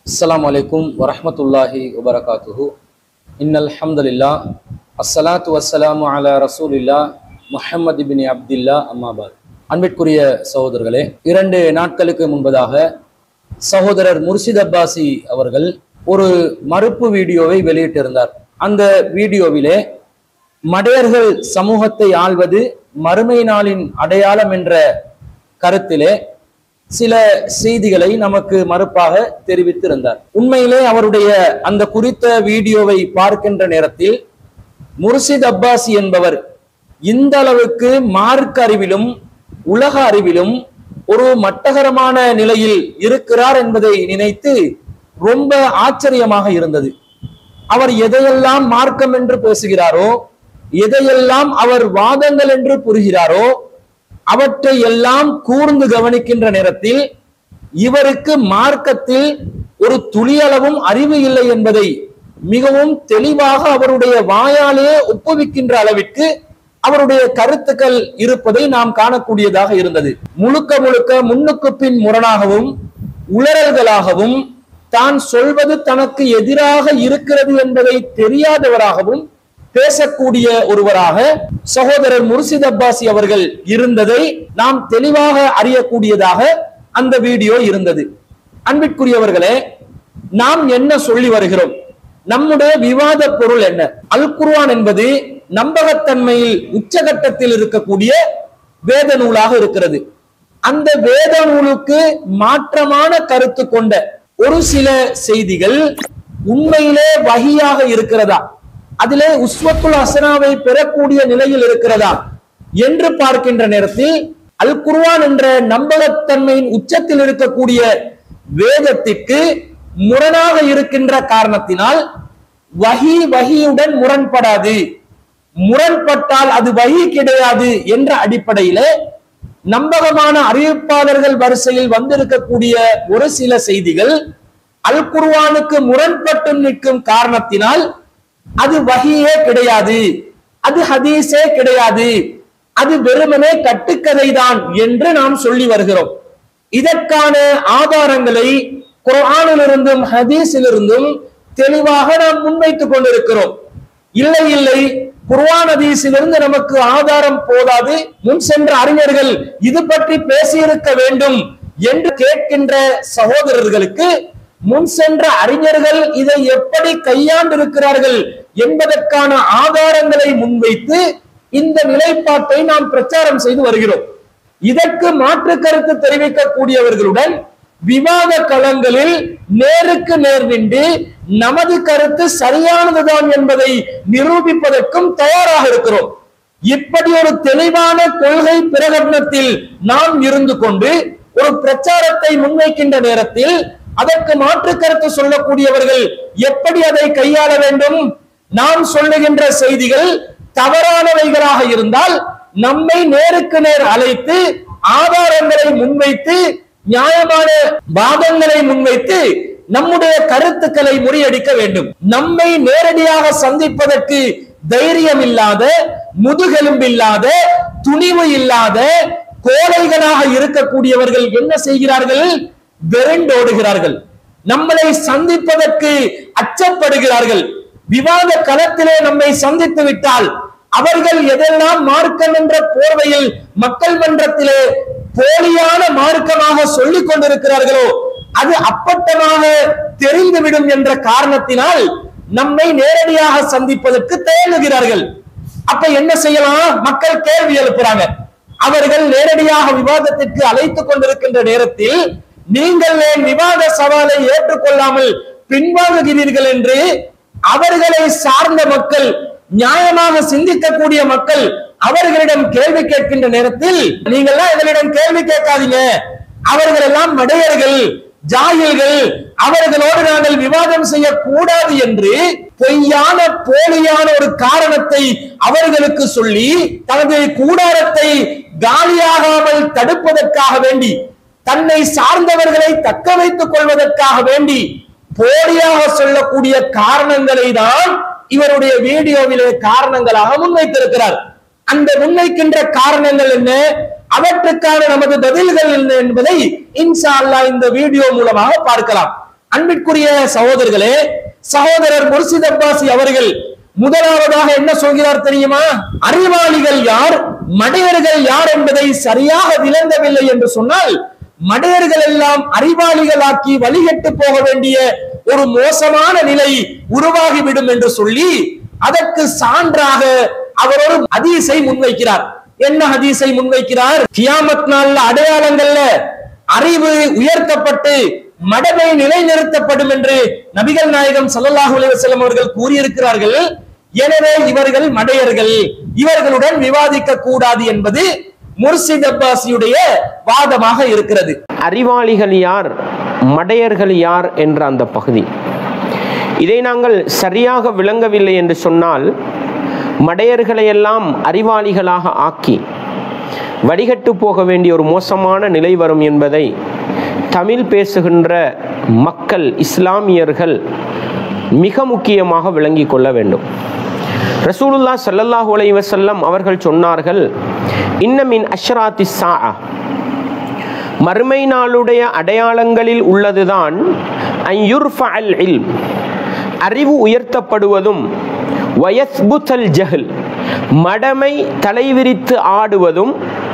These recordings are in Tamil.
அஸ்ஸலாமு அலைக்கும் வரஹ்மத்துல்லாஹி வபரகாத்துஹு இன்னல் ஹம்துலில்லா அஸ்ஸலாத்து வஸ்ஸலாமு அலா ரசூலில்லா முஹம்மது பின் அப்துல்லா அம்மாபாத் அன்பிற்குரிய சகோதரர்களே இரண்டு நாட்களுக்கு முன்பதாக சகோதரர் முர்ஷித் அப்பாசி அவர்கள் ஒரு மறுப்பு வீடியோவை வெளியிட்டிருந்தார் அந்த வீடியோவிலே மடையர்கள் சமூகத்தை ஆள்வது மறுமை நாளின் அடையாளம் என்ற கருத்திலே சில செய்திகளை நமக்கு மறுப்பாக தெரிவித்திருந்தார் உண்மையிலே அவருடைய அந்த குறித்த வீடியோவை பார்க்கின்ற நேரத்தில் முர்ஷித் அப்பாசி என்பவர் இந்த அளவுக்கு மார்க் அறிவிலும் உலக அறிவிலும் ஒரு மட்டகரமான நிலையில் இருக்கிறார் என்பதை நினைத்து ரொம்ப ஆச்சரியமாக இருந்தது அவர் எதையெல்லாம் மார்க்கம் என்று பேசுகிறாரோ எதையெல்லாம் அவர் வாதங்கள் என்று புரிகிறாரோ அவற்றை எல்லாம் கூர்ந்து கவனிக்கின்ற நேரத்தில் இவருக்கு மார்க்கத்தில் ஒரு துளியளவும் அறிவு இல்லை என்பதை மிகவும் தெளிவாக அவருடைய வாயாலே ஒப்புவிக்கின்ற அளவிற்கு அவருடைய கருத்துக்கள் இருப்பதை நாம் காணக்கூடியதாக இருந்தது முழுக்க முழுக்க முன்னுக்கு பின் முரணாகவும் உளறல்களாகவும் தான் சொல்வது தனக்கு எதிராக இருக்கிறது என்பதை தெரியாதவராகவும் பேசக்கூடிய ஒருவராக சகோதரர் முர்ஷித் அப்பாசி அவர்கள் இருந்ததை நாம் தெளிவாக அறியக்கூடியதாக அந்த வீடியோ இருந்தது அன்பிற்குரியவர்களே நாம் என்ன சொல்லி வருகிறோம் நம்முடைய விவாத பொருள் என்ன அல் குர்ஆன் என்பது நம்பகத்தன்மையில் உச்சகட்டத்தில் இருக்கக்கூடிய வேத நூலாக இருக்கிறது அந்த வேத நூலுக்கு மாற்றமான கருத்து கொண்ட ஒரு சில செய்திகள் உண்மையிலே வகியாக இருக்கிறதா அதிலே உஸ்வத்துல் ஹசனாவை பெறக்கூடிய நிலையில் இருக்கிறதா என்று பார்க்கின்ற நேரத்தில் அல் குர்ஆன் என்ற நம்பகத்தன்மையின் உச்சத்தில் இருக்கக்கூடிய வேதத்திற்கு முரணாக இருக்கின்ற காரணத்தினால் வஹி வகியுடன் முரண்படாது முரண்பட்டால் அது வகி கிடையாது என்ற அடிப்படையிலே நம்பகமான அறிவிப்பாளர்கள் வரிசையில் வந்திருக்கக்கூடிய ஒரு சில செய்திகள் அல் குர்ஆனுக்கு முரண்பட்டு நிற்கும் காரணத்தினால் அது வகியே கிடையாது அது ஹதீஸே கிடையாது அது வெறுமனே கட்டுக்கதை தான் என்று நாம் சொல்லி வருகிறோம் இதற்கான ஆதாரங்களை குர்ஆனிலிருந்தும் ஹதீஸிலிருந்தும் தெளிவாக நாம் முன்வைத்துக் கொண்டிருக்கிறோம் இல்லை இல்லை குர்ஆன் ஹதீஸிலிருந்து நமக்கு ஆதாரம் போதாது முன் சென்ற அறிஞர்கள் இது பற்றி பேசியிருக்க வேண்டும் என்று கேட்கின்ற சகோதரர்களுக்கு முன் சென்ற அறிஞர்கள் இதை எப்படி கையாண்டிருக்கிறார்கள் என்பதற்கான ஆதாரங்களை முன்வைத்து இந்த நிலைப்பாட்டை நாம் பிரச்சாரம் செய்து வருகிறோம் இதற்கு மாற்று கருத்து தெரிவிக்கக்கூடியவர்களுடன் விவாத களங்களில் நேருக்கு நேர் நின்று நமது கருத்து சரியானதுதான் என்பதை நிரூபிப்பதற்கும் தயாராக இருக்கிறோம் இப்படி ஒரு தெளிவான கொள்கை பிரகடனத்தில் நாம் இருந்து கொண்டு ஒரு பிரச்சாரத்தை முன்வைக்கின்ற நேரத்தில் அதற்கு மாற்று கருத்து சொல்லக்கூடியவர்கள் எப்படி அதை கையாள வேண்டும் நாம் சொல்லுகின்ற செய்திகள் தவறானவைகளாக இருந்தால் நம்மை நேருக்கு நேர் அழைத்து ஆதாரங்களை முன்வைத்து நியாயமான வாதங்களை முன்வைத்து நம்முடைய கருத்துக்களை முறியடிக்க வேண்டும் நம்மை நேரடியாக சந்திப்பதற்கு தைரியம் இல்லாத முதுகெலும்பில்லாத துணிவு இல்லாத கோழைகளாக இருக்கக்கூடியவர்கள் என்ன செய்கிறார்கள் வெரண்டோடுகிறார்கள் நம்மளை சந்திப்பதற்கு அச்சப்படுகிறார்கள் விவாத களத்திலே நம்மை சந்தித்து விட்டால் அவர்கள் எதெல்லாம் மார்க்கம் என்ற போர்வையில் மக்கள் மன்றத்திலே போலியான மார்க்கமாக சொல்லிக் கொண்டிருக்கிறார்களோ அது அப்பட்டமாக தெரிந்துவிடும் என்ற காரணத்தினால் நம்மை நேரடியாக சந்திப்பதற்கு தயங்குகிறார்கள் அப்ப என்ன செய்யலாம் மக்கள் கேள்வி எழுப்புறாங்க அவர்கள் நேரடியாக விவாதத்திற்கு அழைத்துக் கொண்டிருக்கின்ற நேரத்தில் நீங்கள் ஏன் விவாத சவாலை ஏற்றுக்கொள்ளாமல் பின்வாங்குகிறீர்கள் என்று அவர்களை சார்ந்த மக்கள் நியாயமாக சிந்திக்கக்கூடிய மக்கள் அவர்களிடம் கேள்வி கேட்கின்ற நேரத்தில் நீங்கள்லாம் எங்களிடம் கேள்வி கேட்காதீங்க அவர்கள் எல்லாம் மடையர்கள் ஜாகில்கள் அவர்களோடு நாங்கள் விவாதம் செய்யக்கூடாது என்று பொய்யான போலியான ஒரு காரணத்தை அவர்களுக்கு சொல்லி தனது கூடாரத்தை காலியாகாமல் தடுப்பதற்காக வேண்டி தன்னை சார்ந்தவர்களை தக்க வைத்துக் கொள்வதற்காக வேண்டி போலியாக சொல்லக்கூடிய காரணங்களை தான் இவருடைய வீடியோவிலே காரணங்களாக முன்வைத்திருக்கிறார் அந்த முன்வைக்கின்ற காரணங்கள் என்ன அவற்றுக்கான நமது பதில்கள் என்ன என்பதை இன்ஷா அல்லாஹ் இந்த வீடியோ மூலமாக பார்க்கலாம் அன்பிற்குரிய சகோதரர்களே சகோதரர் முர்சித் அப்பாசி அவர்கள் முதலாவதாக என்ன சொல்கிறார் தெரியுமா அறிவாளிகள் யார் மடையர்கள் யார் என்பதை சரியாக விளங்கவில்லை என்று சொன்னால் மடையர்கள் எல்லாம் அறிவாளிகளாக்கி வழிகட்டு போக வேண்டிய ஒரு மோசமான நிலை உருவாகிவிடும் என்று சொல்லி அதற்கு சான்றாக அவர் ஒரு ஹதீஸை முன்வைக்கிறார் என்ன ஹதீஸை முன்வைக்கிறார் கியாமத் நாள்ல அடையாளங்கள்ல அறிவு உயர்த்தப்பட்டு மடமை நிலைநிறுத்தப்படும் என்று நபிகள் நாயகம் ஸல்லல்லாஹு அலைஹி வஸல்லம் அவர்கள் கூறியிருக்கிறார்கள் எனவே இவர்கள் மடையர்கள் இவர்களுடன் விவாதிக்க கூடாது என்பது முர்சித் அப்பாசியுடைய வாதமாக இருக்கிறது அறிவாளிகள் யார் மடையர்கள் யார் என்ற அந்த பகுதி இதை நாங்கள் சரியாக விளங்கவில்லை என்று சொன்னால் மடையர்களை எல்லாம் அறிவாளிகளாக ஆக்கி வடிகட்டு போக வேண்டிய ஒரு மோசமான நிலை வரும் என்பதை தமிழ் பேசுகின்ற மக்கள் இஸ்லாமியர்கள் மிக முக்கியமாக விளங்கிக் கொள்ள வேண்டும் ரசூலுல்லா ஸல்லல்லாஹு அலைஹி வஸல்லம் அவர்கள் சொன்னார்கள் இன்னமின் அஷ்ராத்தி சா மறுமை நாளுடைய அடையாளங்களில் உள்ளதுதான் அல் இல்ம் அறிவு உயர்த்தப்படுவதும் வயஸ்புத்தல் ஜஹல் மடமை தலைவிரித்து ஆடுவதும்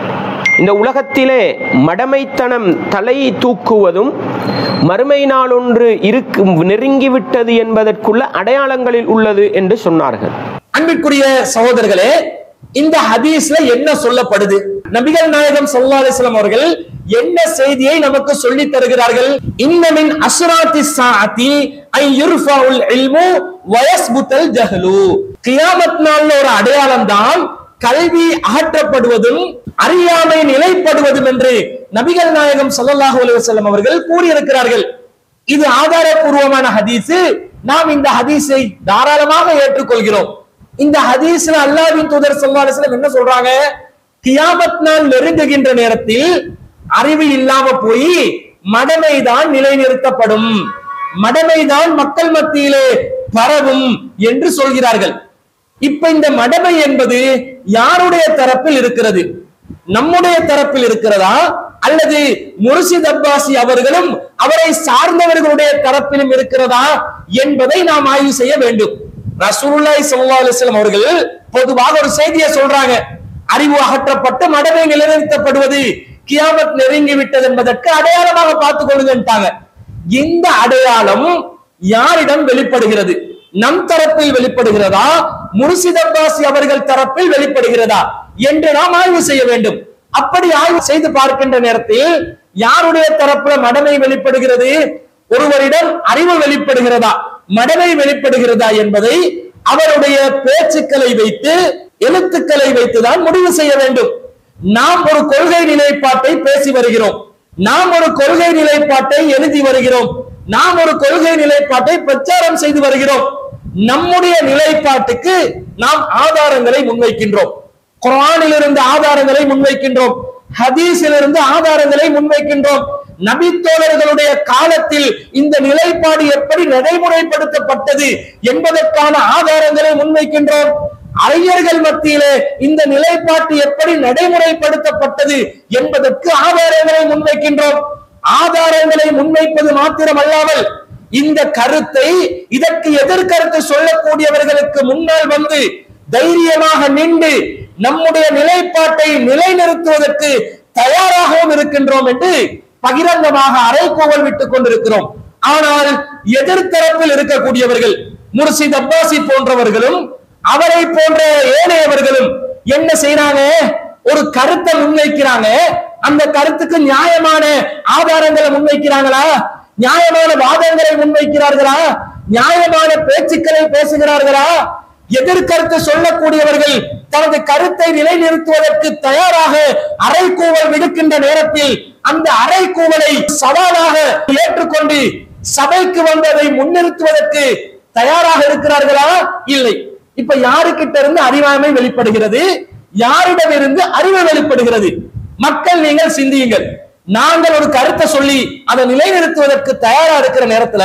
இந்த உலகத்திலே மடமைத்தனம் தலை தூக்குவதும் மறுமை நாளொன்று இருக்கு நெருங்கிவிட்டது என்பதற்குள்ள அடையாளங்களில் உள்ளது என்று சொன்னார்கள் அன்பிற்குரிய சகோதரர்களே இந்த ஹதீஸ்ல என்ன சொல்லப்படுது நபிகள் நாயகம் ஸல்லல்லாஹு அலைஹி வஸல்லம் அவர்கள் என்ன செய்தியை நமக்கு சொல்லி தருகிறார்கள் இன்னமின் அஸ்ராத்தி சாஅத்தி ஐ யுர்ஃபவுல் இல்மு வயஸ்புத்தல் ஜஹலு கியாமத் நாள்ல ஒரு அடையாளம் தான் கல்வி அகற்றப்படுவதும் அறியாமை நிலைப்படுவதும் என்று நபிகள் நாயகம் ஸல்லல்லாஹு அலைஹி வஸல்லம் அவர்கள் கூறியிருக்கிறார்கள் இது ஆதாரபூர்வமான ஹதீஸ் நாம் இந்த ஹதீஸை தாராளமாக ஏற்றுக்கொள்கிறோம் இந்த ஹதீஸ்ல அல்லாஹ்வின் தூதர் ஸல்லல்லாஹு அலைஹி வஸல்லம் என்ன சொல்றாங்க கியாமத் நாள் நெருங்குகின்ற நேரத்தில் அறிவு இல்லாம போய் மடமைதான் நிலைநிறுத்தப்படும் மடமைதான் மக்கள் மத்தியிலே பரவும் என்று சொல்கிறார்கள் இப்ப இந்த மடமை என்பது யாருடைய தரப்பில் இருக்கிறது நம்முடைய தரப்பில் இருக்கிறதா அல்லது முர்ஷித் அப்பாசி அவர்களும் அவரை சார்ந்தவர்களுடைய தரப்பிலும் இருக்கிறதா என்பதை நாம் ஆய்வு செய்ய வேண்டும் ரசூலுல்லாஹி ஸல்லல்லாஹு அலைஹி வஸல்லம் அவர்கள் பொதுவாக ஒரு செய்தியை சொல்றாங்க அறிவு அகற்றப்பட்டு மடமை நிலைநிறுத்தப்படுவது கியாமத் நெருங்கி விட்டது என்பதற்கு அடையாளமாக பார்த்துக் கொள்ளுங்கன்ட்டாங்க இந்த அடையாளம் யாரிடம் வெளிப்படுகிறது நம் தரப்பில் வெளிப்படுகிறதா முர்ஷித் அப்பாசி அவர்கள் தரப்பில் வெளிப்படுகிறதா என்று நாம் ஆய்வு செய்ய வேண்டும் அப்படி ஆய்வு செய்து பார்க்கின்ற நேரத்தில் யாருடைய தரப்புல மடமை வெளிப்படுகிறது ஒருவரிடம் அறிவு வெளிப்படுகிறதா மடமை வெளிப்படுகிறதா என்பதை அவருடைய பேச்சுக்களை வைத்து எழுத்துக்களை வைத்துதான் முடிவு செய்ய வேண்டும் நாம் ஒரு கொள்கை நிலைப்பாட்டை பேசி வருகிறோம் நாம் ஒரு கொள்கை நிலைப்பாட்டை எழுதி வருகிறோம் நாம் ஒரு கொள்கை நிலைப்பாட்டை பிரச்சாரம் செய்து வருகிறோம் நம்முடைய நிலைப்பாட்டுக்கு நாம் ஆதாரங்களை முன்வைக்கின்றோம் குரானிலிருந்து ஆதாரங்களை முன்வைக்கின்றோம் ஹதீஸிலிருந்து ஆதாரங்களை முன்வைக்கின்றோம் நபித்தோழர்களுடைய காலத்தில் இந்த நிலைப்பாடு எப்படி நடைமுறைப்படுத்தப்பட்டது என்பதற்கான ஆதாரங்களை முன்வைக்கின்றோம் அறிஞர்கள் மத்தியிலே இந்த நிலைப்பாட்டு எப்படி நடைமுறைப்படுத்தப்பட்டது என்பதற்கு ஆதாரங்களை முன்வைக்கின்றோம் ஆதாரங்களை முன்வைப்பது மாத்திரமல்லாமல் இந்த கருத்தை இதற்கு எதிர்கருத்து சொல்லக்கூடியவர்களுக்கு முன்னால் வந்து தைரியமாக நின்று நம்முடைய நிலைப்பாட்டை நிலைநிறுத்துவதற்கு தயாராகவும் இருக்கின்றோம் என்று பகிரங்கமாக அரைக்கோவல் விட்டுக் கொண்டிருக்கிறோம் ஆனால் எதிர்த்தரப்பில் இருக்கக்கூடியவர்கள் முர்ஷித் அப்பாசி போன்றவர்களும் அவரை போன்ற ஏனையவர்களும் என்ன செய்யறாங்க ஒரு கருத்தை முன்வைக்கிறாங்க அந்த கருத்துக்கு நியாயமான ஆதாரங்களை முன்வைக்கிறாங்களா நியாயமான வாதங்களை முன்வைக்கிறார்களா நியாயமான பேச்சுக்களை பேசுகிறார்களா எதிர்கருத்து சொல்லக்கூடியவர்கள் தனது கருத்தை நிலைநிறுத்துவதற்கு தயாராக அரைக்கூவல் விடுக்கின்ற நேரத்தில் அந்த அரைக்கூவலை சவாலாக ஏற்றுக்கொண்டு சபைக்கு வந்ததை முன்னிறுத்துவதற்கு தயாராக இருக்கிறார்களா இல்லை இப்ப யாருக்கிட்ட இருந்து அறிவாமை வெளிப்படுகிறது யாரிடமிருந்து அறிவு வெளிப்படுகிறது மக்கள் நீங்கள் சிந்தியுங்கள் நாங்கள் ஒரு கருத்தை சொல்லி அதை நிலைநிறுத்துவதற்கு தயாரா இருக்கிற நேரத்துல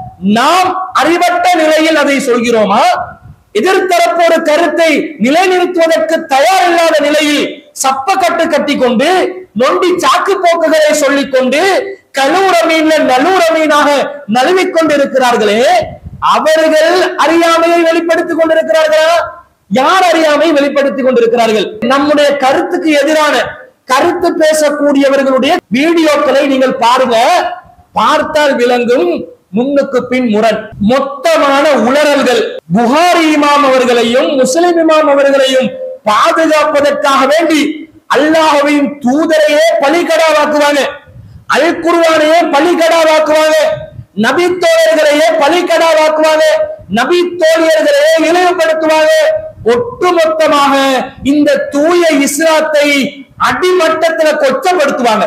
நாம் அறிவற்ற நிலையில் அதை சொல்கிறோமா எதிர்த்தரப்பு ஒரு கருத்தை நிலைநிறுத்துவதற்கு தயார் இல்லாத நிலையில் சப்பக்கட்டு கட்டி கொண்டு நொண்டி சாக்கு போக்குகளை சொல்லிக் கொண்டு கலூர மீன்ல நலூர மீனாக நழுவிக் கொண்டிருக்கிறார்களே அவர்கள் அறியாமையை வெளிப்படுத்திக் கொண்டிருக்கிறார்களா யார் அறியாமையை வெளிப்படுத்திக் கொண்டிருக்கிறார்கள் நம்முடைய கருத்துக்கு எதிரான கருத்து பேசக்கூடியவர்களுடைய வீடியோக்களை நீங்கள் பாருங்க பார்த்தால் விளங்கும் முன்னுக்கு பின் முரண் மொத்தமான உளறல்கள் புகாரி இமாம் அவர்களையும் முஸ்லிம் இமாம் அவர்களையும் பாதுகாப்பதற்காக வேண்டி அல்லாஹ்வையும் தூதரையே பலிகடாவாக்குவாங்க அல் குர்ஆனையே பலிகடாவாக்குவாங்க நபி தோழர்களையே பலிகடாவாக்குவாங்க நபி தோழியர்களையே இழிவுபடுத்துவாங்க ஒட்டுமொத்தமாக இந்த தூய இஸ்லாத்தை அடிமட்டத்துல கொச்சப்படுத்துவாங்க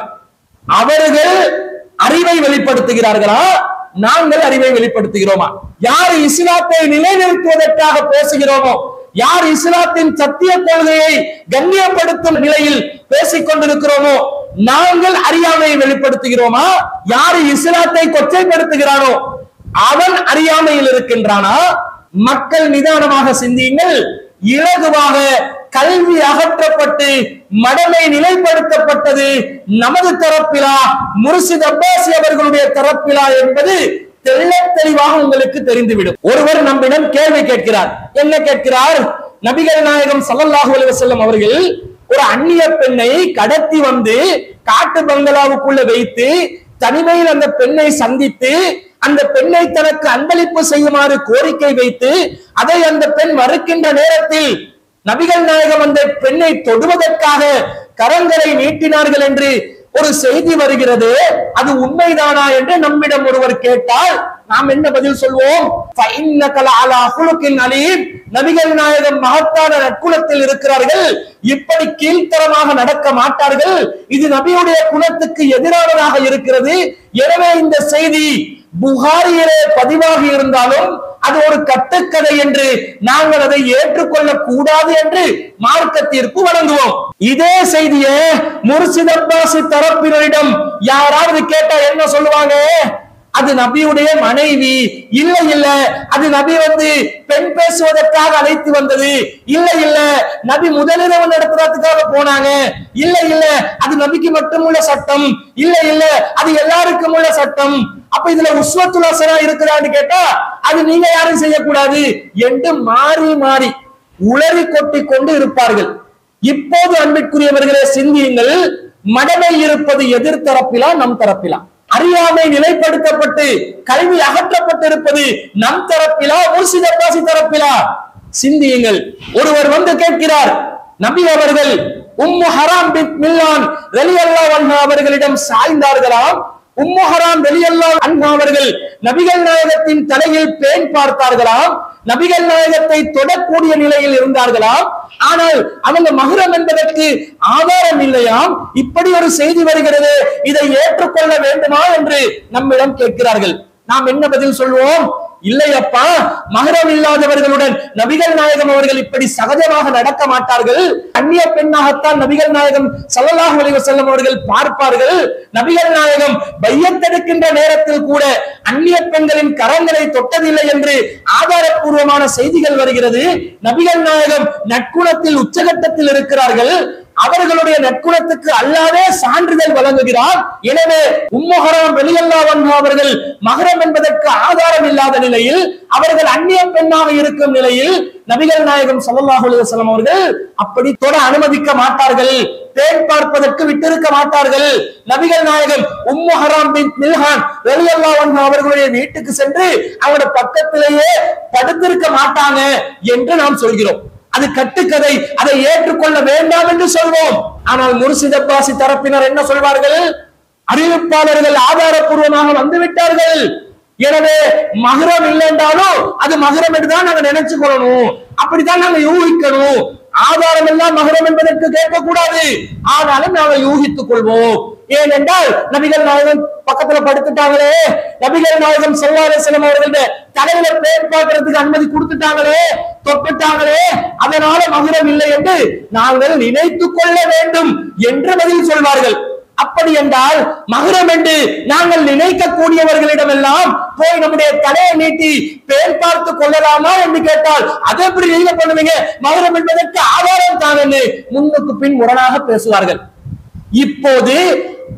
அவர்கள் அறிவை வெளிப்படுத்துகிறார்களா நாங்கள் அறிவை வெளிப்படுத்துகிறோமா யார் இஸ்லாத்தை நிலைநிறுத்துவதற்காக பேசுகிறோமோ யார் இஸ்லாத்தின் சத்திய கொள்கையை கண்ணியப்படுத்தும் நிலையில் பேசிக் கொண்டிருக்கிறோமோ நாங்கள் அறியாமையை வெளிப்படுத்துகிறோமா யார் இஸ்லாத்தை கொச்சைப்படுத்துகிறானோ அவன் அறியாமையில் இருக்கின்றானா மக்கள் நிதானமாக சிந்தியுங்கள் இலகுவாக கல்வி அகற்றப்பட்டு மடமை நிலைப்படுத்தப்பட்டது நமது தரப்பிலா முர்ஷித் அப்பாசி அவர்களுடைய தரப்பிலா என்பது தெள்ளத் தெளிவாக உங்களுக்கு தெரிந்துவிடும் ஒருவர் நம்மிடம் கேள்வி கேட்கிறார் என்ன கேட்கிறார் நபிகள் நாயகம் ஸல்லல்லாஹு அலைஹி வஸல்லம் அவர்கள் ஒரு அந்நிய பெண்ணை கடத்தி வந்து காட்டு பங்களாவுக்குள்ள வைத்து தனிமையில் அந்த பெண்ணை சந்தித்து அந்த பெண்ணை தனக்கு அன்பளிப்பு செய்யுமாறு கோரிக்கை வைத்து அதை அந்த பெண் மறுக்கின்ற நேரத்தில் நபிகள் நாயகம் அந்த பெண்ணை தொடுவதற்காக கரங்களை நீட்டினார்கள் என்று ஒரு செய்தி வருகிறது அது உண்மைதானா என்று நம்மிடம் ஒருவர் கேட்டால் நாம் என்ன பதில் சொல்வோம் فَإِنَّكَ لَعَلَى خُلُقٍ عَلِيمٍ. நபிகள் நாயகம் மகத்தான நற்குலத்தில் இருக்கிறார்கள் இப்படி கீழ்த்தரமாக நடக்க மாட்டார்கள் இது நபியுடைய குலத்துக்கு எதிரானதாக இருக்கிறது எனவே இந்த செய்தி புகாரியிலே பதிவாகி இருந்தாலும் அது ஒரு கட்டுக்கதை என்று நாங்கள் அதை ஏற்றுக்கொள்ள கூடாது என்று மார்க்க தீர்ப்பு வழங்குவோம் இதே செய்தியை முர்சித் அப்பாசி தரப்பினரிடம் யாராவது கேட்டா என்ன சொல்லுவாங்க அது நபியுடைய மனைவி இல்ல இல்ல அது நபி வந்து பெண் பேசுவதற்காக அழைத்து வந்தது இல்ல இல்ல நபி முதலிரவு நடத்துறதுக்காக போனாங்க இல்ல இல்ல அது நபிக்கு மட்டும் உள்ள சட்டம் இல்ல இல்ல அது எல்லாருக்கும் உள்ள சட்டம் அப்ப இதுல உஸ்வத்துல் ஹசனா இருக்குதான்னு கேட்டா அது நீங்க யாரும் செய்யக்கூடாது என்று மாறி மாறி உளறி கொட்டி கொண்டு இருப்பார்கள் இப்போது அன்பிற்குரியவர்களே சிந்தியுங்கள் மடமை இருப்பது எதிர் தரப்பிலா நம் தரப்பிலா அறியாமை நிலைப்படுத்தப்பட்டு கல்வி அகற்றப்பட்டிருப்பது நம் தரப்பிலா முர்சித் அப்பாசி தரப்பிலா சிந்தியுங்கள் ஒருவர் வந்து கேட்கிறார் நபி அவர்கள் உம்மு ஹராம் பின் மில்லான் ரலியல்லாஹு அன்ஹா அவர்களிடம் சாய்ந்தார்களாம் உம்மு ஹராம் ரலியல்லாஹு அன்ஹா அவர்கள் நபிகள் நாயகத்தின் தலையில் பேன் பார்த்தார்களாம் நபிகள் நாயகத்தை தொடக்கூடிய நிலையில் இருந்தார்களாம் ஆனால் அவங்க மகுரம் என்பதற்கு ஆதாரம் இல்லையாம் இப்படி ஒரு செய்தி வருகிறது இதை ஏற்றுக்கொள்ள வேண்டுமா என்று நம்மிடம் கேட்கிறார்கள் நாம் என்ன பதில் சொல்வோம் இல்லையப்பா மகரம் இல்லாதவர்களுடன் நபிகள் நாயகம் அவர்கள் இப்படி சகஜமாக நடக்க மாட்டார்கள் அந்நிய பெண்ணாகத்தான் நபிகள் நாயகம் ஸல்லல்லாஹு அலைஹி வஸல்லம் அவர்கள் பார்ப்பார்கள் நபிகள் நாயகம் பையத்தெடுக்கின்ற நேரத்தில் கூட அந்நிய பெண்களின் கரங்களை தொட்டதில்லை என்று ஆதாரப்பூர்வமான செய்திகள் வருகிறது நபிகள் நாயகம் நற்குணத்தில் உச்சகட்டத்தில் இருக்கிறார்கள் அவர்களுடைய நற்குணத்துக்கு அல்லாதே சான்றிதழ் வழங்குகிறார் எனவே உம்மஹரம் வெளியல்லா அவர்கள் மகரம் என்பதற்கு ஆதாரம் இல்லாத நிலையில் அவர்கள் அந்நிய பெண்ணாக இருக்கும் நிலையில் நபிகள் நாயகம் ஸல்லல்லாஹு அலைஹி வஸல்லம் அவர்கள் அப்படி தொட அனுமதிக்க மாட்டார்கள் தேன் பார்ப்பதற்கு விட்டிருக்க மாட்டார்கள் நபிகள் நாயகம் உம்மு ஹராம் பின் மில்ஹான் வெளியல்லா அவர்களுடைய வீட்டுக்கு சென்று அவருடைய பக்கத்திலேயே படுத்திருக்க மாட்டாங்க என்று நாம் சொல்கிறோம் அது கட்டுக்கதை அதை ஏற்றுக்கொள்ள வேண்டாம் என்று சொல்வோம் ஆனால் முர்சித் அப்பாசி தரப்பினர் என்ன சொல்வார்கள் அறிவிப்பாளர்கள் ஆதாரப்பூர்வமாக வந்து விட்டார்கள் எனவே மகரம் இல்லை என்றாலும் அது மகரம் என்றுதான் நாங்க நினைச்சு கொள்ளணும் அப்படித்தான் நாங்க யூகிக்கணும் ஆதாரம் எல்லாம் மகரம் என்பதற்கு கேட்கக்கூடாது ஆனாலும் நாங்கள் யூகித்துக் கொள்வோம் ஏனென்றால் நபிகள் நாயகம் பக்கத்துல படுத்துட்டாங்களே நபிகள் நாயகம் செல்வாரசனம் அவர்களுடைய தலையில பேர் பார்க்கறதுக்கு அனுமதி கொடுத்துட்டாங்களே தொட்டுட்டாங்களே அதனால மகுரம் இல்லை என்று நாங்கள் நினைத்துக் கொள்ள வேண்டும் என்று பதில் சொல்வார்கள் அப்படி என்றால் மகுரம் என்று நாங்கள் நினைக்கக்கூடியவர்களிடம் எல்லாம் போய் நம்முடைய தலையை நீட்டி பேர் பார்த்து கொள்ளலாமா என்று கேட்டால் அதை எப்படி நீங்க பண்ணுவீங்க மகுரம் என்பதற்கு ஆதாரம் தான் என்று முன்னுக்கு பின் முரணாக பேசுவார்கள் இப்போது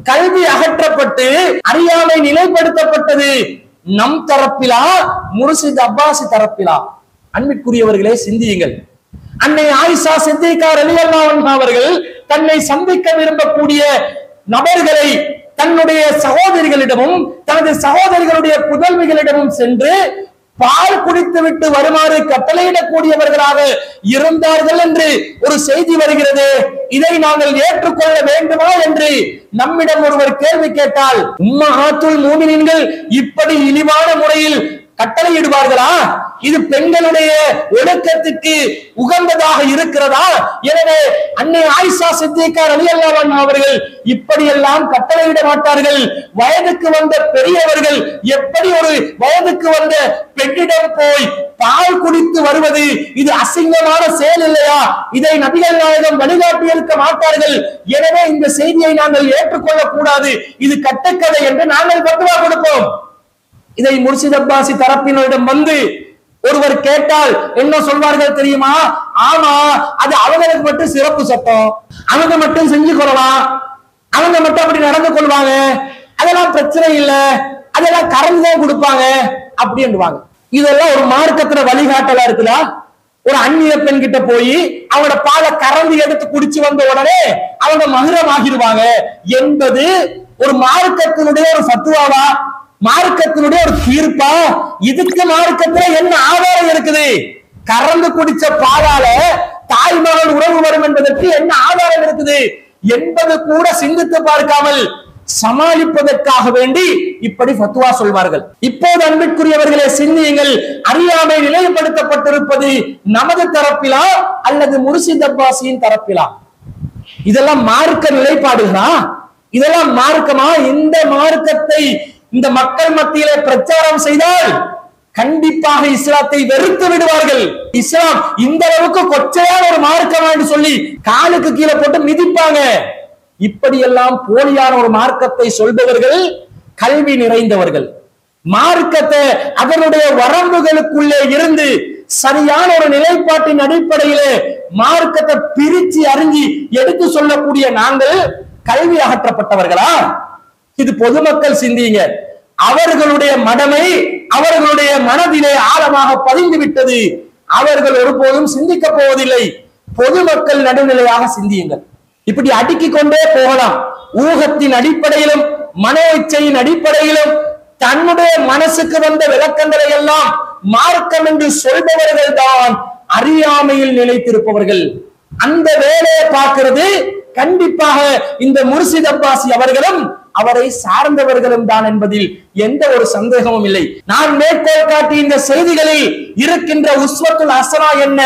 கல்வி அகற்றப்பட்டு அறியாமை நிலைப்படுத்தப்பட்டது நம் தரப்பிலா முர்ஷித் அப்பாசி தரப்பிலா அன்பிற்குரியவர்களே சிந்தியுங்கள் அன்னை ஆயிஷா சித்திகா ரலியல்லாஹு அவர்கள் தன்னை சந்திக்க விரும்பக்கூடிய நபர்களை தன்னுடைய சகோதரிகளிடமும் தனது சகோதரிகளுடைய புதல்விகளிடமும் சென்று பால் குடித்துவிட்டு வருமாறு கட்டளையிடக்கூடியவர்களாக இருந்தார்கள் என்று ஒரு செய்தி வருகிறது இதை நாங்கள் ஏற்றுக்கொள்ள வேண்டுமா என்று நம்மிடம் ஒருவர் கேள்வி கேட்டால் உம்மஹாத்துல் மூமினின்கள் இப்படி இழிவான முறையில் கட்டளையிடுவார்களா இது பெண்களுடைய ஒழுக்கத்துக்கு உகந்ததாக இருக்கிறதா எனவே அன்னை ஆயிஷா சித்திகார் அலியல்லாவன் அவர்கள் இப்படியெல்லாம் கட்டளையிட மாட்டார்கள் வயதுக்கு வந்த பெரியவர்கள் எப்படி ஒரு வயதுக்கு வந்த பெண்ணிடம் போய் பால் குடித்து வருவது இது அசிங்கமான செயல் இல்லையா இதை நபிகள் நாயகம் வழிகாட்டி இருக்க மாட்டார்கள் எனவே இந்த செய்தியை நாங்கள் ஏற்றுக்கொள்ளக் கூடாது இது கட்டுக்கதை என்று நாங்கள் பத்துவா கொடுப்போம் இதை முர்ஷித் அப்பாசி தரப்பினரிடம் வந்து ஒருவர் கேட்டால் என்ன சொல்வார்கள் தெரியுமா ஆமா அது அவங்களுக்கு மட்டும் சிறப்பு சட்டம் அவங்க மட்டும் செஞ்சு கொள்ளலாம் அவங்க மட்டும் அப்படி நடந்து கொள்வாங்க அதெல்லாம் பிரச்சனை இல்ல அதெல்லாம் கறந்து தான் கொடுப்பாங்க அப்படின்னுவாங்க இதெல்லாம் ஒரு மார்க்கத்துல வழிகாட்டலா இருக்குதா ஒரு அந்நிய பெண் கிட்ட போய் அவங்களோட பாலை கறந்து எடுத்து குடிச்சு வந்த உடனே அவங்க மதுரம் ஆகிடுவாங்க என்பது ஒரு மார்க்கத்தினுடைய ஒரு சத்துவாவா மார்க்கத்தினுடைய ஒரு தீர்ப்பா இதுக்கு மார்க்கத்துல என்ன ஆதாரம் இருக்குது கறந்து குடிச்ச பாலால தாய்மகள் உறவு வரும் என்பதற்கு என்ன ஆதாரம் இருக்குது என்பது கூட சிந்தித்து பார்க்காமல் சமாளிப்பதற்காக வேண்டி இப்படி ஃபத்வா சொல்வார்கள் இப்போது அன்பிற்குரியவர்களே சிந்தியுங்கள் அறியாமை நிலைப்படுத்தப்பட்டிருப்பது நமது தரப்பிலா அல்லது முர்ஷித் அப்பாசியின் தரப்பிலா இதெல்லாம் மார்க்க நிலைப்பாடுகளா இதெல்லாம் மார்க்கமா இந்த மார்க்கத்தை இந்த மக்கள் மத்தியிலே பிரச்சாரம் செய்தால் கண்டிப்பாக இஸ்லாத்தை வெறுத்து விடுவார்கள் இஸ்லாம் இந்த அளவுக்கு கொச்சையான ஒரு மார்க்கமா என்று சொல்லி காலுக்கு கீழே போட்டு மிதிப்பாங்க இப்படியெல்லாம் போலியான ஒரு மார்க்கத்தை சொல்பவர்கள் கல்வி நிறைந்தவர்கள் மார்க்கத்தை அதனுடைய வரம்புகளுக்குள்ளே இருந்து சரியான ஒரு நிலைப்பாட்டின் அடிப்படையிலே மார்க்கத்தை பிரிச்சு அறிஞ்சி எடுத்து சொல்லக்கூடிய நாங்கள் கல்வி அகற்றப்பட்டவர்களா இது பொதுமக்கள் சிந்திங்க அவர்களுடைய மடமை அவர்களுடைய மனதிலே ஆழமாக பதிந்து விட்டது அவர்கள் ஒருபோதும் சிந்திக்க போவதில்லை பொதுமக்கள் நடுநிலையாக சிந்தியுங்கள் இப்படி அடுக்கிக் கொண்டே போகலாம் ஊகத்தின் அடிப்படையிலும் மன இச்சையின் அடிப்படையிலும் தன்னுடைய மனசுக்கு வந்த விளக்கங்களை எல்லாம் மார்க்கம் என்று சொல்பவர்கள் தான் அறியாமையில் நிலைத்திருப்பவர்கள் அந்த வேலையை பார்க்கிறது கண்டிப்பாக இந்த முர்ஷித் அப்பாசி அவர்களும் அவரை சார்ந்தவர்களும் தான் என்பதில் எந்த ஒரு சந்தேகமும் இல்லை நான் மேற்கோள் காட்டி இந்த செய்திகளில் இருக்கின்ற உஸ்வத்துல் அசனா என்ன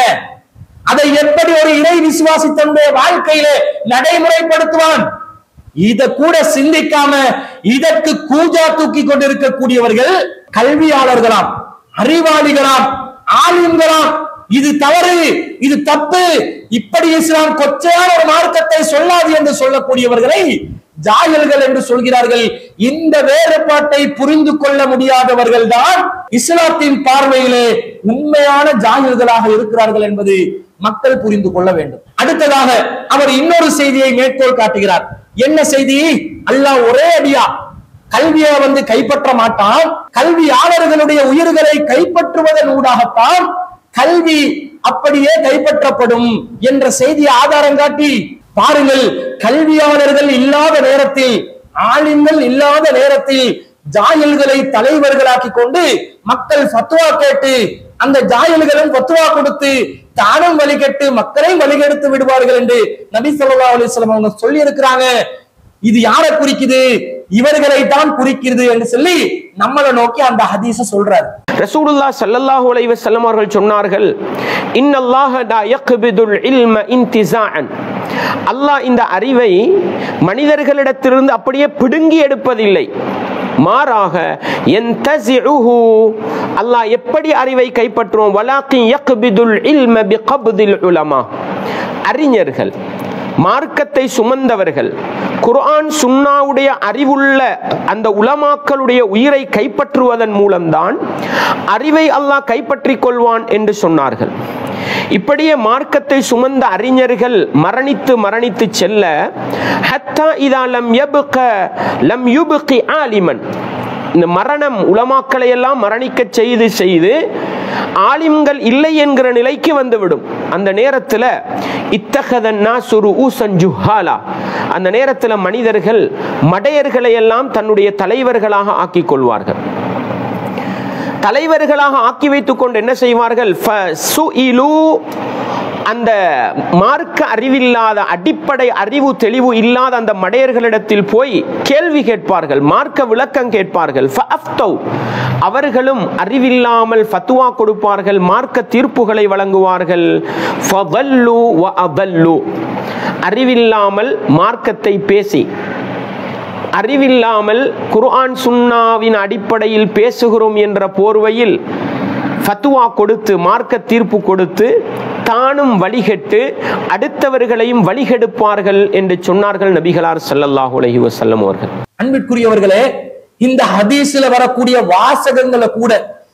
அதை எப்படி ஒரு இறை விசுவாசி தன்னுடைய வாழ்க்கையிலே நடைமுறைப்படுத்துவான் இத கூட சிந்திக்காம இதற்கு கூஜா தூக்கி கொண்டிருக்கக்கூடியவர்கள் கல்வியாளர்களாம் அறிவாளிகளாம் ஆலிம்களாம் இது தவறு இது தப்பு இப்படி இஸ்லாம் கொச்சையான ஒரு மார்க்கத்தை சொல்லாது என்று சொல்லக்கூடியவர்களை ஜாயல்கள் என்று சொல்கிறார்கள் இந்த வேறுபாட்டை புரிந்து கொள்ள முடியாதவர்கள் தான் இஸ்லாத்தின் பார்வையிலே உண்மையான ஜாயல்களாக இருக்கிறார்கள் என்பது மக்கள் புரிந்து கொள்ள வேண்டும் அடுத்ததாக அவர் இன்னொரு செய்தியை மேற்கோள் காட்டுகிறார் என்ன செய்தி அல்லாஹ் ஒரே அடியா கல்வியை வந்து கைப்பற்ற மாட்டான் கல்வியாளர்களுடைய உயிர்களை கைப்பற்றுவதன் ஊடாகத்தான் கல்வி அப்படியே கைப்பற்றப்படும் என்ற செய்தியை ஆதாரம் காட்டி பாருங்கள் கல்வியாளர்கள் இல்லாத நேரத்தில் ஆலிம்கள் இல்லாத நேரத்தில் ஜாயல்களை தலைவர்களாக்கி கொண்டு மக்கள் ஃபத்வா கேட்டு அந்த ஜாயல்களும் ஃபத்வா கொடுத்து தானும் வழிகட்டு மக்களையும் வழிகெடுத்து விடுவார்கள் என்று நபி ஸல்லல்லாஹு அலைஹி வஸல்லம் அவங்க சொல்லி இருக்கிறாங்க இது யாரை குறிக்குது இவர்களை தான் குறிக்கிறது என்று சொல்லி நம்மளை நோக்கி அந்த ஹதீஸ சொல்றாரு ரசூலுல்லாஹ் ஸல்லல்லாஹு அலைஹி வஸல்லம் அவர்கள் சொன்னார்கள் இன்னல்லாஹ லா யக்பிதுல் இல்ம இன்திஸாஅன் அல்லாஹ் இந்த அறிவை மனிதர்களிடத்திலிருந்து அப்படியே பிடுங்கி எடுப்பதில்லை மாறாக என்தஸிஉஹு அல்லாஹ் எப்படி அறிவை கைப்பற்றுவோம் வலாக்கின் யக்பிதுல் இல்ம பிகப்தில் உலமா அறிஞர்கள் மார்க்கத்தை சுமந்தவர்கள் குர்ஆன் சுன்னாவுடைய அறிவுள்ள அந்த உலமாக்களுடைய உயிரை கைப்பற்றுவதன் மூலம்தான் அறிவை அல்லாஹ் கைப்பற்றிக் கொள்வான் என்று சொன்னார்கள் இப்படியே மார்க்கத்தை சுமந்த அறிஞர்கள் மரணித்து மரணித்து செல்ல ஹத்தா இதா லம் யப்க லம் யுப்கி ஆலிமன் இந்த மரணம் உலமாக்களை எல்லாம் மரணிக்க செய்து செய்து ஆலிம்கள் இல்லை என்கிற நிலைக்கு வந்துவிடும் அந்த நேரத்தில் இத்தகதன்னா சுரு ஊசன் ஜுஹாலா அந்த நேரத்தில் மனிதர்கள் மடையர்களை எல்லாம் தன்னுடைய தலைவர்களாக ஆக்கிக் கொள்வார்கள் தலைவர்களாக ஆக்கி வைத்துக் கொண்டு என்ன செய்வார்கள் ஃபசுஇலு அந்த மார்க்க அறிவில்லாத அடிப்படை அறிவு தெளிவு இல்லாத அந்த மடையர்களிடத்தில் போய் கேள்வி கேட்பார்கள் மார்க்க விளக்கம் கேட்பார்கள் ஃபஅஃப்தௌ. அவர்களும் அறிவில்லாமல் ஃபத்துவா கொடுப்பார்கள் மார்க்க தீர்ப்புகளை வழங்குவார்கள் ஃபதல்லு வ அதல்லு. அறிவில்லாமல் மார்க்கத்தை பேசி அறிவில்லாமல் குர்ஆன் சுன்னாவின் அடிப்படையில் பேசுகிறோம் என்ற போர்வையில் ஃபத்துவா கொடுத்து மார்க்க தீர்ப்பு கொடுத்து தானும் வழிகெட்டு அடுத்தவர்களையும் வழிகெடுப்பார்கள் என்று சொன்னார்கள் நபிகளார் ஸல்லல்லாஹு அலைஹி வஸல்லம் அவர்கள் அன்பிற்குரியவர்களே இந்த ஹதீஸ்ல வரக்கூடிய வாசகங்களை கூட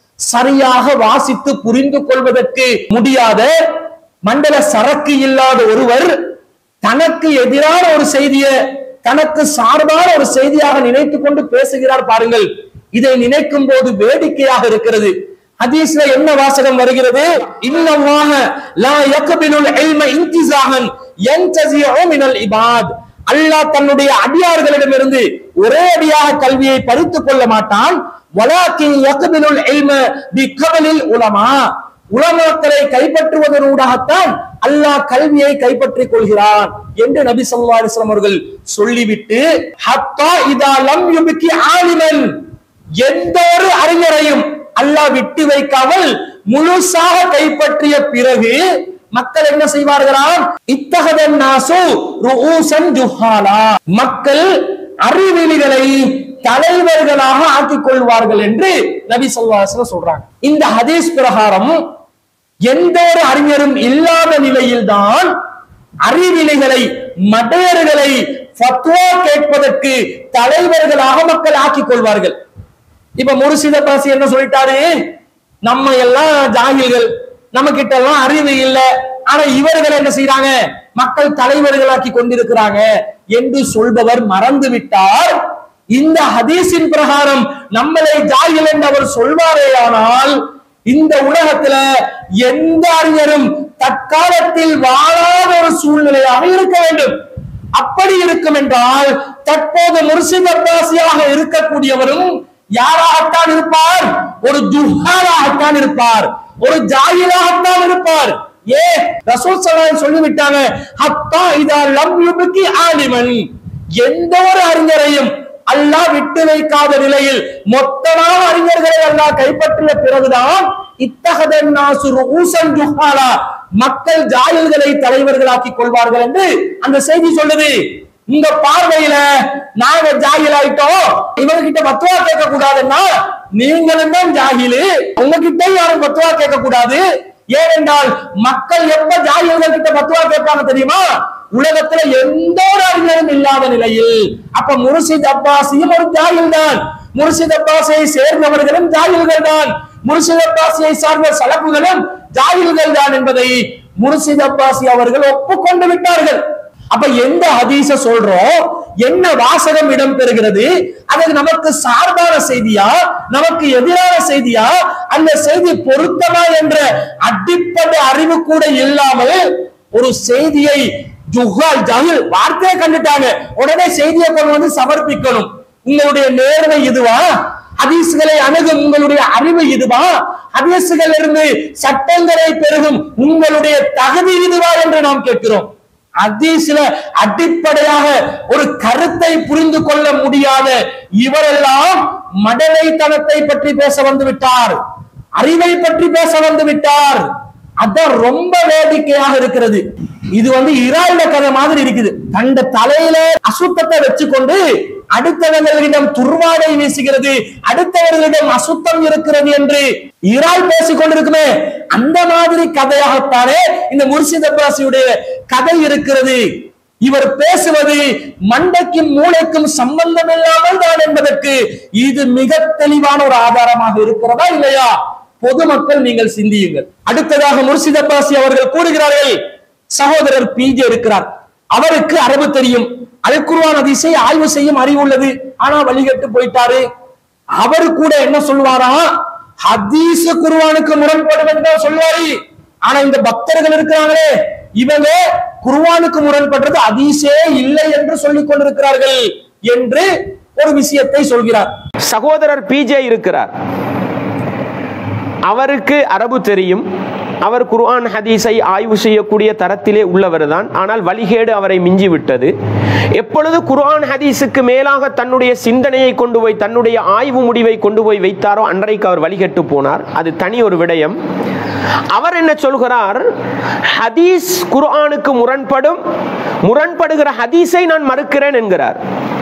சரியாக வாசித்து புரிந்து கொள்வதற்கு முடியாத மண்டல சரக்கு இல்லாத ஒருவர் தனக்கு எதிரான ஒரு செய்தியை தனக்கு சார்பான ஒரு செய்தியாக நினைத்துக் கொண்டு பேசுகிறார் பாருங்கள் இதை நினைக்கும் போது வேடிக்கையாக இருக்கிறது ஹதீஸ்ல என்ன வாசகம் வருகிறது இன்னல்லாஹ லா யக்பிலுல் இல்ம இன்திசாஹன் யன்தஸிஉ மினல் இபாத் அல்லாஹ் தன்னுடைய அடியார்களிடமிருந்து ஒரே அடியாக கல்வியை பறித்துக் கொள்ள மாட்டான் வலாக்கின் யக்பிலுல் இல்ம பிகபலில் உலமா உலமாக்களை கைப்பற்றுவதனூடாகத்தான் அல்லாஹ் கல்வியை கைப்பற்றிக் கொள்கிறான் என்று நபி ஸல்லல்லாஹு அலைஹி வஸல்லம் அவர்கள் சொல்லிவிட்டு ஹத்தா இதா லம் யுபிகி ஆலிமன் எந்த ஒரு அறிஞரையும் அல்லாஹ் விட்டு வைக்காமல் முழுசாக கைப்பற்றிய பிறகு மக்கள் என்ன செய்வார்களாம் இத்தகதன் நாசு ருஊசன் ஜுஹாலா மக்கள் அறிவிலிகளை தலைவர்களாக ஆக்கிக் கொள்வார்கள் என்று நபி ஸல்லல்லாஹு அலைஹி வஸல்லம் சொல்றாங்க இந்த ஹதீஸ் பிரகாரம் எந்த ஒரு அறிஞரும் இல்லாத நிலையில்தான் அறிவிலிகளை மடையர்களை ஃபத்வா கேட்பதற்கு தலைவர்களாக மக்கள் ஆக்கிக் கொள்வார்கள் இப்ப முர்ஷித பாசி என்ன சொல்லிட்டாரு நம்ம எல்லாம் ஜாகில்கள் நம்ம கிட்ட எல்லாம் அறிவு இல்ல ஆனா இவர்கள் என்ன செய்யறாங்க மக்கள் தலைவர்களாக்கி கொண்டிருக்கிறாங்க என்று சொல்பவர் மறந்து விட்டார் இந்த ஹதீஸின் பிரகாரம் நம்மளை ஜாகில் என்று அவர் சொல்வாரேயானால் இந்த உலகத்துல எந்த அறிஞரும் தற்காலத்தில் வாழாத ஒரு சூழ்நிலையாக இருக்க வேண்டும் அப்படி இருக்கும் என்றால் தற்போது முர்ஷித் அப்பாசியாக இருக்கக்கூடியவரும் யாராகத்தான் இருப்பார் ஒரு ஜுஹாலாகத்தான் இருப்பார் ஒரு ஜாகிலாகத்தான் இருப்பார் ஏ ரசூல் ஸல்லல்லாஹு சொல்லிவிட்டாங்க ஹத்தா இதா லம் யுபகி ஆலிமன் எந்த ஒரு அறிஞரையும் அல்லாஹ் விட்டு வைக்காத நிலையில் மொத்தமாக அறிஞர்களை அல்லாஹ் கைப்பற்றிய பிறகுதான் இத்தகதன் நாசு ரூசன் ஜுஹாலா மக்கள் ஜாயில்களை தலைவர்களாக்கிக் கொள்வார்கள் என்று அந்த செய்தி சொல்லுது உங்க பார்வையில நாங்க ஜாகில் ஆயிட்டோம் இவங்க கிட்ட பத்துவா கேட்க கூடாதுன்னா நீங்களும் தான் ஜாகிலு உங்ககிட்ட யாரும் பத்துவா கேட்க கூடாது ஏனென்றால் மக்கள் எப்ப ஜாகில்கள் கிட்ட பத்துவா கேட்பாங்க தெரியுமா உலகத்துல எந்த ஒரு அறிஞரும் இல்லாத நிலையில் அப்ப முர்ஷித் அப்பாசியும் ஒரு ஜாகில் தான் முர்ஷித் அப்பாசியை சேர்ந்தவர்களும் ஜாகில்கள் தான் முர்ஷித் அப்பாசியை சார்ந்த சலப்புகளும் ஜாகில்கள் தான் என்பதை முர்ஷித் அப்பாசி அவர்கள் ஒப்புக்கொண்டு விட்டார்கள் அப்ப எந்த ஹதீஸ சொல்றோம் என்ன வாசகம் இடம் பெறுகிறது அது நமக்கு சார்பான செய்தியா நமக்கு எதிரான செய்தியா அந்த செய்தி பொருத்தமா என்ற அடிப்படை அறிவு கூட இல்லாமல் ஒரு செய்தியை ஜுஹால் ஜாகில் வார்த்தையை கண்டுட்டாங்க உடனே செய்தியை கொண்டு வந்து சமர்ப்பிக்கணும் உங்களுடைய நேர்மை இதுவா ஹதீஸ்களை அணுகும் உங்களுடைய அறிவு இதுவா ஹதீஸ்கள் இருந்து சட்டங்களை பெருகும் உங்களுடைய தகுதி இதுவா என்று நாம் கேட்கிறோம் ஹதீஸ்ல அடிப்படையாக ஒரு கருத்தை புரிந்து கொள்ள முடியாத இவரெல்லாம் மடலைத்தனத்தை பற்றி பேச வந்து விட்டார் அறிவை பற்றி பேச வந்து விட்டார் அதான் ரொம்ப வேடிக்கையாக இருக்கிறது இது வந்து இறால்ட கதை மாதிரி இருக்குது தண்ட தலையில அசுத்தத்தை வச்சுக்கொண்டு அடுத்தவர்களிடம் துர்வாடை வீசுகிறது அடுத்தவர்களிடம் அசுத்தம் இருக்கிறது என்று இறால் பேசிக் கொண்டிருக்குமே அந்த மாதிரி கதையாகத்தானே இந்த முர்ஷித் அப்பாசியுடைய கதை இருக்கிறது இவர் பேசுவது மண்டைக்கும் மூளைக்கும் சம்பந்தம் இல்லாமல் தான் என்பதற்கு இது மிக தெளிவான ஒரு ஆதாரமாக இருக்கிறதா இல்லையா பொதுமக்கள் நீங்கள் சிந்தியுங்கள் அடுத்ததாக முர்ஷித் அப்பாசி அவர்கள் கூறுகிறார்கள் சகோதரர் பிஜே இருக்கிறார் அவருக்கு அரபு தெரியும் அல் குர்ஆன் ஹதீஸை ஆய்வு செய்யும் அறிவு உள்ளது ஆனா வழிகட்டு போயிட்டாரு அவர் கூட என்ன சொல்லுவாரா ஹதீஸ் குர்ஆனுக்கு முரண்படும் என்று தான் சொல்லுவாரு ஆனா இந்த பக்தர்கள் இருக்கிறாங்களே இவங்க குர்ஆனுக்கு முரண்படுறது ஹதீஸே இல்லை என்று சொல்லிக் கொண்டிருக்கிறார்கள் என்று ஒரு விஷயத்தை சொல்கிறார் சகோதரர் பிஜே இருக்கிறார் அவருக்கு அரபு தெரியும் அவர் குர்ஆன் ஹதீஸை ஆய்வு செய்யக்கூடிய தரத்திலே உள்ளவர் தான் ஆனால் வழிகேடு அவரை மிஞ்சி விட்டது எப்பொழுது குர்ஆன் ஹதீஸுக்கு மேலாக தன்னுடைய சிந்தனையை கொண்டு போய் தன்னுடைய ஆய்வு முடிவை கொண்டு போய் வைத்தாரோ அன்றைக்கு அவர் வழிகட்டு போனார் அது தனி ஒரு விடயம் அவர் என்ன சொல்கிறார் ஹதீஸ் குர்ஆனுக்கு முரண்படும் முரண்படுகிற ஹதீஸை நான் மறுக்கிறேன் என்கிறார்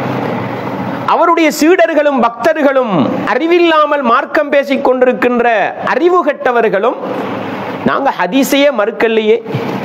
அவருடைய சீடர்களும் பக்தர்களும் அறிவில்லாமல் மார்க்கம் பேசிக் கொண்டிருக்கின்ற அறிவு கெட்டவர்களும் நாங்க ஹதீஸையே மறுக்கலையே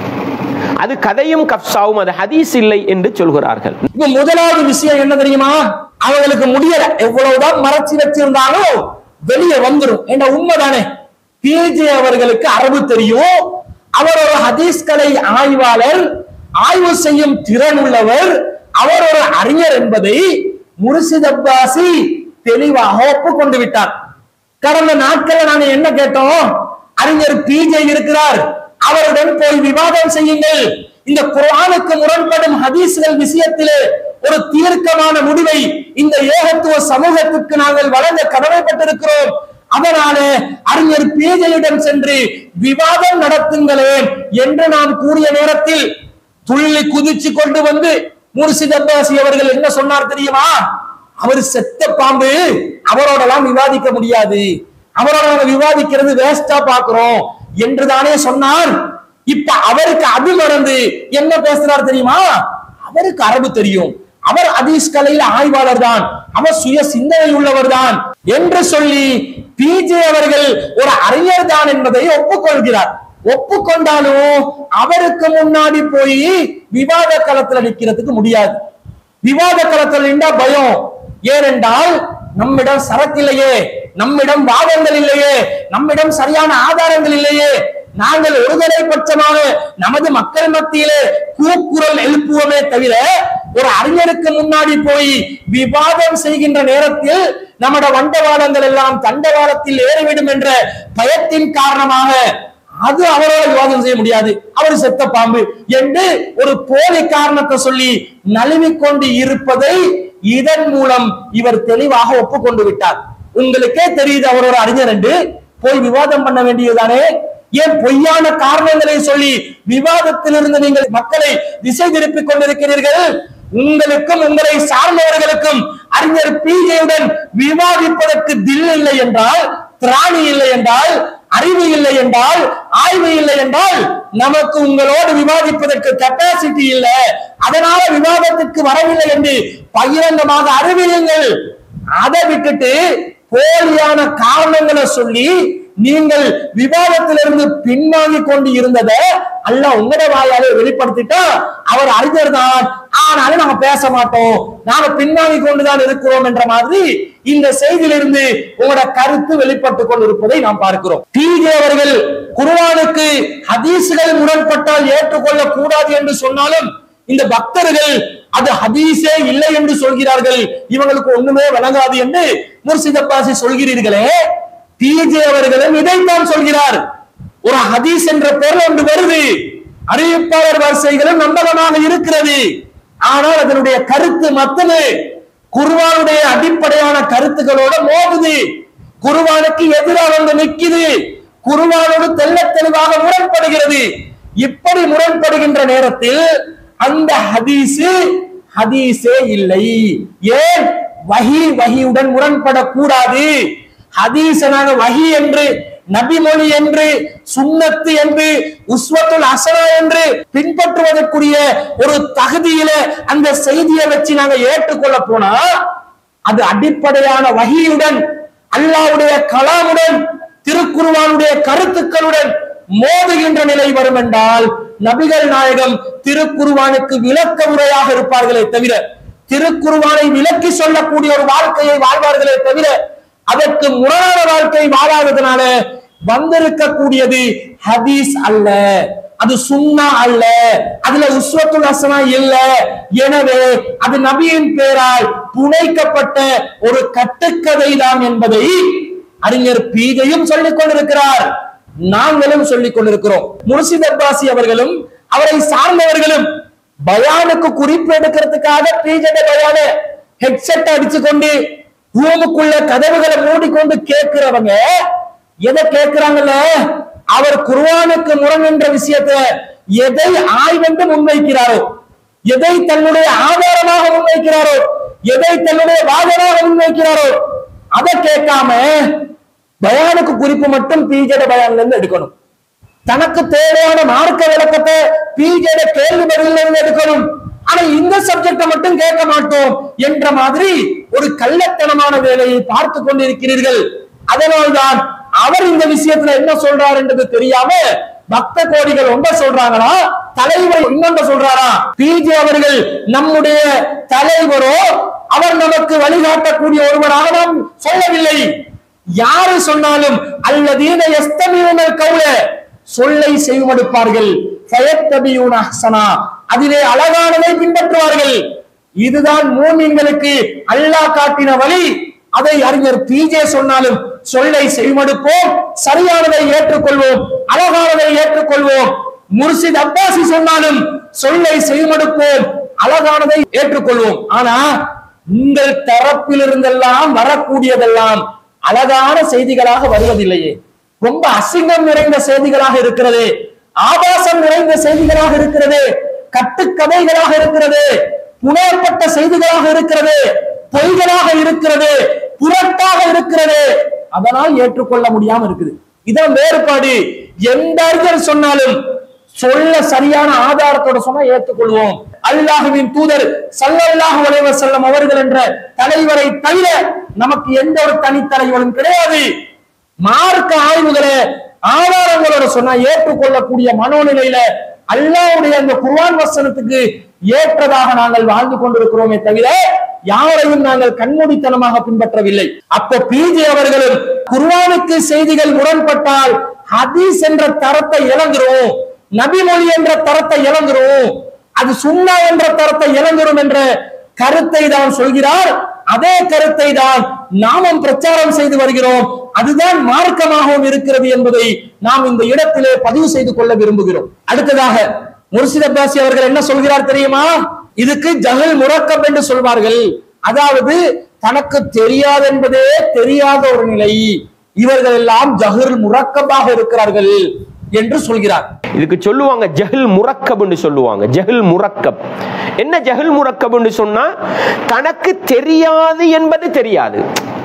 அது கதையும் கப்சாவும் அது ஹதீஸ் இல்லை என்று சொல்கிறார்கள் இப்ப முதலாவது விஷயம் என்ன தெரியுமா அவங்களுக்கு முடியல எவ்வளவுதான் மறைச்சு வச்சிருந்தாலும் வெளியே வந்துரும் என்ற உண்மைதானே பிஜே அவர்களுக்கு அரபு தெரியும் அவர் ஒரு ஹதீஸ் கலை ஆய்வாளர் ஆய்வு செய்யும் திறன் உள்ளவர் அவர் ஒரு அறிஞர் என்பதை முர்ஷித் அப்பாசி தெளிவாக ஒப்புக்கொண்டு விட்டார் கடந்த நாட்கள்ல நாங்க என்ன கேட்டோம் அறிஞர் பிஜே இருக்கிறார் அவருடன் போய் விவாதம் செய்யுங்கள் இந்த குர்ஆனுக்கு முரண்படும் ஹதீஸ்கள் விஷயத்திலே ஒரு தீர்க்கமான முடிவை இந்த ஏகத்துவ சமூகத்துக்கு நாங்கள் வழங்க கடமைப்பட்டிருக்கிறோம் அதனால அறிஞர் பிஜேயிடம் சென்று விவாதம் நடத்துங்களேன் என்று நான் கூறிய நேரத்தில் துள்ளி குதிச்சு கொண்டு வந்து முர்ஷித் அப்பாசி அவர்கள் என்ன சொன்னார் தெரியுமா அவர் செத்த பாம்பு அவரோடலாம் விவாதிக்க முடியாது அவரோட நாங்க விவாதிக்கிறது வேஸ்டா பாக்குறோம் என்று தானே சொன்னார் இப்ப அவருக்கு அது மறந்து என்ன பேசுறார் தெரியுமா அவருக்கு அரபு தெரியும் அவர் ஹதீஸ் கலையில ஆய்வாளர் தான் அவர் சுய சிந்தனை உள்ளவர் தான் என்று சொல்லி பிஜே அவர்கள் ஒரு அறிஞர் தான் என்பதை ஒப்புக்கொள்கிறார் ஒப்புக்கொண்டாலும் அவருக்கு முன்னாடி போய் விவாத களத்துல நிக்கிறதுக்கு முடியாது விவாத களத்தில் நின்றா பயம் ஏனென்றால் நம்மிடம் சரக்கு இல்லையே நம்மிடம் வாதங்கள் இல்லையே நம்மிடம் சரியான ஆதாரங்கள் இல்லையே நாங்கள் ஒருதலை பட்சமாக நமது மக்கள் மத்தியிலே கூக்குரல் எழுப்புவோமே தவிர ஒரு அறிஞருக்கு முன்னாடி போய் விவாதம் செய்கின்ற நேரத்தில் நம்மட வண்டவாளங்கள் எல்லாம் தண்டவாளத்தில் ஏறிவிடும் என்ற பயத்தின் காரணமாக அது அவரோட விவாதம் செய்ய முடியாது அவர் செத்த பாம்பு என்று ஒரு போலி காரணத்தை சொல்லி நழுவிக் கொண்டு இருப்பதை இதன் மூலம் இவர் தெளிவாக ஒப்புக்கொண்டு விட்டார் உங்களுக்கே தெரியுது அவர் ஒரு அறிஞர் என்று போய் விவாதம் பண்ண வேண்டியதுதானே ஏன் பொய்யான காரணங்களை சொல்லி விவாதத்திலிருந்து நீங்கள் மக்களை திசை திருப்பிக் கொண்டிருக்கிறீர்கள் உங்களுக்கும் உங்களை சார்ந்தவர்களுக்கும் அறிஞர் பிஜேயுடன் விவாதிப்பதற்கு தில் இல்லை என்றால் திராணி இல்லை என்றால் அறிவு இல்லை என்றால் ஆய்வு இல்லை என்றால் நமக்கு உங்களோடு விவாதிப்பதற்கு கெப்பாசிட்டி இல்லை அதனால விவாதத்திற்கு வரவில்லை என்று பகிரங்கமாக அறிவியுங்கள் அதை விட்டுட்டு போலியான காரணங்களை சொல்லி நீங்கள் விவாதத்திலிருந்து பின்வாங்கி கொண்டு இருந்ததை அல்ல உங்களோட வாயாலே வெளிப்படுத்திட்டா அவர் அறிஞர் தான் ஆனாலும் நாங்க பேச மாட்டோம் நாங்க பின்வாங்கி கொண்டுதான் இருக்கிறோம் என்ற மாதிரி இந்த செய்தியிலிருந்து உங்களோட கருத்து வெளிப்பட்டு கொண்டிருப்பதை நாம் பார்க்கிறோம் டிஜே அவர்கள் குர்ஆனுக்கு ஹதீஸ்கள் முரண்பட்டால் ஏற்றுக்கொள்ள கூடாது என்று சொன்னாலும் இந்த பக்தர்கள் அது ஹதீஸே இல்லை என்று சொல்கிறார்கள் இவங்களுக்கு ஒண்ணுமே விளங்காது என்று முர்ஷித் அப்பாசி சொல்கிறீர்களே டிஜே அவர்களும் இதைத்தான் சொல்கிறார் ஒரு ஹதீஸ் என்ற பொருள் ஒன்று வருது அறிவிப்பாளர் வரிசைகளும் நம்பகமாக இருக்கிறது ஆனால் அதனுடைய கருத்து மத்தது குர்வானுடைய அடிப்படையான கருத்துக்களோட மோதுது குர்வானுக்கு எதிராக வந்து நிக்குது குர்வானோடு தெள்ள தெளிவாக முரண்படுகிறது இப்படி முரண்படுகின்ற நேரத்தில் அந்த ஹதீஸு ஹதீஸே இல்லை ஏன் வஹி வஹியுடன் முரண்படக்கூடாது ஹதீஸ நாங்க வஹி என்று நபிமொழி என்று சுன்னத்து என்று உஸ்வத்துல் அசனா என்று பின்பற்றுவதற்குரிய ஒரு தகுதியில அந்த செய்தியை வச்சு நாங்க ஏற்றுக்கொள்ள போனா அது அடிப்படையான வகியுடன் அல்லாவுடைய கலாமுடன் திருக்குருவானுடைய கருத்துக்களுடன் மோதுகின்ற நிலை வரும் என்றால் நபிகள் நாயகம் திருக்குருவானுக்கு விளக்க உரையாக இருப்பார்களே தவிர திருக்குருவானை விளக்கி சொல்லக்கூடிய ஒரு வாழ்க்கையை வாழ்வார்களே தவிர அதற்கு முரணான வாழ்க்கை வாழாததுனால வந்திருக்கக்கூடியது ஹதீஸ் அல்ல அது சுன்னா அல்ல அதுல உஸ்வத்துல் ஹசனா இல்ல எனவே அது நபியின் பேரால் புனைக்கப்பட்ட ஒரு கட்டுக்கதை தான் என்பதை அறிஞர் பீகையும் சொல்லிக் கொண்டிருக்கிறார் நாங்களும் சொல்லிக் கொண்டிருக்கிறோம் முர்ஷித் அப்பாசி அவர்களும் அவரை சார்ந்தவர்களும் பயானுக்கு குறிப்பு எடுக்கிறதுக்காக பீஜட பயான ஹெட்செட் அடிச்சு கொண்டு ரூமுக்குள்ள கதவுகளை மூடிக்கொண்டு கேட்கிறவங்க எதை கேட்கிறாங்கல்ல அவர் குர்ஆனுக்கு முரண் என்ற விஷயத்தை எதை ஆய்வென்று முன்வைக்கிறாரோ எதை தன்னுடைய ஆதாரமாக முன்வைக்கிறாரோ எதை தன்னுடைய வாதமாக முன்வைக்கிறாரோ அதை கேட்காம பயானுக்கு குறிப்பு மட்டும் பீஜட பயான்ல இருந்து எடுக்கணும் தனக்கு தேவையான மார்க்க விளக்கத்தை பிஜேட கேள்வி பதில இருந்து எடுக்கணும் ஆனா இந்த சப்ஜெக்ட மட்டும் கேட்க மாட்டோம் என்ற மாதிரி ஒரு கள்ளத்தனமான வேலையை பார்த்து கொண்டிருக்கிறீர்கள் அதனால்தான் அவர் இந்த விஷயத்துல என்ன சொல்றார் என்றது தெரியாம பக்த கோடிகள் ஒன்ற சொல்றாங்களா தலைவர் இன்னொன்ற சொல்றாரா பிஜே அவர்கள் நம்முடைய தலைவரோ அவர் நமக்கு வழிகாட்டக்கூடிய ஒருவராக நாம் சொல்லவில்லை யாரு சொன்னாலும் அல்லதீன எஸ்தமியூனல் கவுல சொல்லை செய்வடுப்பார்கள் ஃபயத்தபியூன அஹ்சனா அதிலே அழகானதை பின்பற்றுவார்கள் இதுதான் மூமின்களுக்கு அல்லாஹ் காட்டின வழி அதை அறிஞர் பிஜே சொன்னாலும் சொல்லை செய்வடுப்போம் சரியானதை ஏற்றுக்கொள்வோம் அழகானதை ஏற்றுக்கொள்வோம் முர்ஷித் அப்பாசி சொன்னாலும் சொல்லை செய்வடுப்போம் அழகானதை ஏற்றுக்கொள்வோம் ஆனா உங்கள் தரப்பிலிருந்தெல்லாம் வரக்கூடியதெல்லாம் அழகான செய்திகளாக வருவதில்லையே ரொம்ப அசிங்கம் நிறைந்த செய்திகளாக இருக்கிறது ஆபாசம் நிறைந்த செய்திகளாக இருக்கிறது கட்டுக்கதைகளாக இருக்கிறது புனையப்பட்ட செய்திகளாக இருக்கிறது பொய்களாக இருக்கிறது புரட்டாக இருக்கிறது அதனால் ஏற்றுக்கொள்ள முடியாம இருக்குது இதான் வேறுபாடு எந்த அறிஞர் சொன்னாலும் சொல்ல சரியான ஆதாரத்தோட சொன்னா ஏற்றுக்கொள்வோம் அல்லாஹுவின் தூதர் சல்லல்லாஹு அலைஹி வஸல்லம் அவர்கள் என்ற தலைவரை தவிர நமக்கு எந்த ஒரு தனித்தலைவரும் கிடையாது மார்க்க ஆய்வுகளை ஆதாரங்களோட சொன்னா ஏற்றுக்கொள்ளக்கூடிய மனோநிலையில அல்லாஹ்வுடைய அந்த குர்ஆன் வசனத்துக்கு ஏற்றதாக நாங்கள் வாழ்ந்து கொண்டிருக்கிறோமே தவிர யாரையும் நாங்கள் கண்மூடித்தனமாக பின்பற்றவில்லை அப்போ பிஜே அவர்களும் குர்ஆனுக்கு செய்திகள் முரண்பட்டால் ஹதீஸ் என்ற தரத்தை இழந்துரும் நபிமொழி என்ற தரத்தை இழந்துரும் அது சுன்னா என்ற தரத்தை இழந்துரும் என்ற கருத்தை தான் சொல்கிறார் அதே கருத்தை தான் நாமும் பிரச்சாரம் செய்து வருகிறோம் அதுதான் மார்க்கமாகவும் இருக்கிறது என்பதை நாம் இந்த இடத்திலே பதிவு செய்து கொள்ள விரும்புகிறோம் அடுத்ததாக முர்ஷித் அப்பாசி அவர்கள் என்ன சொல்கிறார் தெரியுமா இதுக்கு ஜஹல் முரக்கம் என்று சொல்வார்கள் அதாவது தனக்கு தெரியாது என்பதே தெரியாத ஒரு நிலை இவர்கள் எல்லாம் ஜஹல் முரக்கமாக இருக்கிறார்கள் என்று சொல்கிறார் இதுக்கு சொல்லுவாங்க ஜஹல் முரக்கப்னு சொல்லுவாங்க ஜஹல் முரக்கப் என்ன ஜஹல் முரக்கப்னு சொன்னா தனக்கு தெரியாது என்பது தெரியாது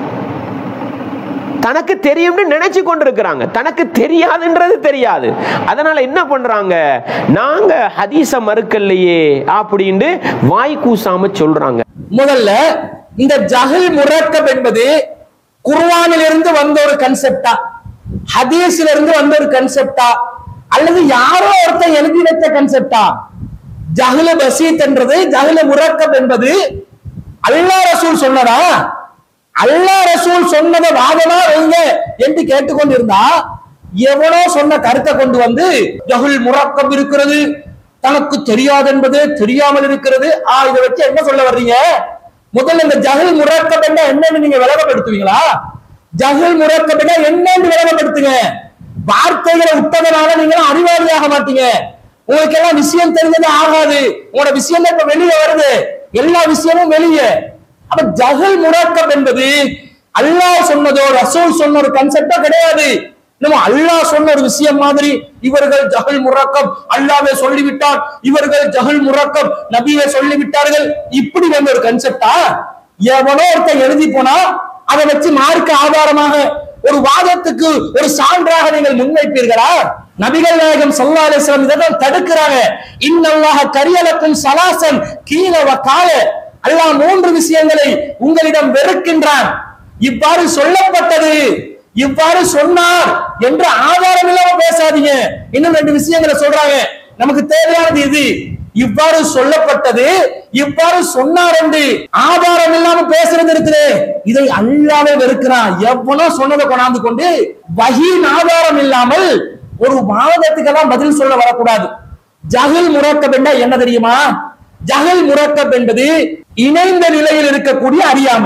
தனக்கு தெரியும்னு நினைச்சு கொண்டிருக்கிறாங்க தனக்கு தெரியாதுன்றது தெரியாது அதனால என்ன பண்றாங்க நாங்க ஹதீஸ மறுக்கலையே அப்படின்னு வாய் கூசாம சொல்றாங்க முதல்ல இந்த ஜஹல் முரக்கப் என்பது குர்ஆனிலிருந்து வந்த ஒரு கன்செப்டா ஹதீஸ்ல இருந்து வந்த ஒரு கன்செப்டா அல்லது யாரோ ஒருத்தன் எழுதி வச்ச கன்செப்டா ஜஹல பசீத் என்றது ஜஹல முரக்கப் என்பது அல்லாஹ் ரசூல் சொன்னதா அல்லாஹ் ரசூல் சொன்னதை வாதமா வைங்க என்று கேட்டுக்கொண்டிருந்தா எவனோ சொன்ன கருத்தை கொண்டு வந்து ஜஹுல் முரக்கப் இருக்கிறது தனக்கு தெரியாது என்பது தெரியாமல் இருக்கிறது ஆ இதை வச்சு என்ன சொல்ல வர்றீங்க முதல்ல இந்த ஜஹல் முரக்கப் என்ன என்னன்னு நீங்க விளங்கப்படுத்துவீங்களா ஜஹல் முரக்கப் என்ன என்னன்னு விளங்கப்படுத்துங்க வார்த்தைகளை விட்டதனால நீங்களும் அறிவாளியாக மாட்டீங்க உங்களுக்கு எல்லாம் விஷயம் தெரிஞ்சது ஆகாது உங்களோட விஷயம் இப்ப வெளியே வருது எல்லா விஷயமும் வெளியே அப்ப ஜஹல் முரக்கப் என்பது அல்லாஹ் சொன்னதோ ரசூல் சொன்ன ஒரு கன்செப்டா கிடையாது நம்ம அல்லாஹ் சொன்ன ஒரு விஷயம் மாதிரி இவர்கள் ஜஹல் முரக்கம் அல்லாவே சொல்லிவிட்டார் இவர்கள் ஜஹல் முரக்கம் நபியே சொல்லிவிட்டார்கள் இப்படி வந்த ஒரு கன்செப்டா எவனோ ஒருத்தன் எழுதி போனா அதை வச்சு மார்க்க ஆதாரமாக ஒரு வாதத்துக்கு ஒரு சான்றாக நீங்கள் முன்வைப்பீர்களா நபிகள் நாயகம் ஸல்லல்லாஹு அலைஹி வஸல்லம் இதைதான் தடுக்கிறாங்க இன்னல்லாஹ கரியலக்கும் சலாசன் கீழ வகால அல்லாஹ் மூன்று விஷயங்களை உங்களிடம் வெறுக்கின்றான் இவ்வாறு சொல்லப்பட்டது இவ்வாறு சொன்னார் என்று ஆதாரம் இல்லாம பேசாதீங்க இன்னும் ரெண்டு விஷயங்களை சொல்றாங்க நமக்கு தேவையானது இது இவ்வாறு சொல்லப்பட்டது இவ்வாறு சொன்னார் என்று ஆதாரம் இல்லாம பேசுறது இருக்குது இதை அல்லாவே வெறுக்கிறான் எவ்வளோ சொன்னதை கொண்டாந்து கொண்டு வகியின் ஆதாரம் இல்லாமல் ஒரு வாதத்துக்கெல்லாம் பதில் சொல்ல வரக்கூடாது ஜஹில் முரக்கப் என்றா என்ன தெரியுமா ஜஹில் முரக்கப் என்பது இணைந்த நிலையில் இருக்கக்கூடிய அறியாமை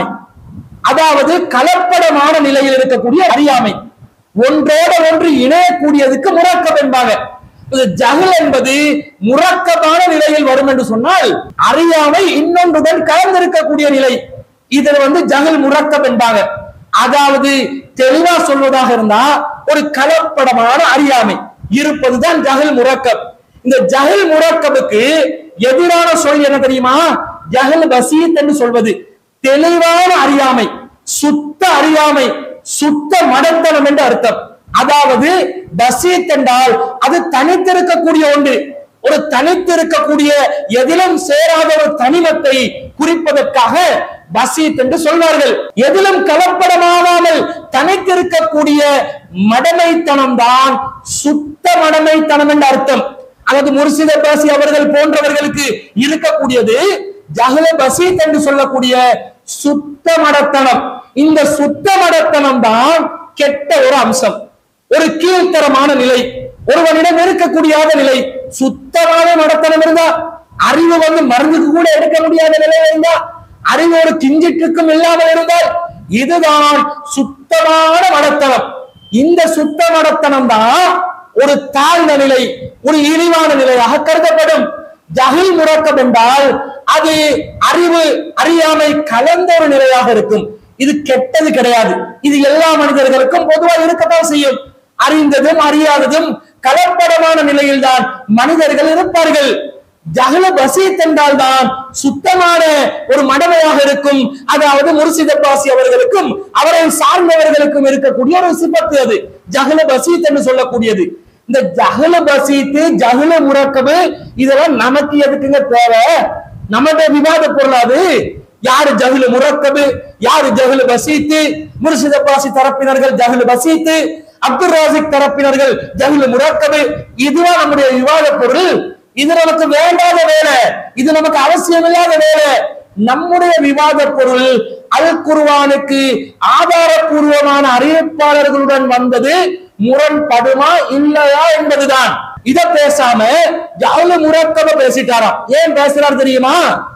அதாவது கலப்படமான நிலையில் இருக்கக்கூடிய அறியாமை ஒன்றோட ஒன்று இணையக்கூடியதுக்கு முரக்கப் என்பாங்க இது ஜஹல் என்பது முரக்கமான நிலையில் வரும் என்று சொன்னால் அறியாமை இன்னொன்றுடன் கலந்திருக்கக்கூடிய நிலை இதில் வந்து ஜஹல் முரக்கப் என்பாங்க அதாவது தெளிவா சொல்வதாக இருந்தா ஒரு கலப்படமான அறியாமை இருப்பதுதான் ஜஹல் முரக்கப் இந்த ஜஹல் முரக்கபுக்கு எதிரான சொல் என்ன தெரியுமா ஜஹல் பசீத் என்று சொல்வது தெளிவான அறியாமை சுத்த அறியாமை சுத்த மடத்தனம் என்று அர்த்தம் அதாவது பசீத் என்றால் அது தனித்திருக்கக்கூடிய ஒன்று ஒரு தனித்திருக்கக்கூடிய எதிலும் சேராத ஒரு தனிமத்தை குறிப்பதற்காக பசீத் என்று சொல்வார்கள் எதிலும் கலப்படமாகாமல் தனித்திருக்கக்கூடிய மடமைத்தனம் தான் சுத்த மடமைத்தனம் என்ற அர்த்தம் அதாவது முர்சித பாசி அவர்கள் போன்றவர்களுக்கு இருக்கக்கூடியது ஜஹல பசீத் என்று சொல்லக்கூடிய சுத்த மடத்தனம் இந்த சுத்த மடத்தனம் தான் கெட்ட ஒரு அம்சம் ஒரு கீழ்த்தரமான நிலை ஒருவனிடம் இருக்கக்கூடியாத நிலை சுத்தமான மடத்தனம் இருந்தா அறிவு வந்து மருந்துக்கு கூட எடுக்க முடியாத நிலை இருந்தா அறிவு ஒரு கிஞ்சிட்டுக்கும் இல்லாமல் இருந்தால் இதுதான் சுத்தமான மடத்தனம் இந்த சுத்த மடத்தனம் தான் ஒரு தாழ்ந்த நிலை ஒரு இழிவான நிலையாக கருதப்படும் ஜஹில் முறக்கம் என்றால் அது அறிவு அறியாமை கலந்த ஒரு நிலையாக இருக்கும் இது கெட்டது கிடையாது இது எல்லா மனிதர்களுக்கும் பொதுவாக இருக்கத்தான் செய்யும் அறிந்ததும் அறியாததும் கலப்படமான நிலையில்தான் மனிதர்கள் இருப்பார்கள் ஜஹல பசீத் என்றால் தான் சுத்தமான ஒரு மடமையாக இருக்கும் அதாவது முர்சித பாசி அவர்களுக்கும் அவரை சார்ந்தவர்களுக்கும் இருக்கக்கூடிய ஒரு சிபத்து அது ஜஹல பசீத் என்று சொல்லக்கூடியது இந்த ஜஹல பசீத்து ஜஹல முறக்கபு இதெல்லாம் நமக்கு எதுக்குங்க தேவை நம்மகிட்ட விவாத பொருளாது யாரு ஜஹில் முரக்கபு யாரு ஜஹில் பசீத்து முர்ஷித பாசி தரப்பினர்கள் ஜஹில் பசீத்து அப்துல் ராசிக் தரப்பினர்கள் ஜஹில் முரக்கபு இதுவா நம்முடைய விவாத பொருள் இது நமக்கு வேண்டாத வேலை இது நமக்கு அவசியமில்லாத வேலை நம்முடைய விவாத பொருள் அல் குர்வானுக்கு ஆதாரபூர்வமான அறிவிப்பாளர்களுடன் வந்தது முரண்படுமா இல்லையா என்பதுதான் இத பேசாம ஜவுல முரக்கப பேசிட்டாராம் ஏன் பேசுறாரு தெரியுமா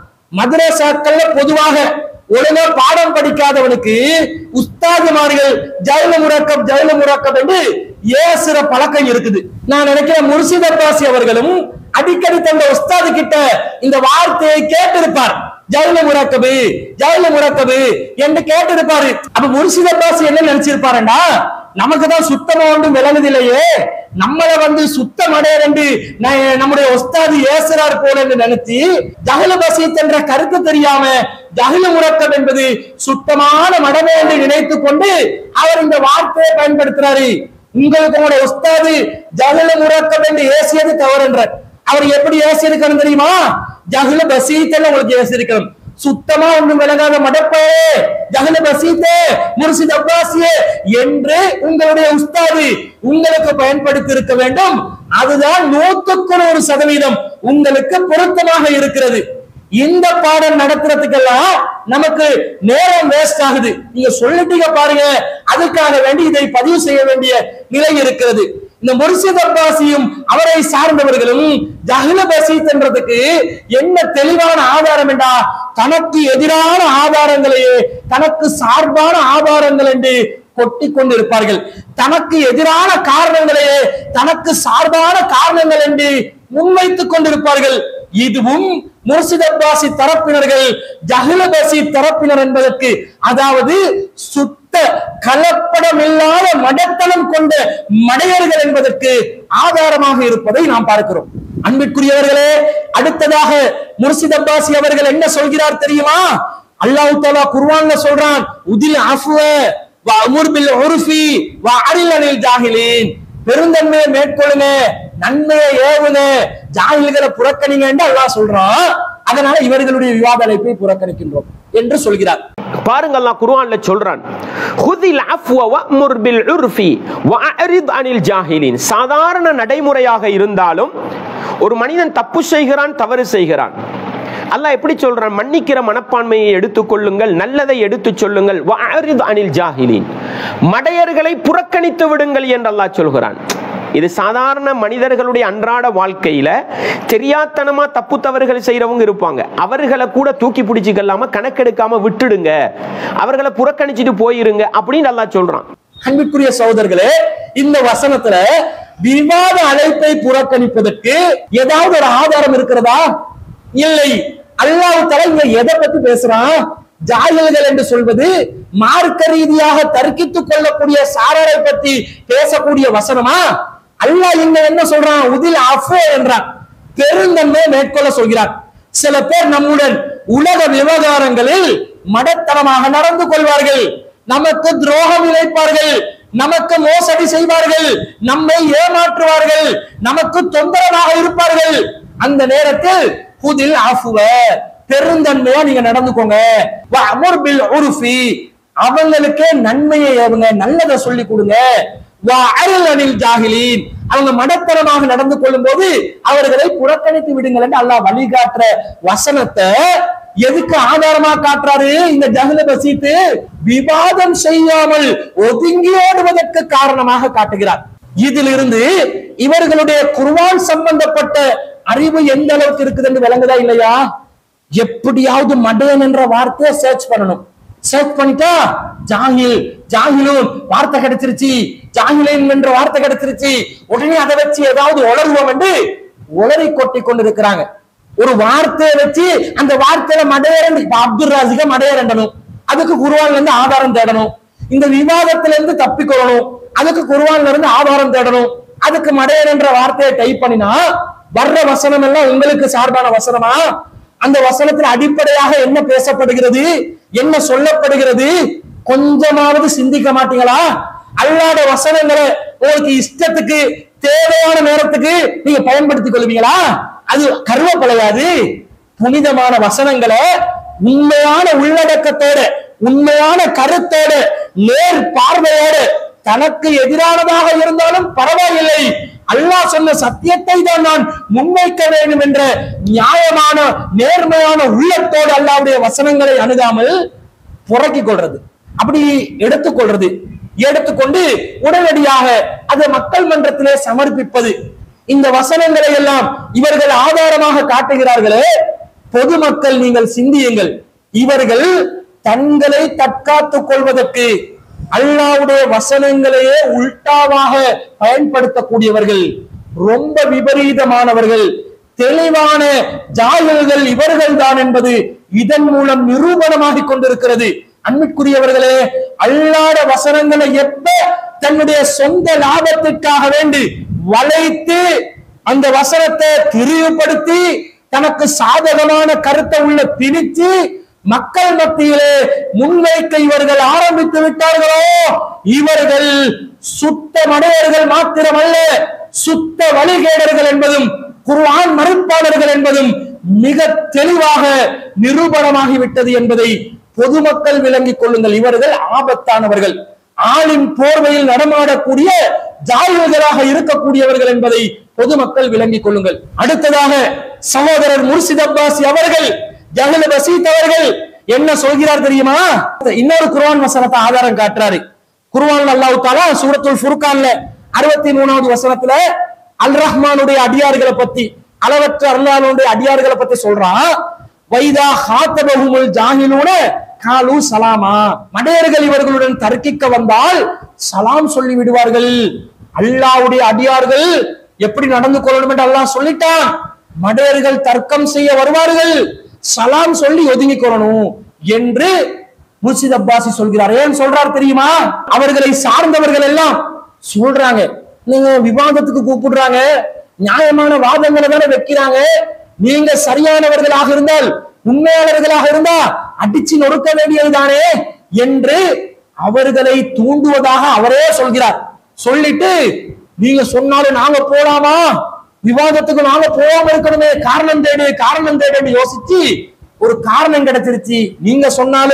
மதரசாக்கள்ல பொதுவாக ஒழுங்கா பாடம் படிக்காதவனுக்கு உஸ்தாதுமார்கள் ஜவுல முரக்கம் ஜவுல முரக்கம் என்று ஏசுற பழக்கம் இருக்குது நான் நினைக்கிறேன் முர்ஷித் அப்பாசி அவர்களும் அடிக்கடி தந்த உஸ்தாது கிட்ட இந்த வார்த்தையை கேட்டிருப்பார் ஜவுல முரக்கபு ஜவுல முரக்கபு என்று கேட்டிருப்பாரு அப்ப முர்ஷித் அப்பாசி என்ன நினைச்சிருப்பாருண்டா நமக்கு தான் சுத்தமா ஒன்றும் விளங்குதில்லையே நம்மள வந்து சுத்தம் அடையறண்டு நம்முடைய ஒஸ்தாது ஏசுறார் போல என்று நினைச்சு ஜஹல பசீத் என்ற கருத்து தெரியாம ஜஹல முறக்கம் என்பது சுத்தமான மடமே என்று நினைத்துக் கொண்டு அவர் இந்த வார்த்தையை பயன்படுத்துறாரு உங்களுக்கு உங்களுடைய ஒஸ்தாது ஜஹல முறக்கம் என்று ஏசியது தவறு என்றார் அவர் எப்படி ஏசியிருக்கணும் தெரியுமா ஜஹல பசீத் உங்களுக்கு ஏசியிருக்கணும் சுத்தமா ஒண்ணும் விளங்காத மடப்பே ஜகல பசீத்தே முர்ஷித் அப்பாசியே என்று உங்களுடைய உஸ்தாது உங்களுக்கு பயன்படுத்தி இருக்க வேண்டும் அதுதான் நூத்துக்கு நூறு சதவீதம் உங்களுக்கு பொருத்தமாக இருக்கிறது இந்த பாடம் நடத்துறதுக்கெல்லாம் நமக்கு நேரம் வேஸ்ட் ஆகுது நீங்க சொல்லிட்டீங்க பாருங்க அதுக்காக வேண்டி இதை பதிவு செய்ய வேண்டிய நிலை இருக்கிறது இந்த முர்ஷித் அப்பாசியும் அவரை சார்ந்தவர்களும் ஜஹ்ல பசீத் என்றதுக்கு என்ன தெளிவான ஆதாரம் என்றா தனக்கு எதிரான ஆதாரங்களையே தனக்கு சார்பான ஆதாரங்கள் என்று கொட்டி கொண்டிருப்பார்கள் தனக்கு எதிரான காரணங்களையே தனக்கு சார்பான காரணங்கள் என்று முன்வைத்துக் கொண்டிருப்பார்கள் இதுவும் முர்ஷித் அப்பாசி தரப்பினர்கள் ஜஹ்லபசி தரப்பினர் என்பதற்கு அதாவது சுத்த கலப்படமில்லாத மடத்தனம் கொண்ட மடையர்கள் என்பதற்கு ஆதாரமாக இருப்பதை நாம் பார்க்கிறோம் அன்பிற்குரியவர்களே அடுத்ததாக முர்ஷித் அப்பாசி அவர்கள் என்ன சொல்கிறார் தெரியுமா அல்லாஹ் தாலா குர்ஆன்ல சொல்றான் உதில் அஃப்வ வ அமுர் பில் உர்ஃபி வ அரில் அனில் ஜாஹிலீன் பெருந்தன்மையை மேற்கொள்ளுங்க நன்மையை ஏவுங்க ஜாகில்களை புறக்கணிங்க என்று அல்லாஹ் சொல்றான் அதனால இவர்களுடைய விவாத அழைப்பை புறக்கணிக்கின்றோம் என்று சொல்கிறார் பாருங்க அல்லாஹ் குர்ஆன்ல சொல்றான் ஹுதில் அஃப்வ வஅமுர் பில் உர்ஃபி வஅரித் அனில் ஜாஹிலின் சாதாரண நடைமுறையாக இருந்தாலும் ஒரு மனிதன் தப்பு செய்கிறான் தவறு செய்கிறான் அல்லாஹ் எப்படி சொல்றான் மன்னிக்கிற மனப்பான்மையை எடுத்துக்கொள்ளுங்கள் நல்லதை எடுத்துச் சொல்லுங்கள் வஅரித் அனில் ஜாஹிலின் மடையர்களை புறக்கணித்து விடுங்கள் என்று அல்லாஹ் சொல்கிறான் இது சாதாரண மனிதர்களுடைய அன்றாட வாழ்க்கையில தெரியாத்தனமா தப்பு தவறுகள் செய்யறவங்க இருப்பாங்க அவர்களை கூட தூக்கி பிடிச்சிக்கலாம கணக்கெடுக்காம விட்டுடுங்க அவர்களை புறக்கணிச்சிட்டு போயிருங்க அப்படின்னு அல்லாஹ் சொல்றான் அன்பிற்குரிய சகோதரர்களே இந்த வசனத்துல விவாத அழைப்பை புறக்கணிப்பதற்கு ஏதாவது ஒரு ஆதாரம் இருக்கிறதா இல்லை அல்லாஹ் தஆலா இங்க எதை பத்தி பேசுறான் ஜாகில்கள் என்று சொல்வது மார்க்க ரீதியாக தர்க்கித்துக் கொள்ளக்கூடிய சாரரை பத்தி பேசக்கூடிய வசனமா அல்லாஹ் இங்க என்ன சொல்றான் உதில் அஃபோ என்றான் பெருந்தன்மை மேற்கொள்ள சொல்கிறான் சில பேர் நம்முடன் உலக விவகாரங்களில் மடத்தனமாக நடந்து கொள்வார்கள் நமக்கு துரோகம் இழைப்பார்கள் நமக்கு மோசடி செய்வார்கள் நம்மை ஏமாற்றுவார்கள் நமக்கு தொந்தரவாக இருப்பார்கள் அந்த நேரத்தில் புதில் ஆஃபுவ பெருந்தன்மையா நீங்க நடந்துக்கோங்க வஅமுர் பில் உருஃபி அவங்களுக்கே நன்மையை அவங்க நல்லதை சொல்லி கொடுங்க வஅரில் அனில் ஜாஹிலீன் அவங்க மடத்தனமாக நடந்து கொள்ளும் போது அவர்களை புறக்கணித்து விடுங்கள் என்று அல்லாஹ் வழிகாட்டுற வசனத்தை எதுக்கு ஆதாரமா காட்டுறாரு இந்த ஜஹல பசீத்து விவாதம் செய்யாமல் ஒதுங்கி ஓடுவதற்கு காரணமாக காட்டுகிறார் இதிலிருந்து இவர்களுடைய குர்ஆன் சம்பந்தப்பட்ட அறிவு எந்த அளவுக்கு இருக்குது என்று விளங்குதா இல்லையா எப்படியாவது மடையன் என்ற வார்த்தையை சர்ச் பண்ணணும் சர்ச் பண்ணிட்டா ஜாகில் ஜாகிலூன் வார்த்தை கிடைச்சிருச்சு ஜாகிலின் என்ற வார்த்தை கிடைச்சிருச்சு உடனே அதை வச்சு ஏதாவது உளருவோம் என்று உளறி கொட்டி கொண்டிருக்கிறாங்க ஒரு வார்த்தையை வச்சு அந்த வார்த்தையில மடையரன் இப்ப அப்துல் ராசிக மடையரண்டணும் அதுக்கு குருவான்ல இருந்து ஆதாரம் தேடணும் இந்த விவாதத்துல இருந்து தப்பிக்கொள்ளணும் அதுக்கு குருவான்ல இருந்து ஆதாரம் தேடணும் அதுக்கு மடையர் என்ற வார்த்தையை டைப் பண்ணினா வர்ற வசனம் எல்லாம் உங்களுக்கு சார்பான வசனமா அந்த வசனத்தில் அடிப்படையாக என்ன பேசப்படுகிறது என்ன சொல்லப்படுகிறது கொஞ்சமாவது சிந்திக்க மாட்டீங்களா அல்லாத வசனங்களை உங்களுக்கு இஷ்டத்துக்கு தேவையான நேரத்துக்கு நீங்க பயன்படுத்திக் கொள்வீங்களா அது கருவப்படையாது புனிதமான வசனங்களை உண்மையான உள்ளடக்கத்தோட உண்மையான கருத்தோட நேர் பார்வையோட தனக்கு எதிரானதாக இருந்தாலும் பரவாயில்லை அல்லாஹ் சொன்ன சத்தியத்தை தான் நான் முன்வைக்க வேண்டும் என்ற நியாயமான நேர்மையான உள்ளத்தோடு அல்லாவுடைய வசனங்களை அணுகாமல் புறக்கிக் கொள்றது அப்படி எடுத்துக்கொள்றது எடுத்துக்கொண்டு உடனடியாக அதை மக்கள் மன்றத்திலே சமர்ப்பிப்பது இந்த வசனங்களை எல்லாம் இவர்கள் ஆதாரமாக காட்டுகிறார்களே பொதுமக்கள் நீங்கள் சிந்தியுங்கள் இவர்கள் தங்களை தற்காத்துக் கொள்வதற்கு அல்லாவுடைய வசனங்களையே உல்டாவாக பயன்படுத்தக்கூடியவர்கள் ரொம்ப விபரீதமானவர்கள் தெளிவான ஜாகல்கள் இவர்கள் தான் என்பது இதன் மூலம் நிரூபணமாகிக் கொண்டிருக்கிறது அன்பிற்குரியவர்களே அல்லாத வசனங்களை எப்ப தன்னுடைய சொந்த லாபத்திற்காக வேண்டி வளைத்து அந்த வசனத்தை திரிவுபடுத்தி தனக்கு சாதகமான கருத்தை உள்ள திணிச்சு மக்கள் மத்தியிலே முன்வைக்க இவர்கள் ஆரம்பித்து விட்டார்களோ இவர்கள் சுத்த மடையர்கள் மாத்திரமல்ல சுத்த வழிகேடர்கள் என்பதும் குர்ஆன் மறுப்பாளர்கள் என்பதும் மிக தெளிவாக நிரூபணமாகிவிட்டது என்பதை பொதுமக்கள் விளங்கிக் கொள்ளுங்கள் இவர்கள் ஆபத்தானவர்கள் ஆளின் போர்வையில் நடமாடக்கூடிய ஜாயுதராக இருக்கக்கூடியவர்கள் என்பதை பொதுமக்கள் விளங்கிக் கொள்ளுங்கள் அடுத்ததாக சகோதரர் முர்சித் அப்பாசி அவர்கள் ஜஹல் பசீத் அவர்கள் என்ன சொல்கிறார் தெரியுமா இன்னொரு குர்ஆன் வசனத்தை ஆதாரம் காட்டுறாரு குர்ஆன் அல்லாஹ் தாலா சூரத்துல் ஃபுர்கான்ல அறுபத்தி மூணாவது வசனத்துல அல் ரஹ்மானுடைய அடியார்களை பத்தி அளவற்ற அல்லாஹ்வுடைய அடியார்களை பத்தி சொல்றான் வைதா ஹாத்தபஹுமுல் ஜாஹிலூன காலு சலாமா மடையர்கள் இவர்களுடன் தர்க்கிக்க வந்தால் சலாம் சொல்லி விடுவார்கள் அல்லாஹ்வுடைய அடியார்கள் எப்படி நடந்து கொள்ளணும் என்று அல்லாஹ் சொல்லிட்டான் மடையர்கள் தர்க்கம் செய்ய வருவார்கள் சலாம் சொல்லி ஒதுங்கி கொள்ளணும் என்று முர்ஷித் அப்பாசி சொல்கிறார் ஏன் சொல்றார் தெரியுமா அவர்களை சார்ந்தவர்கள் எல்லாம் சொல்றாங்க நீங்க விவாதத்துக்கு கூப்பிடுறாங்க நியாயமான வாதங்களை தானே வைக்கிறாங்க நீங்க சரியானவர்களாக இருந்தால் உண்மையாளர்களாக இருந்தா அடிச்சு நொறுக்க வேண்டியதுதானே என்று அவர்களை தூண்டுவதாக அவரே சொல்கிறார் சொல்லிட்டு நீங்க சொன்னாலும் நாங்க போலாமா விவாதத்துக்கு நாங்க போகாம இருக்கணுமே காரணம் தேடு காரணம் தேடுன்னு யோசிச்சு ஒரு காரணம் கிடைச்சிருச்சு நீங்க சொன்னாலும்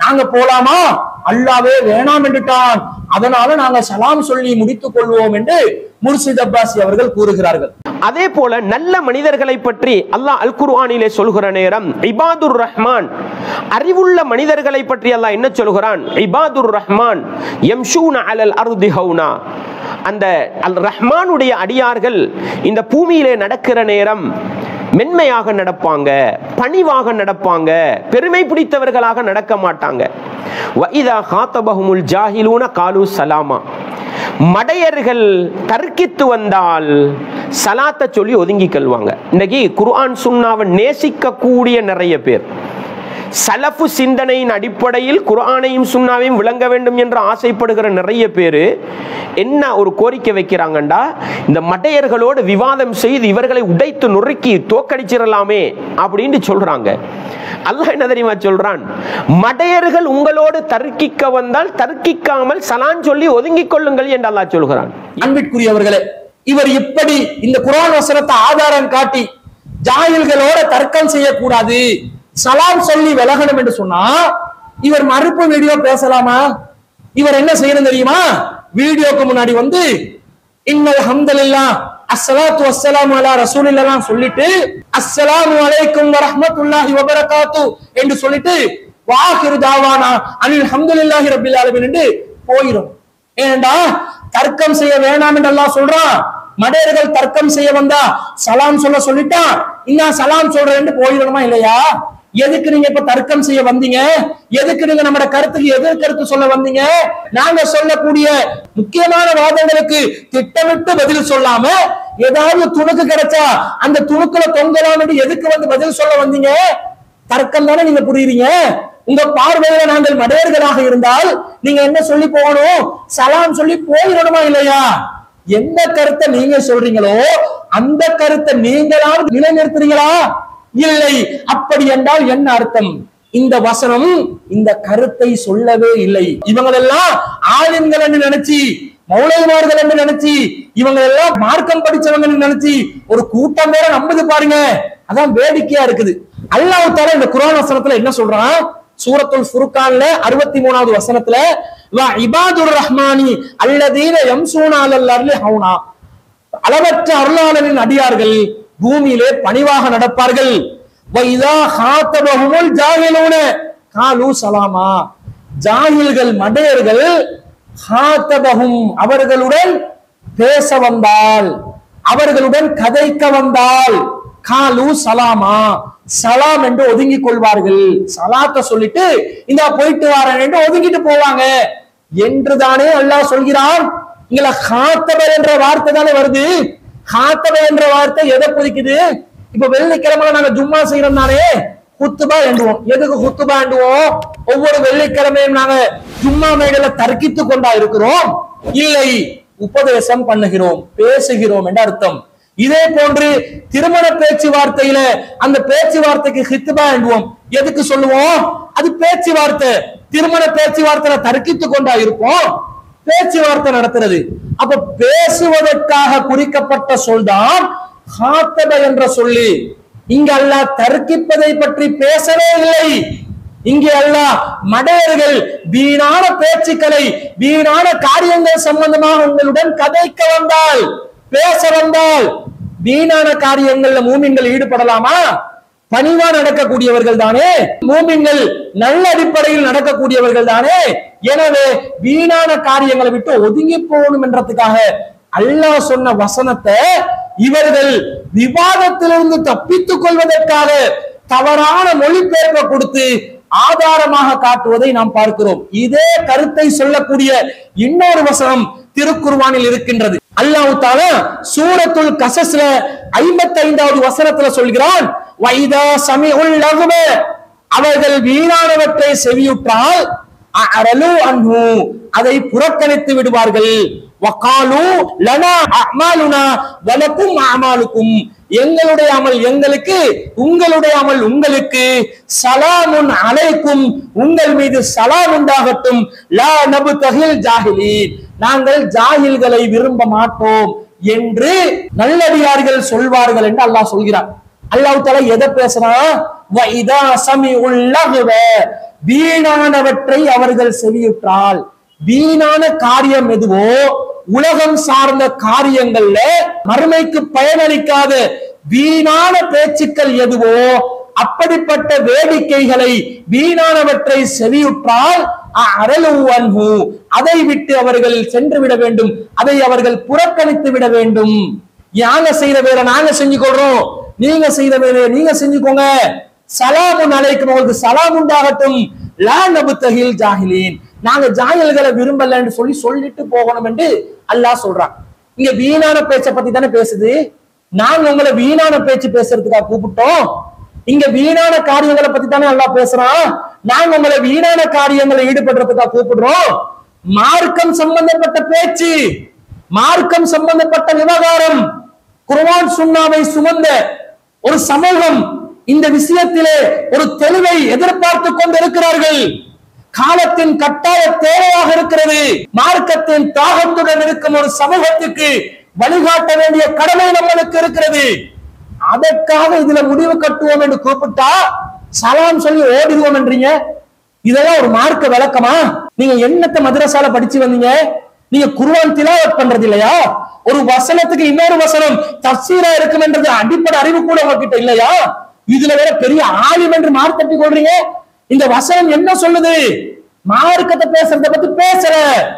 நாங்க போலாமா அல்லாவே வேணாம் என்றுட்டான் அதனால நாங்க சலாம் சொல்லி முடித்துக் கொள்வோம் என்று முர்ஷித் அப்பாசி அவர்கள் கூறுகிறார்கள் அதே போல நல்ல மனிதர்களை பற்றி அல்லாஹ் அல் குர்ஆனிலே சொல்கிற நேரம் இபாதுர் ரஹ்மான் அறிவுள்ள மனிதர்களை பற்றி அல்லாஹ் என்ன சொல்கிறான் இபாதுர் ரஹ்மான் யம்ஷூன அலல் அர்தி ஹவுனா அந்த அல் ரஹ்மானுடைய அடியார்கள் இந்த பூமியிலே நடக்கிற நேரம் மென்மையாக நடப்பாங்க பணிவாக நடப்பாங்க பெருமை பிடித்தவர்களாக நடக்க மாட்டாங்க வைதா காத்தபஹுமுல் ஜாஹிலூன காலு சலாமா மடையர்கள் தர்க்கித்து வந்தால் சலாத்தை சொல்லி ஒதுங்கி கொள்வாங்க இன்னைக்கு குர்ஆன் சுன்னாவை நேசிக்கக்கூடிய நிறைய பேர் சலஃபு சிந்தனையின் அடிப்படையில் குர்ஆனையும் சுன்னாவையும் விளங்க வேண்டும் என்று ஆசைப்படுகிற நிறைய பேர் என்ன ஒரு கோரிக்கை வைக்கிறாங்கண்டா இந்த மடையர்களோடு விவாதம் செய்து இவர்களை உடைத்து நொறுக்கி தோக்கடிச்சிடலாமே அப்படின்னு சொல்றாங்க அல்லாஹ் என்ன தெரியுமா சொல்றான் மடையர்கள் உங்களோடு தர்க்கிக்க வந்தால் தர்க்கிக்காமல் சலான் சொல்லி ஒதுங்கிக் கொள்ளுங்கள் என்று அல்லாஹ் சொல்கிறான் அன்பிற்குரியவர்களே இவர் இப்படி இந்த குர்ஆன் வசனத்தை ஆதாரம் காட்டி ஜாயில்களோட தர்க்கம் செய்யக்கூடாது சலாம் சொல்லி விலகணும் என்று சொன்னா இவர் மறுப்பு வீடியோ பேசலாமா இவர் என்ன செய்யணும் தெரியுமா வீடியோக்கு முன்னாடி வந்து இன்னல் ஹம்தலில்லா அஸ்ஸலாத்து வஸ்ஸலாமு அலா ரசூலில்லாம் சொல்லிட்டு அஸ்ஸலாமு அலைக்கும் வரஹ்மத்துல்லாஹி வபரகாத்து என்று சொல்லிட்டு வாஹிரு தாவானா அனில் ஹம்துலில்லாஹி ரப்பில் ஆலமீன் என்று போயிடும் ஏண்டா தர்க்கம் செய்ய வேணாம் என்று அல்லாஹ் சொல்றான் மடையர்கள் தர்க்கம் செய்ய வந்தா சலாம் சொல்ல சொல்லிட்டா இன்னும் சலாம் சொல்றேன்னு போயிடணுமா இல்லையா எதுக்கு நீங்க இப்ப தர்க்கம் செய்ய வந்தீங்க எதுக்கு நீங்க நம்ம கருத்துக்கு எதிர் கருத்து சொல்ல வந்தீங்க நாங்க சொல்லக்கூடிய முக்கியமான வாதங்களுக்கு திட்டமிட்டு பதில் சொல்லாம ஏதாவது துணுக்கு கிடைச்சா அந்த துணுக்குல தொங்கலாம் என்று எதுக்கு வந்து பதில் சொல்ல வந்தீங்க தர்க்கம் தானே நீங்க புரியுறீங்க உங்க பார்வையில நாங்கள் மடையர்களாக இருந்தால் நீங்க என்ன சொல்லி போகணும் சலாம் சொல்லி போயிடணுமா இல்லையா எந்த கருத்தை நீங்க சொல்றீங்களோ அந்த கருத்தை நீங்களாவது நிலைநிறுத்துறீங்களா இல்லை அப்படி என்றால் என்ன அர்த்தம் இந்த வசனம் இந்த கருத்தை சொல்லவே இல்லை இவங்களெல்லாம் ஆளுங்கள் என்று நினைச்சு மௌலைமார்கள் என்று நினைச்சு இவங்க எல்லாம் மார்க்கம் படிச்சவங்க நினைச்சு ஒரு கூட்டம் வேற நம்புது பாருங்க அதான் வேடிக்கையா இருக்குது அல்லாஹ் தால இந்த குர்ஆன் வசனத்துல என்ன சொல்றான் சூரத்துல் ஃபுர்கான்ல அறுபத்தி மூணாவது வசனத்துல வா இபாதுர் ரஹ்மானி அல்லதீன யம்சூனா அலல் அர்லி ஹவுனா அளவற்ற அருளாளனின் அடியார்கள் பூமியிலே பணிவாக நடப்பார்கள் வைதா ஹாத்தபஹுமுல் ஜாஹிலூன காலு சலாமா ஜாஹில்கள் மடையர்கள் ஹாத்தபஹும் அவர்களுடன் பேச வந்தால் அவர்களுடன் கதைக்க வந்தால் காலு சலாமா சலாம் என்று ஒதுங்கிக் கொள்வார்கள் சலாத்த சொல்லிட்டு இந்த போயிட்டு வரேன் என்று ஒதுங்கிட்டு போவாங்க என்றுதானே அல்லாஹ் சொல்கிறான் இங்கள ஹாத்தபர் என்ற வார்த்தை தானே வருது ஹாத்தபர் என்ற வார்த்தை எதை குறிக்குது இப்ப வெள்ளிக்கிழமை நாங்க ஜும்மா செய்யறோம் தானே குத்துபா எண்டுவோம் எதுக்கு குத்துபா எண்டுவோம் ஒவ்வொரு வெள்ளிக்கிழமையும் நாங்க ஜும்மா மேடையில தர்க்கித்து கொண்டா இருக்கிறோம் இல்லை உபதேசம் பண்ணுகிறோம் பேசுகிறோம் என்ற அர்த்தம் இதே போன்று திருமண பேச்சுவார்த்தையில அந்த பேச்சுவார்த்தைக்கு ஹித்துபா எண்டுவோம் எதுக்கு சொல்லுவோம் அது பேச்சுவார்த்தை திருமண பேச்சுவார்த்தையில தர்க்கித்து கொண்டா இருப்போம் பேச்சுவார்த்தை நடத்துறது அப்ப பேசுவதற்காக குறிக்கப்பட்ட சொல்தான் ஹாத்தப என்ற சொல்லி இங்க அல்லாஹ் தர்க்கிப்பதை பற்றி பேசவே இல்லை இங்கே அல்லாஹ் மடையர்கள் வீணான பேச்சுக்களை வீணான காரியங்கள் சம்பந்தமாக உங்களுடன் கதைக்க வந்தால் பேச வந்தால் வீணான காரியங்கள்ல மூமின்கள் ஈடுபடலாமா பணிவா நடக்கக்கூடியவர்கள் தானே மூமின்கள் நல்ல அடிப்படையில் நடக்கக்கூடியவர்கள் தானே எனவே வீணான காரியங்களை விட்டு ஒதுங்கி போகணும் என்றதுக்காக அல்லாஹ் சொன்ன வசனத்தை இவர்கள் விவாதத்திலிருந்து தப்பித்துக் கொள்வதற்காக தவறான மொழிபெயர்ப்பை கொடுத்து ஆதாரமாக காட்டுவதை நாம் பார்க்கிறோம் இதே கருத்தை சொல்லக்கூடிய இன்னொரு வசனம் திருக்குர்வானில் இருக்கின்றது அல்லாஹ் தாலா சூரத்துல் கசஸ்ல ஐம்பத்தி ஐந்தாவது வசனத்துல சொல்கிறான் வைதா சமிஉல் லகுவ அவர்கள் வீணானவற்றை செவியுற்றால் அஅரலு அன்ஹு அதை புறக்கணித்து விடுவார்கள் வகாலு லனா அமாலுனா வலக்கும் அமாலுக்கும் எங்களுடைய அமல் எங்களுக்கு உங்களுடைய அமல் உங்களுக்கு சலாமுன் அலைக்கும் உங்கள் மீது சலாம் உண்டாகட்டும் லா நபு தகில் ஜாஹிலீன் நாங்கள் ஜாஹில்களை விரும்ப மாட்டோம் என்று நல்லடியார்கள் சொல்வார்கள் என்று அல்லாஹ் சொல்கிறார் அல்லாஹ் தஆலா எதை பேசுறான் وَإِذَا سَمِعُوا اللَّغْوَ வீணானவற்றை அவர்கள் செவியுற்றால் வீணான காரியம் எதுவோ உலகம் சார்ந்த காரியங்கள்ல மறுமைக்கு பயனளிக்காத வீணான பேச்சுக்கள் எதுவோ அப்படிப்பட்ட வேடிக்கைகளை வீணானவற்றை செவியுற்றால் அரலுவன்ஹு அதை விட்டு அவர்கள் சென்று விட வேண்டும் அதை அவர்கள் புறக்கணித்து விட வேண்டும் யாங்க செய்யற வேலை நாங்க செஞ்சு கொள்றோம் நீங்க செய்த வேலையை நீங்க செஞ்சுக்கோங்க சலாமுன் அலைக்கும் உங்களுக்கு சலாம் உண்டாகட்டும் லா நபுத்தகில் ஜாஹிலீன் நாங்க ஜாகில்களை விரும்பலன்னு சொல்லி சொல்லிட்டு போகணும் என்று அல்லாஹ் சொல்றான் இங்க வீணான பேச்சை பத்தி தானே பேசுது நாங்க உங்களை வீணான பேச்சு பேசுறதுக்காக கூப்பிட்டோம் இங்க வீணான காரியங்களை பத்தி தானே அல்லாஹ் பேசுறான் நாங்க உங்களை வீணான காரியங்களை ஈடுபடுறதுக்காக கூப்பிடுறோம் மார்க்கம் சம்பந்தப்பட்ட பேச்சு மார்க்கம் சம்பந்தப்பட்ட விவகாரம் குர்ஆன் சுன்னாவை சுமந்த ஒரு சமூகம் இந்த விஷயத்திலே ஒரு தெளிவை எதிர்பார்த்து கொண்டிருக்கிறார்கள் காலத்தின் கட்டாய தேவையாக இருக்கிறது மார்க்கத்தின் தாகத்துடன் இருக்கும் ஒரு சமூகத்துக்கு வழிகாட்ட வேண்டிய கடமை நம்மளுக்கு இருக்கிறது அதற்காக இதுல முடிவு கட்டுவோம் என்று கூப்பிட்டா சலாம் சொல்லி ஓடிடுவோம் என்றீங்க இதெல்லாம் ஒரு மார்க்க விளக்கமா நீங்க என்னத்த மதரசால படிச்சு வந்தீங்க நீங்க குர்ஆன் திலாவத் பண்றது இல்லையா ஒரு வசனத்துக்கு இன்னொரு வசனம் தப்சீரா இருக்கும் என்றது அடிப்படை அறிவு கூட உங்ககிட்ட இல்லையா இதுல வேற பெரிய ஆலிம் என்று மார்த்தட்டி கொள்றீங்க இந்த வசனம் என்ன சொல்லுது மார்க்கத்தை பேசுறத பத்தி பேசுற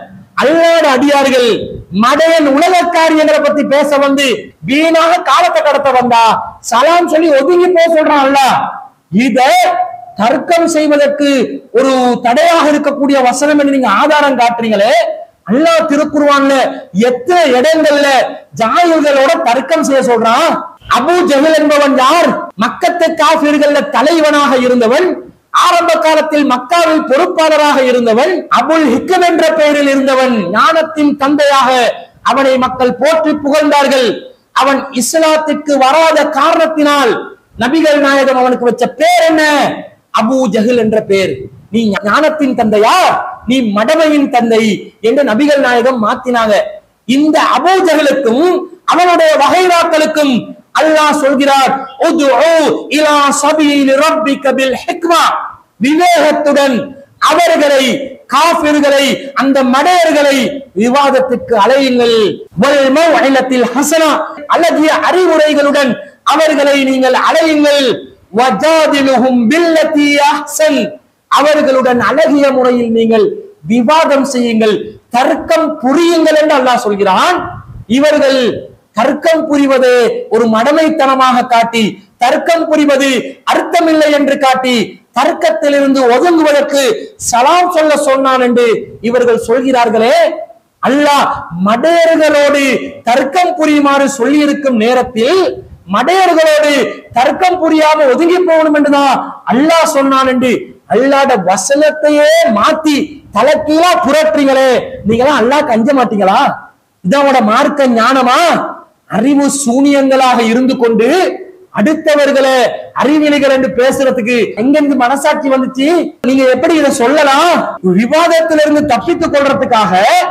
அல்லாட அடியார்கள் மடையன் உலக காரியங்களை பத்தி பேச வந்து வீணாக காலத்தை கடத்த வந்தா சலாம் சொல்லி ஒதுங்கி போக சொல்றான் அல்ல இத தர்க்கம் செய்வதற்கு ஒரு தடையாக இருக்கக்கூடிய வசனம் என்று நீங்க ஆதாரம் காட்டுறீங்களே அல்லாஹ் திருக்குருவான்ல எத்தனை இடங்கள்ல ஜாயில்களோட தர்க்கம் செய்ய சொல்றான் அபூ ஜஹல் என்பவன் யார் மக்கத்து காபிர்கள்ல தலைவனாக இருந்தவன் ஆரம்ப காலத்தில் மக்காவில் பொறுப்பாளராக இருந்தவன் அபுல் ஹிக்கம் என்ற பெயரில் இருந்தவன் ஞானத்தின் தந்தையாக அவனை மக்கள் போற்றி புகழ்ந்தார்கள் அவன் இஸ்லாத்திற்கு வராத காரணத்தினால் நபிகள் நாயகம் அவனுக்கு வச்ச பேர் என்ன அபூ ஜஹில் என்ற பேர் நீ ஞானத்தின் தந்தையா நீ மடமையின் தந்தை என்று நபிகள் நாயகம் மாத்தினாங்க இந்த அபூ ஜஹலுக்கும் அவனுடைய வகைராக்களுக்கும் அல்லாஹ் சொல்கிறார் உதுஉ இலா சபீல் ரப்பிக பில் ஹிக்மா விவேகத்துடன் அவர்களை காபிர்களை அந்த மடையர்களை விவாதத்துக்கு அலையுங்கள் வல் மௌஇலத்தில் ஹசனா அழகிய அறிவுரைகளுடன் அவர்களை நீங்கள் அலையுங்கள் வஜாதிலுஹும் பில்லதி அஹ்சன் அவர்களுடன் அழகிய முறையில் நீங்கள் விவாதம் செய்யுங்கள் தர்க்கம் புரியுங்கள் என்று அல்லாஹ் சொல்கிறான் இவர்கள் தர்க்கம் புரிவது ஒரு மடமைத்தனமாக காட்டி தர்க்கம் புரிவது அர்த்தமில்லை என்று காட்டி தர்க்கத்திலிருந்து ஒதுங்குவதற்கு சலாம் சொல்ல சொன்னான் என்று இவர்கள் சொல்கிறார்களே அல்லாஹ் மடையர்களோடு தர்க்கம் புரியுமாறு சொல்லி இருக்கும் நேரத்தில் மடையர்களோடு தர்க்கம் புரியாம ஒதுங்கி போகணும் என்றுதான் அல்லாஹ் சொன்னான் என்று அல்லாட வசனத்தையே மாத்தி தலைக்கீழா புரட்டுறீங்களே நீங்களாம் அல்லாஹ் கஞ்ச மாட்டீங்களா இதோட மார்க்க ஞானமா அறிவு சூனியங்களாக இருந்து கொண்டு அடுத்தவர்களை அறிவிலிகள் என்று பேசுறதுக்கு எங்கிருந்து மனசாட்சி வந்துச்சு நீங்க எப்படி இதை சொல்லலாம் விவாதத்திலிருந்து தப்பித்துக் கொள்றதுக்காக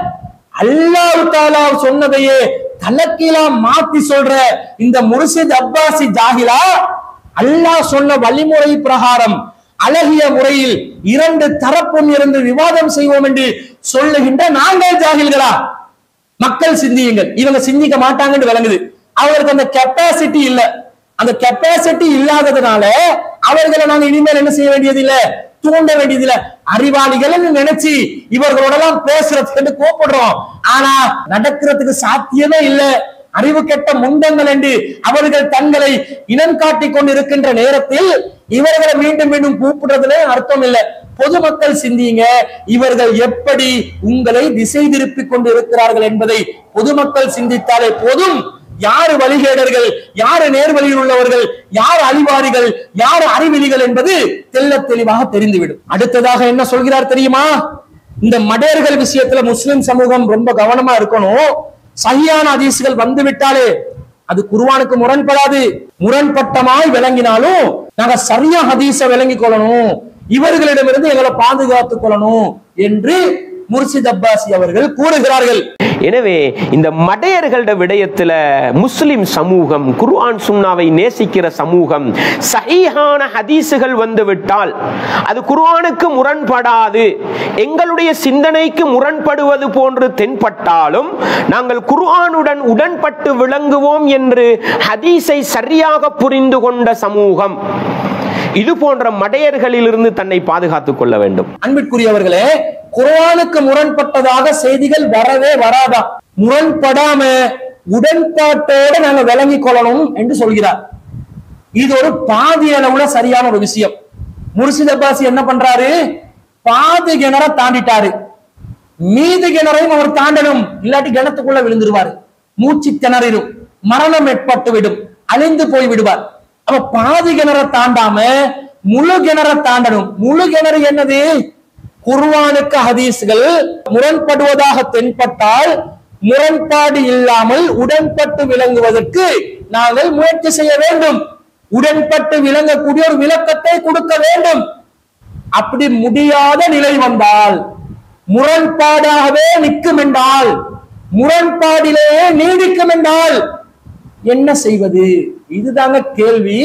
அல்லாஹ் தாலா சொன்னதையே தலைக்கீழா மாத்தி சொல்ற இந்த முர்ஷித் அப்பாசி ஜாகிலா அல்லாஹ் சொன்ன வழிமுறை பிரகாரம் அழகிய முறையில் இரண்டு தரப்பும் இருந்து விவாதம் செய்வோம் என்று சொல்லுகின்ற நாங்கள் ஜாகில்களா மக்கள் சிந்தியுங்கள் இவங்க சிந்திக்க மாட்டாங்கன்னு விளங்குது அவருக்கு அந்த கெப்பாசிட்டி இல்ல அந்த கெப்பாசிட்டி இல்லாததுனால அவர்களை நாங்க இனிமேல் என்ன செய்ய வேண்டியது இல்ல தூண்ட வேண்டியது இல்ல அறிவாளிகள் நினைச்சு இவர்களோடலாம் பேசுறதுக்கு கூப்பிடுறோம் ஆனா நடக்கிறதுக்கு சாத்தியமே இல்ல அறிவு கெட்ட முண்டங்கள் என்று அவர்கள் தங்களை இனம் காட்டிக் கொண்டிருக்கின்ற நேரத்தில் இவர்களை மீண்டும் மீண்டும் கூப்பிடுறதுல அர்த்தம் இல்லை பொதுமக்கள் சிந்தியுங்க இவர்கள் எப்படி உங்களை திசை திருப்பிக் கொண்டு இருக்கிறார்கள் என்பதை பொதுமக்கள் சிந்தித்தாலே போதும் யாரு வழிகேடர்கள் யாரு நேர்வழியில் உள்ளவர்கள் யார் அழிவாரிகள் யார் அறிவிலிகள் என்பது தெல்ல தெளிவாக தெரிந்துவிடும் அடுத்ததாக என்ன சொல்கிறார் தெரியுமா இந்த மடையர்கள் விஷயத்துல முஸ்லிம் சமூகம் ரொம்ப கவனமா இருக்கணும் சகியான அதிசுகள் வந்து விட்டாலே அது குர்ஆனுக்கு முரண்படாது முரண்பட்டமாய் விளங்கினாலும் நாங்க சரியா ஹதீஸ விளங்கிக் கொள்ளணும் இவர்களிடமிருந்து எங்களை பாதுகாத்துக் கொள்ளணும் என்று முர்ஷித் அப்பாசி அவர்கள் கூறுகிறார்கள் எனவே இந்த மடையர்கள விடயத்துல முஸ்லிம் சமூகம் குர்ஆன் சுன்னாவை நேசிக்கிற சமூகம் சஹீஹான ஹதீஸுகள் வந்து விட்டால் அது குர்ஆனுக்கு முரண்படாது எங்களுடைய சிந்தனைக்கு முரண்படுவது போன்று தென்பட்டாலும் நாங்கள் குர்ஆனுடன் உடன்பட்டு விளங்குவோம் என்று ஹதீஸை சரியாக புரிந்து கொண்ட சமூகம் இது போன்ற மடையர்களிலிருந்து தன்னை பாதுகாத்துக் கொள்ள வேண்டும் அன்பிற்குரியவர்களே குர்ஆனுக்கு முரண்பட்டதாக செய்திகள் வரவே வராதா முரண்படாம உடன்பாட்டோட நாங்க விளங்கிக் கொள்ளணும் என்று சொல்கிறார் இது ஒரு பாதி அளவுல சரியான ஒரு விஷயம் முர்ஷித் அப்பாசி என்ன பண்றாரு பாதி கிணற தாண்டிட்டாரு மீதி கிணறையும் அவர் தாண்டணும் இல்லாட்டி கிணத்துக்குள்ள விழுந்துருவாரு மூச்சு திணறிடும் மரணம் ஏற்பட்டு விடும் அழிந்து போய் விடுவார் அப்ப பாதி கிணற தாண்டாம முழு கிணற தாண்டணும் முழு கிணறு என்னது குர்ஆனுக்கு ஹதீஸ்கள் முரண்படுவதாக தென்பட்டால் முரண்பாடு இல்லாமல் உடன்பட்டு விளங்குவதற்கு நாங்கள் முயற்சி செய்ய வேண்டும் உடன்பட்டு விளங்கக்கூடிய ஒரு விளக்கத்தை கொடுக்க வேண்டும் அப்படி முடியாத நிலை வந்தால் முரண்பாடாகவே நிற்கும் என்றால் முரண்பாடிலேயே நீடிக்கும் என்றால் என்ன செய்வது இதுதாங்க கேள்வி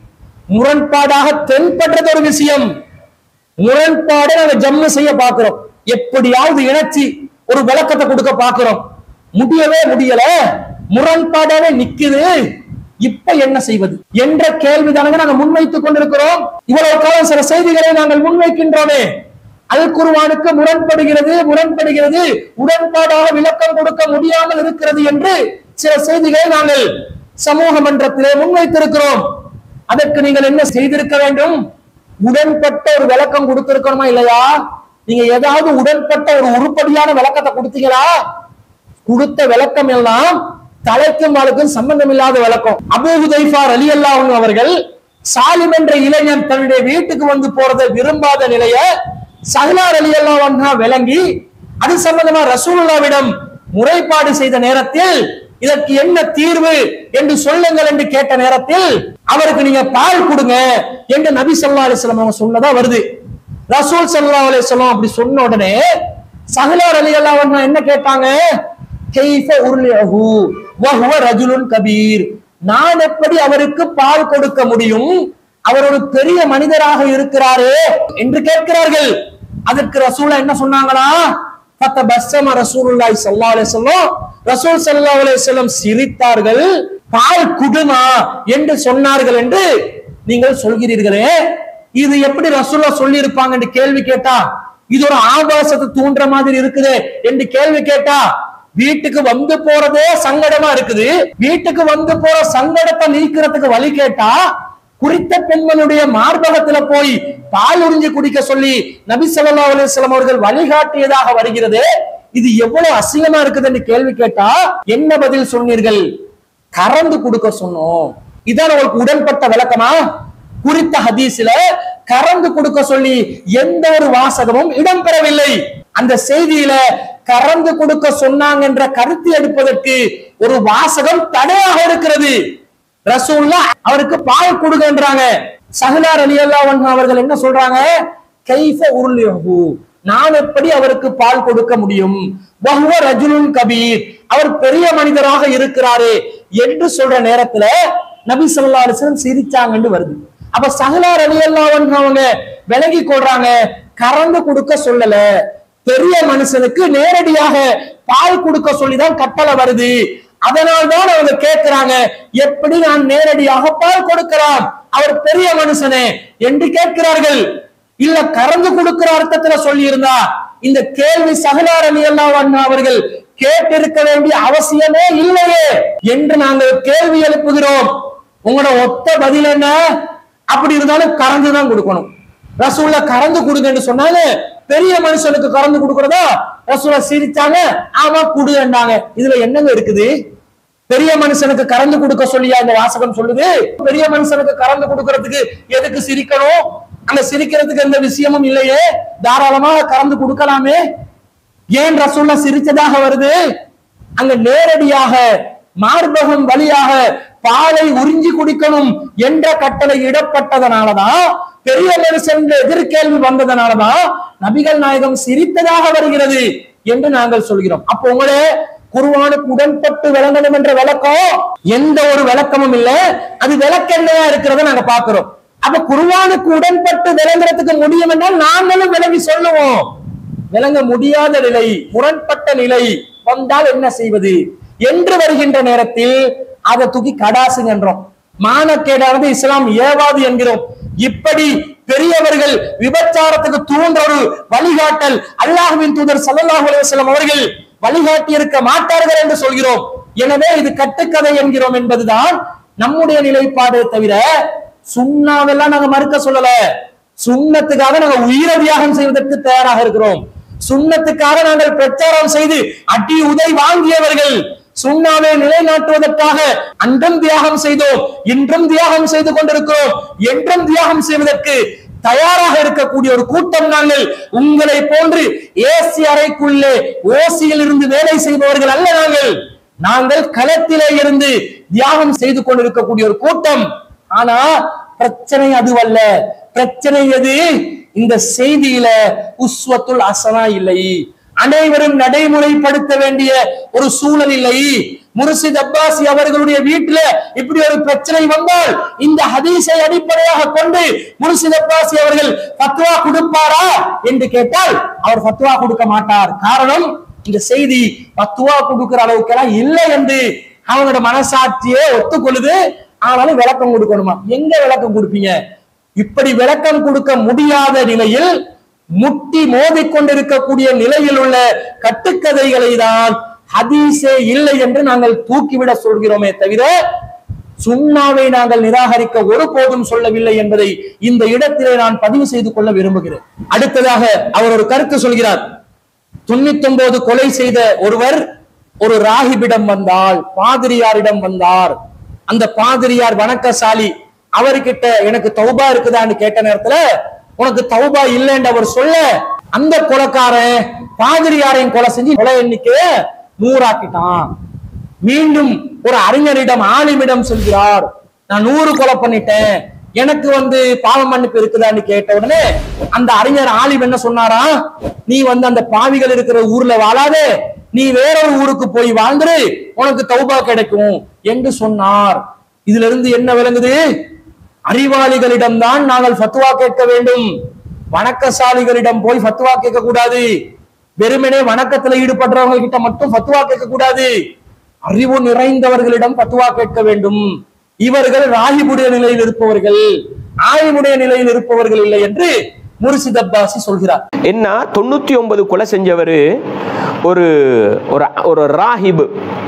முரண்பாடாக தென்பட்டது ஒரு விஷயம் முரண்பாடை நாங்க ஜம்மு செய்ய பார்க்கிறோம் எப்படியாவது இணைச்சி ஒரு விளக்கத்தை கொடுக்க பார்க்கிறோம் முடியவே முடியல முரண்பாடாவே நிக்குது இப்ப என்ன செய்வது என்ற கேள்விதானங்க நாங்க முன்வைத்துக் கொண்டிருக்கிறோம் இவ்வளவு காலம் சில செய்திகளை நாங்கள் முன்வைக்கின்றோமே அல் குர்ஆனுக்கு முரண்படுகிறது முரண்படுகிறது உடன்பாடாக விளக்கம் கொடுக்க முடியாமல் இருக்கிறது என்று சில செய்திகளை நாங்கள் சமூக மன்றத்திலே முன்வைத்திருக்கிறோம் அதற்கு நீங்கள் என்ன செய்திருக்க வேண்டும் உடன்பட்ட ஒரு விளக்கம் கொடுத்திருக்கணுமா இல்லையா நீங்க ஏதாவது உடன்பட்ட ஒரு உருப்படியான விளக்கத்தை கொடுத்தீங்களா கொடுத்த விளக்கம் எல்லாம் தலைக்கும் வாளுக்கும் சம்பந்தம் இல்லாத விளக்கம் அபூ ஹுதைஃபார் அலி அல்லாஹ் அவர்கள் சாலிம் என்ற இளைஞன் தன்னுடைய வீட்டுக்கு வந்து போறதை விரும்பாத நிலைய சஹலார் அலி அல்லாஹ் விளங்கி அது சம்பந்தமா ரசூலுல்லாவிடம் முறைப்பாடு செய்த நேரத்தில் இதற்கு என்ன தீர்வு என்று சொல்லுங்கள் என்று கேட்ட நேரத்தில் அவருக்கு நீங்க பால் கொடுங்க என்று நபி ஸல்லல்லாஹு அலைஹி வஸல்லம் அவங்க சொன்னதா வருது ரசூல் ஸல்லல்லாஹு அலைஹி வஸல்லம் அப்படி சொன்ன உடனே சஹலார் அலி அல்லாஹ் என்ன கேட்டாங்க கைஃப உர்லியஹு வஹுவ ரஜுலுன் கபீர் நான் எப்படி அவருக்கு பால் கொடுக்க முடியும் அவர் ஒரு பெரிய மனிதராக இருக்கிறாரே என்று கேட்கிறார்கள் அதற்கு ரசூலா என்ன சொன்னாங்களா ஃபத்தபஸ்ஸம ரசூலுல்லாஹி ஸல்லல்லாஹு அலைஹி வஸல்லம் ரசூல் ஸல்லல்லாஹு அலைஹி வஸல்லம் சிரித்தார்கள் பால் குடுமா என்று சொன்னார்கள் என்று நீங்கள் சொல்கிறீர்களே இது எப்படி ரசூல்லா சொல்லி இருப்பாங்க என்று கேள்வி கேட்டா இது ஒரு ஆபாசத்தை தூண்டுற மாதிரி இருக்குது என்று கேள்வி கேட்டா வீட்டுக்கு வந்து போறதே சங்கடமா இருக்குது வீட்டுக்கு வந்து போற சங்கடத்தை நீக்கிறதுக்கு வழி கேட்டா குறித்த பெண்மனுடைய மார்பகத்துல போய் பால் உறிஞ்சி குடிக்க சொல்லி நபி ஸல்லல்லாஹு அலைஹி வஸல்லம் அவர்கள் வழிகாட்டியதாக வருகிறது இது எவ்வளவு அசிங்கமா இருக்குதுன்னு கேள்வி கேட்டா என்ன பதில் சொன்னீர்கள் கறந்து கொடுக்க சொன்னோம் இதான் உங்களுக்கு உடன்பட்ட விளக்கமா குறித்த ஹதீஸ்ல கறந்து கொடுக்க சொல்லி எந்த ஒரு வாசகமும் இடம்பெறவில்லை அந்த செய்தியில கறந்து கொடுக்க சொன்னாங்க என்ற கருத்து எடுப்பதற்கு ஒரு வாசகம் தடையாக இருக்கிறது ரசூல்லா அவருக்கு பால் கொடுங்கன்றாங்க சஹலார் அலி அல்லாஹ் அவர்கள் என்ன சொல்றாங்க கைஃப உருளியஹு நான் எப்படி அவருக்கு பால் கொடுக்க முடியும் வஹுவ ரஜுலுன் கபீர் அவர் பெரிய மனிதராக இருக்கிறாரே என்று சொல்ற நேரத்துல நபி ஸல்லல்லாஹு அலைஹி வஸல்லம் சிரிச்சாங்கன்னு வருது அப்ப சஹலார் அலி அல்லாஹ் அவங்க விலகி கொள்றாங்க கறந்து கொடுக்க சொல்லல பெரிய மனுஷனுக்கு நேரடியாக பால் கொடுக்க சொல்லிதான் கட்டளை வருது அதனால்தான் அவங்க கேட்கிறாங்க எப்படி நான் நேரடியாக பால் கொடுக்கலாம் அவர் பெரிய மனுஷனே என்று கேட்கிறார்கள் இல்ல கறந்து கொடுக்கிற அர்த்தத்துல சொல்லி இருந்தா இந்த கேள்வி சகலார் அலி அல்லாஹ் அவர்கள் கேட்டிருக்க வேண்டிய அவசியமே இல்லையே என்று நாங்கள் கேள்வி எழுப்புகிறோம் உங்களோட ஒத்த பதில் என்ன அப்படி இருந்தாலும் கறந்து தான் கொடுக்கணும் ரசூல்ல கறந்து கொடுங்கன்னு சொன்னாங்க பெரிய மனுஷனுக்கு கறந்து கொடுக்கறதா ரசூலா சிரிச்சாங்க ஆமா குடுன்றாங்க இதுல என்னங்க இருக்குது பெரிய மனுஷனுக்கு கறந்து கொடுக்க சொல்லியா இந்த வாசகம் சொல்லுது பெரிய மனுஷனுக்கு கறந்து கொடுக்கறதுக்கு எதுக்கு சிரிக்கணும் அங்க சிரிக்கிறதுக்கு எந்த விஷயமும் இல்லையே தாராளமாக கறந்து கொடுக்கலாமே ஏன் ரசூல்லா சிரிச்சதாக வருது அங்க நேரடியாக மார்பகம் வழியாக பாலை உறிஞ்சி குடிக்கணும் என்ற கட்டளை இடப்பட்டதனாலதான் பெரிய மனுஷன் எதிர்கேள்வி வந்ததனாலதான் நபிகள் நாயகம் சிரித்ததாக வருகிறது என்று நாங்கள் சொல்கிறோம் அப்போ உங்களே குருவானுக்கு உடன்பட்டு விளங்கணும் என்ற விளக்கம் எந்த ஒரு விளக்கமும் இல்ல அது விளக்கெண்ணையா இருக்கிறத நாங்க பாக்குறோம் அப்ப குருவானுக்கு உடன்பட்டு விளங்குறதுக்கு முடியும் என்றால் நாங்களும் விளங்கி சொல்லுவோம் விளங்க முடியாத நிலை முரண்பட்ட நிலை வந்தால் என்ன செய்வது என்று வருகின்ற நேரத்தில் அதை தூக்கி கடாசுங்கன்றோம் மானக்கேடானது இஸ்லாம் ஏவாது என்கிறோம் இப்படி பெரியவர்கள் விபச்சாரத்துக்கு தூண்டுற ஒரு வழிகாட்டல் அல்லாஹ்வின் தூதர் ஸல்லல்லாஹு அலைஹி வஸல்லம் அவர்கள் வழிகாட்டி இருக்க மாட்டார்கள் என்று சொல்கிறோம் எனவே இது கட்டுக்கதை என்கிறோம் என்பதுதான் நம்முடைய நிலைப்பாடு தவிர சுண்ணாவெல்லாம் நாங்க மறுக்க சொல்லல சுண்ணத்துக்காக நாங்க உயிர தியாகம் செய்வதற்கு தயாராக இருக்கிறோம் சுண்ணத்துக்காக நாங்கள் பிரச்சாரம் செய்து அடி உதை வாங்கியவர்கள் சுண்ணாவை நிலைநாட்டுவதற்காக அன்றும் தியாகம் செய்தோம் இன்றும் தியாகம் செய்து கொண்டிருக்கிறோம் என்றும் தியாகம் செய்வதற்கு தயாராக இருக்கக்கூடிய ஒரு கூட்டம் நாங்கள் உங்களை போன்று ஏசி அறைக்குள்ளே ஓசியில் இருந்து வேலை செய்பவர்கள் அல்ல நாங்கள் நாங்கள் களத்திலே இருந்து தியாகம் செய்து கொண்டிருக்கக்கூடிய ஒரு கூட்டம் ஆனா பிரச்சனை அதுவல்ல பிரச்சனை எது இந்த செய்தியில உஸ்வத்துல் அசனா இல்லை அனைவரும் நடைமுறைப்படுத்த வேண்டிய ஒரு சூழல் இல்லை முர்சித் அப்பாசி அவர்களுடைய வீட்டுல இப்படி ஒரு பிரச்சனை வந்தால் இந்த ஹதீஸை அடிப்படையாக கொண்டு முர்சித் அப்பாசி அவர்கள் ஃபத்வா கொடுப்பாரா என்று கேட்டால் அவர் ஃபத்வா கொடுக்க மாட்டார் காரணம் இந்த செய்தி ஃபத்வா கொடுக்கிற அளவுக்கெல்லாம் இல்லை என்று அவங்களோட மனசாட்சியே ஒத்துக்கொள்ளுது ஆனாலும் விளக்கம் கொடுக்கணுமா எங்க விளக்கம் கொடுப்பீங்க இப்படி விளக்கம் கொடுக்க முடியாத நிலையில் முட்டி மோதிக்கொண்டிருக்கக்கூடிய நிலையில் உள்ள கட்டுக்கதைகளை தான் ஹதீஸே இல்லை என்று நாங்கள் தூக்கிவிட சொல்கிறோமே தவிர சுண்ணாவை நாங்கள் நிராகரிக்க ஒருபோதும் சொல்லவில்லை என்பதை இந்த இடத்திலே நான் பதிவு செய்து கொள்ள விரும்புகிறேன் அடுத்ததாக அவர் ஒரு கருத்து சொல்கிறார் தொண்ணூத்தி ஒன்பது கொலை செய்த ஒருவர் ஒரு ராகிபிடம் வந்தால் பாதிரியாரிடம் வந்தார் அந்த பாதிரியார் வணக்கசாலி அவர்கிட்ட எனக்கு தௌபா இருக்குதான்னு கேட்ட நேரத்துல உனக்கு தௌபா இல்லைன்னு அவர் சொல்ல அந்த கொலைக்காரன் பாதிரியாரையும் கொலை செஞ்சு கொலை எண்ணிக்கைய நூறாக்கிட்டான் மீண்டும் ஒரு அறிஞரிடம் ஆலிமிடம் சொல்கிறார் நான் நூறு கொலை பண்ணிட்டேன் எனக்கு வந்து பாவ மன்னிப்பு இருக்குதான்னு கேட்ட உடனே அந்த அறிஞர் ஆலிம் என்ன சொன்னாரா நீ வந்து அந்த பாவிகள் இருக்கிற ஊர்ல வாழாதே நீ வேற ஒரு ஊருக்கு போய் வாழ்ந்துரு உனக்கு தௌபா கிடைக்கும் என்று சொன்னார் இதுல இருந்து என்ன விளங்குது அறிவாளிகளிடம் தான் நாங்கள் ஃபத்வா கேட்க வேண்டும் வணக்கசாலிகளிடம் போய் ஃபத்வா கேட்க கூடாது வெறுமனே வணக்கத்துல ஈடுபடுறவங்க கிட்ட மட்டும் ஃபத்வா கேட்க கூடாது அறிவு நிறைந்தவர்களிடம் ஃபத்வா கேட்க வேண்டும் இவர்கள் ராகிபுடைய நிலையில் இருப்பவர்கள் ஆய்வுடைய நிலையில் இருப்பவர்கள் இல்லை என்று முர்சித் அப்பாசி சொல்கிறார் என்ன தொண்ணூத்தி ஒன்பது கொலை செஞ்சவர் ஒரு ஒரு ஒரு ராஹிப்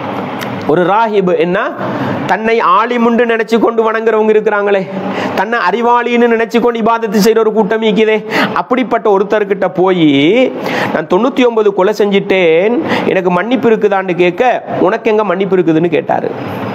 ஒரு ராஹிப் என்ன தன்னை ஆலிமுண்டு நினைச்சு கொண்டு வணங்குறவங்க இருக்கிறாங்களே தன்னை அறிவாளின்னு நினைச்சு கொண்டு இபாதத்து செய்யற ஒரு கூட்டம் இருக்குதே அப்படிப்பட்ட ஒருத்தர்கிட்ட போய் நான் தொண்ணூத்தி ஒன்பது கொலை செஞ்சிட்டேன் எனக்கு மன்னிப்பு இருக்குதான்னு கேட்க உனக்கு எங்க மன்னிப்பு இருக்குதுன்னு கேட்டாரு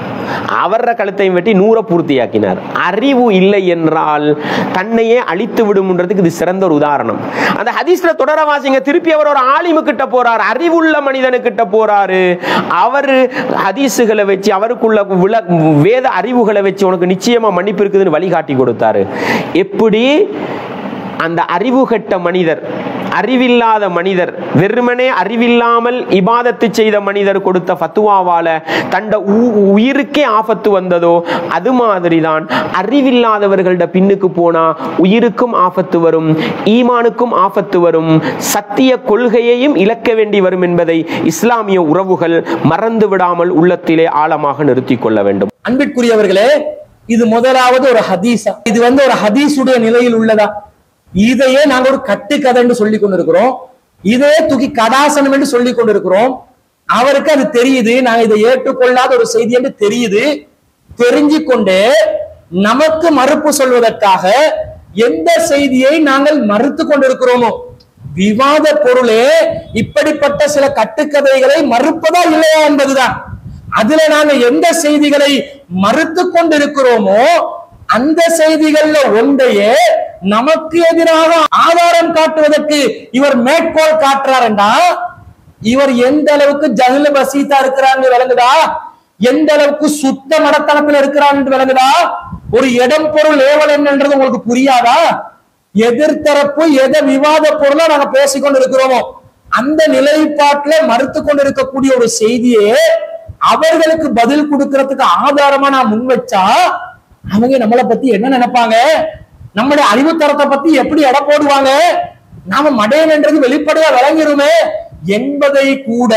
அவர கழுத்தையும் வெட்டி நூற பூர்த்தியாக்கினார் அறிவு இல்லை என்றால் தன்னையே அழித்து விடும்ன்றதுக்கு இது சிறந்த ஒரு உதாரணம் அந்த ஹதீஸ்ல தொடர வாசிங்க திருப்பி அவர் ஒரு ஆலிமு கிட்ட போறார் அறிவுள்ள மனிதனுக்கிட்ட போறாரு அவர் ஹதீஸுகளை வச்சு அவருக்குள்ள விள வேத அறிவுகளை வச்சு உனக்கு நிச்சயமா மன்னிப்பு இருக்குதுன்னு வழிகாட்டி கொடுத்தாரு எப்படி அந்த அறிவு கெட்ட மனிதர் அறிவில்லாத மனிதர் வெறுமனே அறிவில்லாமல் இபாதத்து செய்த மனிதர் கொடுத்த ஃபத்துவாவால தண்ட உ- உயிருக்கே ஆபத்து வந்ததோ அது மாதிரிதான் அறிவில்லாதவர்கள்ட பின்னுக்கு போனா உயிருக்கும் ஆபத்து வரும் ஈமானுக்கும் ஆபத்து வரும் சத்திய கொள்கையையும் இழக்க வேண்டி வரும் என்பதை இஸ்லாமிய உறவுகள் மறந்து விடாமல் உள்ளத்திலே ஆழமாக நிறுத்திக் கொள்ள வேண்டும் அன்பிற்குரியவர்களே இது முதலாவது ஒரு ஹதீஸா இது வந்து ஒரு ஹதீஸுடைய நிலையில் உள்ளதா இதையே நாங்க ஒரு கட்டுக்கதை என்று சொல்லி கொண்டிருக்கிறோம் இதே தூக்கி கடாசனம் என்று சொல்லி கொண்டிருக்கிறோம் அவருக்கு அது தெரியுது நாங்க இதை ஏற்றுக்கொள்ளாத ஒரு செய்தி என்று தெரியுது தெரிஞ்சு கொண்டே நமக்கு மறுப்பு சொல்வதற்காக எந்த செய்தியை நாங்கள் மறுத்து கொண்டிருக்கிறோமோ விவாத பொருளே இப்படிப்பட்ட சில கட்டுக்கதைகளை மறுப்பதா இல்லையா என்பதுதான் அதுல நாங்க எந்த செய்திகளை மறுத்து கொண்டிருக்கிறோமோ அந்த செய்திகள்ல ஒன்றையே நமக்கு எதிராக ஆதாரம் காட்டுவதற்கு இவர் மேற்கோள் காட்டுறாருண்டா இவர் எந்த அளவுக்கு ஜஹில பசீத்தா இருக்கிறாங்க விளங்குதா எந்த அளவுக்கு சுத்த மடத்தனத்துல இருக்கிறான் என்று விளங்குதா ஒரு இடம் பொருள் ஏவல் என்னன்றது உங்களுக்கு புரியாதா எதிர்த்தரப்பு எதை விவாத பொருளா நாங்க பேசிக்கொண்டு இருக்கிறோமோ அந்த நிலைப்பாட்டுல மறுத்து கொண்டு இருக்கக்கூடிய ஒரு செய்தியே அவர்களுக்கு பதில் கொடுக்கறதுக்கு ஆதாரமா நான் முன் வச்சா அவங்க நம்மளை பத்தி என்ன நினைப்பாங்க நம்முடைய அறிவுத்தரத்தை பத்தி எப்படி எடை போடுவாங்க நாம மடையன்ன்றது வெளிப்படையா விளங்கிருமே என்பதை கூட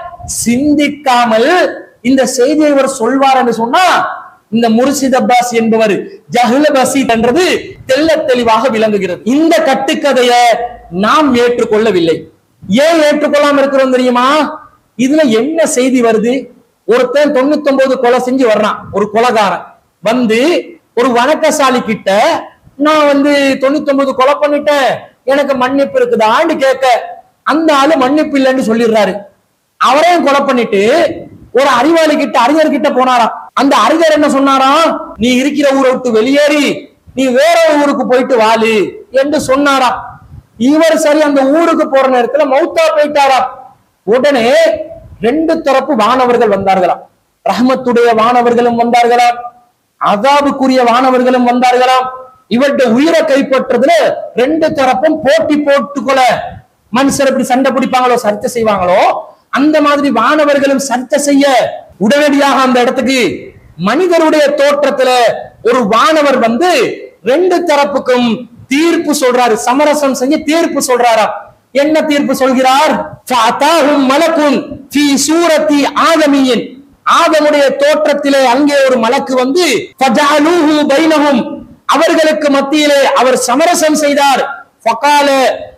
சிந்திக்காமல் இந்த செய்தியை இவர் சொல்வார் என்று சொன்னா இந்த முர்ஷித் அப்பாஸ் என்பவர் ஜஹ்ல பசீத் என்றது தெள்ள தெளிவாக விளங்குகிறது இந்த கட்டுக்கதைய நாம் ஏற்றுக்கொள்ளவில்லை ஏன் ஏற்றுக்கொள்ளாம இருக்கிறோம் தெரியுமா இதுல என்ன செய்தி வருது ஒருத்தன் தொண்ணூத்தி ஒன்பது கொலை செஞ்சு வர்றான் ஒரு கொலைகாரன் வந்து ஒரு வணக்கசாலி கிட்ட நான் வந்து தொண்ணூத்தி ஒன்பது கொலை பண்ணிட்டேன் எனக்கு மன்னிப்பு இருக்குதான்னு கேட்க அந்த ஆளு மன்னிப்பு இல்லைன்னு சொல்லிடுறாரு அவரையும் கொலை பண்ணிட்டு ஒரு அறிவாளி கிட்ட அறிஞர் கிட்ட போனாராம் அந்த அறிஞர் என்ன சொன்னாராம் நீ இருக்கிற ஊரை விட்டு வெளியேறி நீ வேற ஊருக்கு போயிட்டு வாழு என்று சொன்னாராம் இவர் சரி அந்த ஊருக்கு போற நேரத்துல மௌத்தா போயிட்டாராம் உடனே ரெண்டு தரப்பு வானவர்கள் வந்தார்களாம் ரஹ்மத்துடைய வானவர்களும் வந்தார்களாம் அதாபுக்குரிய வானவர்களும் வந்தார்களாம் இவருடைய உயிரை கைப்பற்றதுல ரெண்டு தரப்பும் போட்டி போட்டுக்கொள்ள மனுஷர் எப்படி சண்டை பிடிப்பாங்களோ சர்ச்சை செய்வாங்களோ அந்த மாதிரி வானவர்களும் சர்ச்சை செய்ய உடனடியாக அந்த இடத்துக்கு மனிதருடைய தோற்றத்துல ஒரு வானவர் வந்து ரெண்டு தரப்புக்கும் தீர்ப்பு சொல்றாரு சமரசம் செஞ்சு தீர்ப்பு சொல்றாராம் என்ன தீர்ப்பு சொல்கிறார் ஃபஅதாஹும் மலக்குன் ஃபீ சூரத்தி ஆதமியின் ஆதமுடைய தோற்றத்திலே அங்கே ஒரு மலக்கு வந்து ஃபஜஅலூஹு பைனஹும் அவர்களுக்கு மத்தியிலே அவர் சமரசம் செய்தார் ஃபகால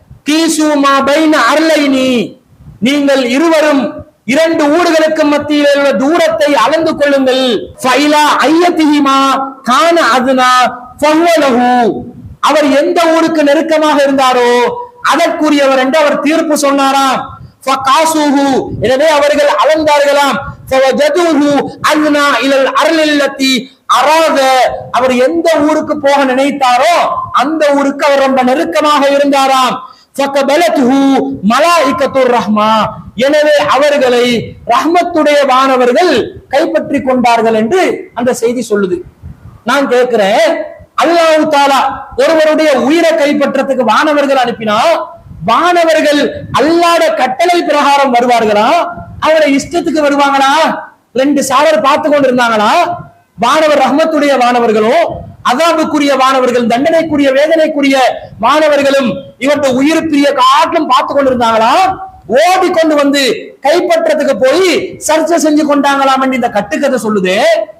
கீசு மா பைன அர்லைனி நீங்கள் இருவரும் இரண்டு ஊர்களுக்கு மத்தியில் உள்ள தூரத்தை அளந்து கொள்ளுங்கள் ஃபைலா ஐயத்திஹிமா கான அதுனா ஃபஹ்வலஹு அவர் எந்த ஊருக்கு நெருக்கமாக இருந்தாரோ அதற்குரியவர் என்று அவர் தீர்ப்பு சொன்னாராம் ஃபகாசுஹு எனவே அவர்கள் அளந்தார்களாம் ஃபவஜதுஹு அத்னா இலல் அர்லில்லத்தி அராத அவர் எந்த ஊருக்கு போக நினைத்தாரோ அந்த ஊருக்கு அவர் ரொம்ப நெருக்கமாக இருந்தாராம் ஃபகபலத்துஹு மலாயிகத்துர் ரஹ்மா எனவே அவர்களை ரஹ்மத்துடைய வானவர்கள் கைப்பற்றி கொண்டார்கள் என்று அந்த செய்தி சொல்லுது நான் கேட்கிறேன் அல்லாஹ் தாலா ஒருவருடைய உயிரை கைப்பற்றத்துக்கு வானவர்கள் அனுப்பினா வானவர்கள் அல்லாட கட்டளை பிரகாரம் வருவார்களா அவரை இஷ்டத்துக்கு வருவாங்களா ரெண்டு சாவர் பார்த்து கொண்டு இருந்தாங்களா வானவர் ரஹ்மத்துடைய வானவர்களும் அதாபுக்குரிய வானவர்கள் தண்டனைக்குரிய வேதனைக்குரிய வானவர்களும் இவற்றை உயிர் பிரிய காட்டிலும் பார்த்து கொண்டிருந்தாங்களா ஓடி கொண்டு வந்து கைப்பற்றத்துக்கு போய் சர்ச்சை செஞ்சு கொண்டாங்களாம் இந்த கட்டுக்கதை சொல்லுது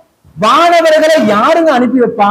வானவர்களை யாருங்க அனுப்பி வைப்பா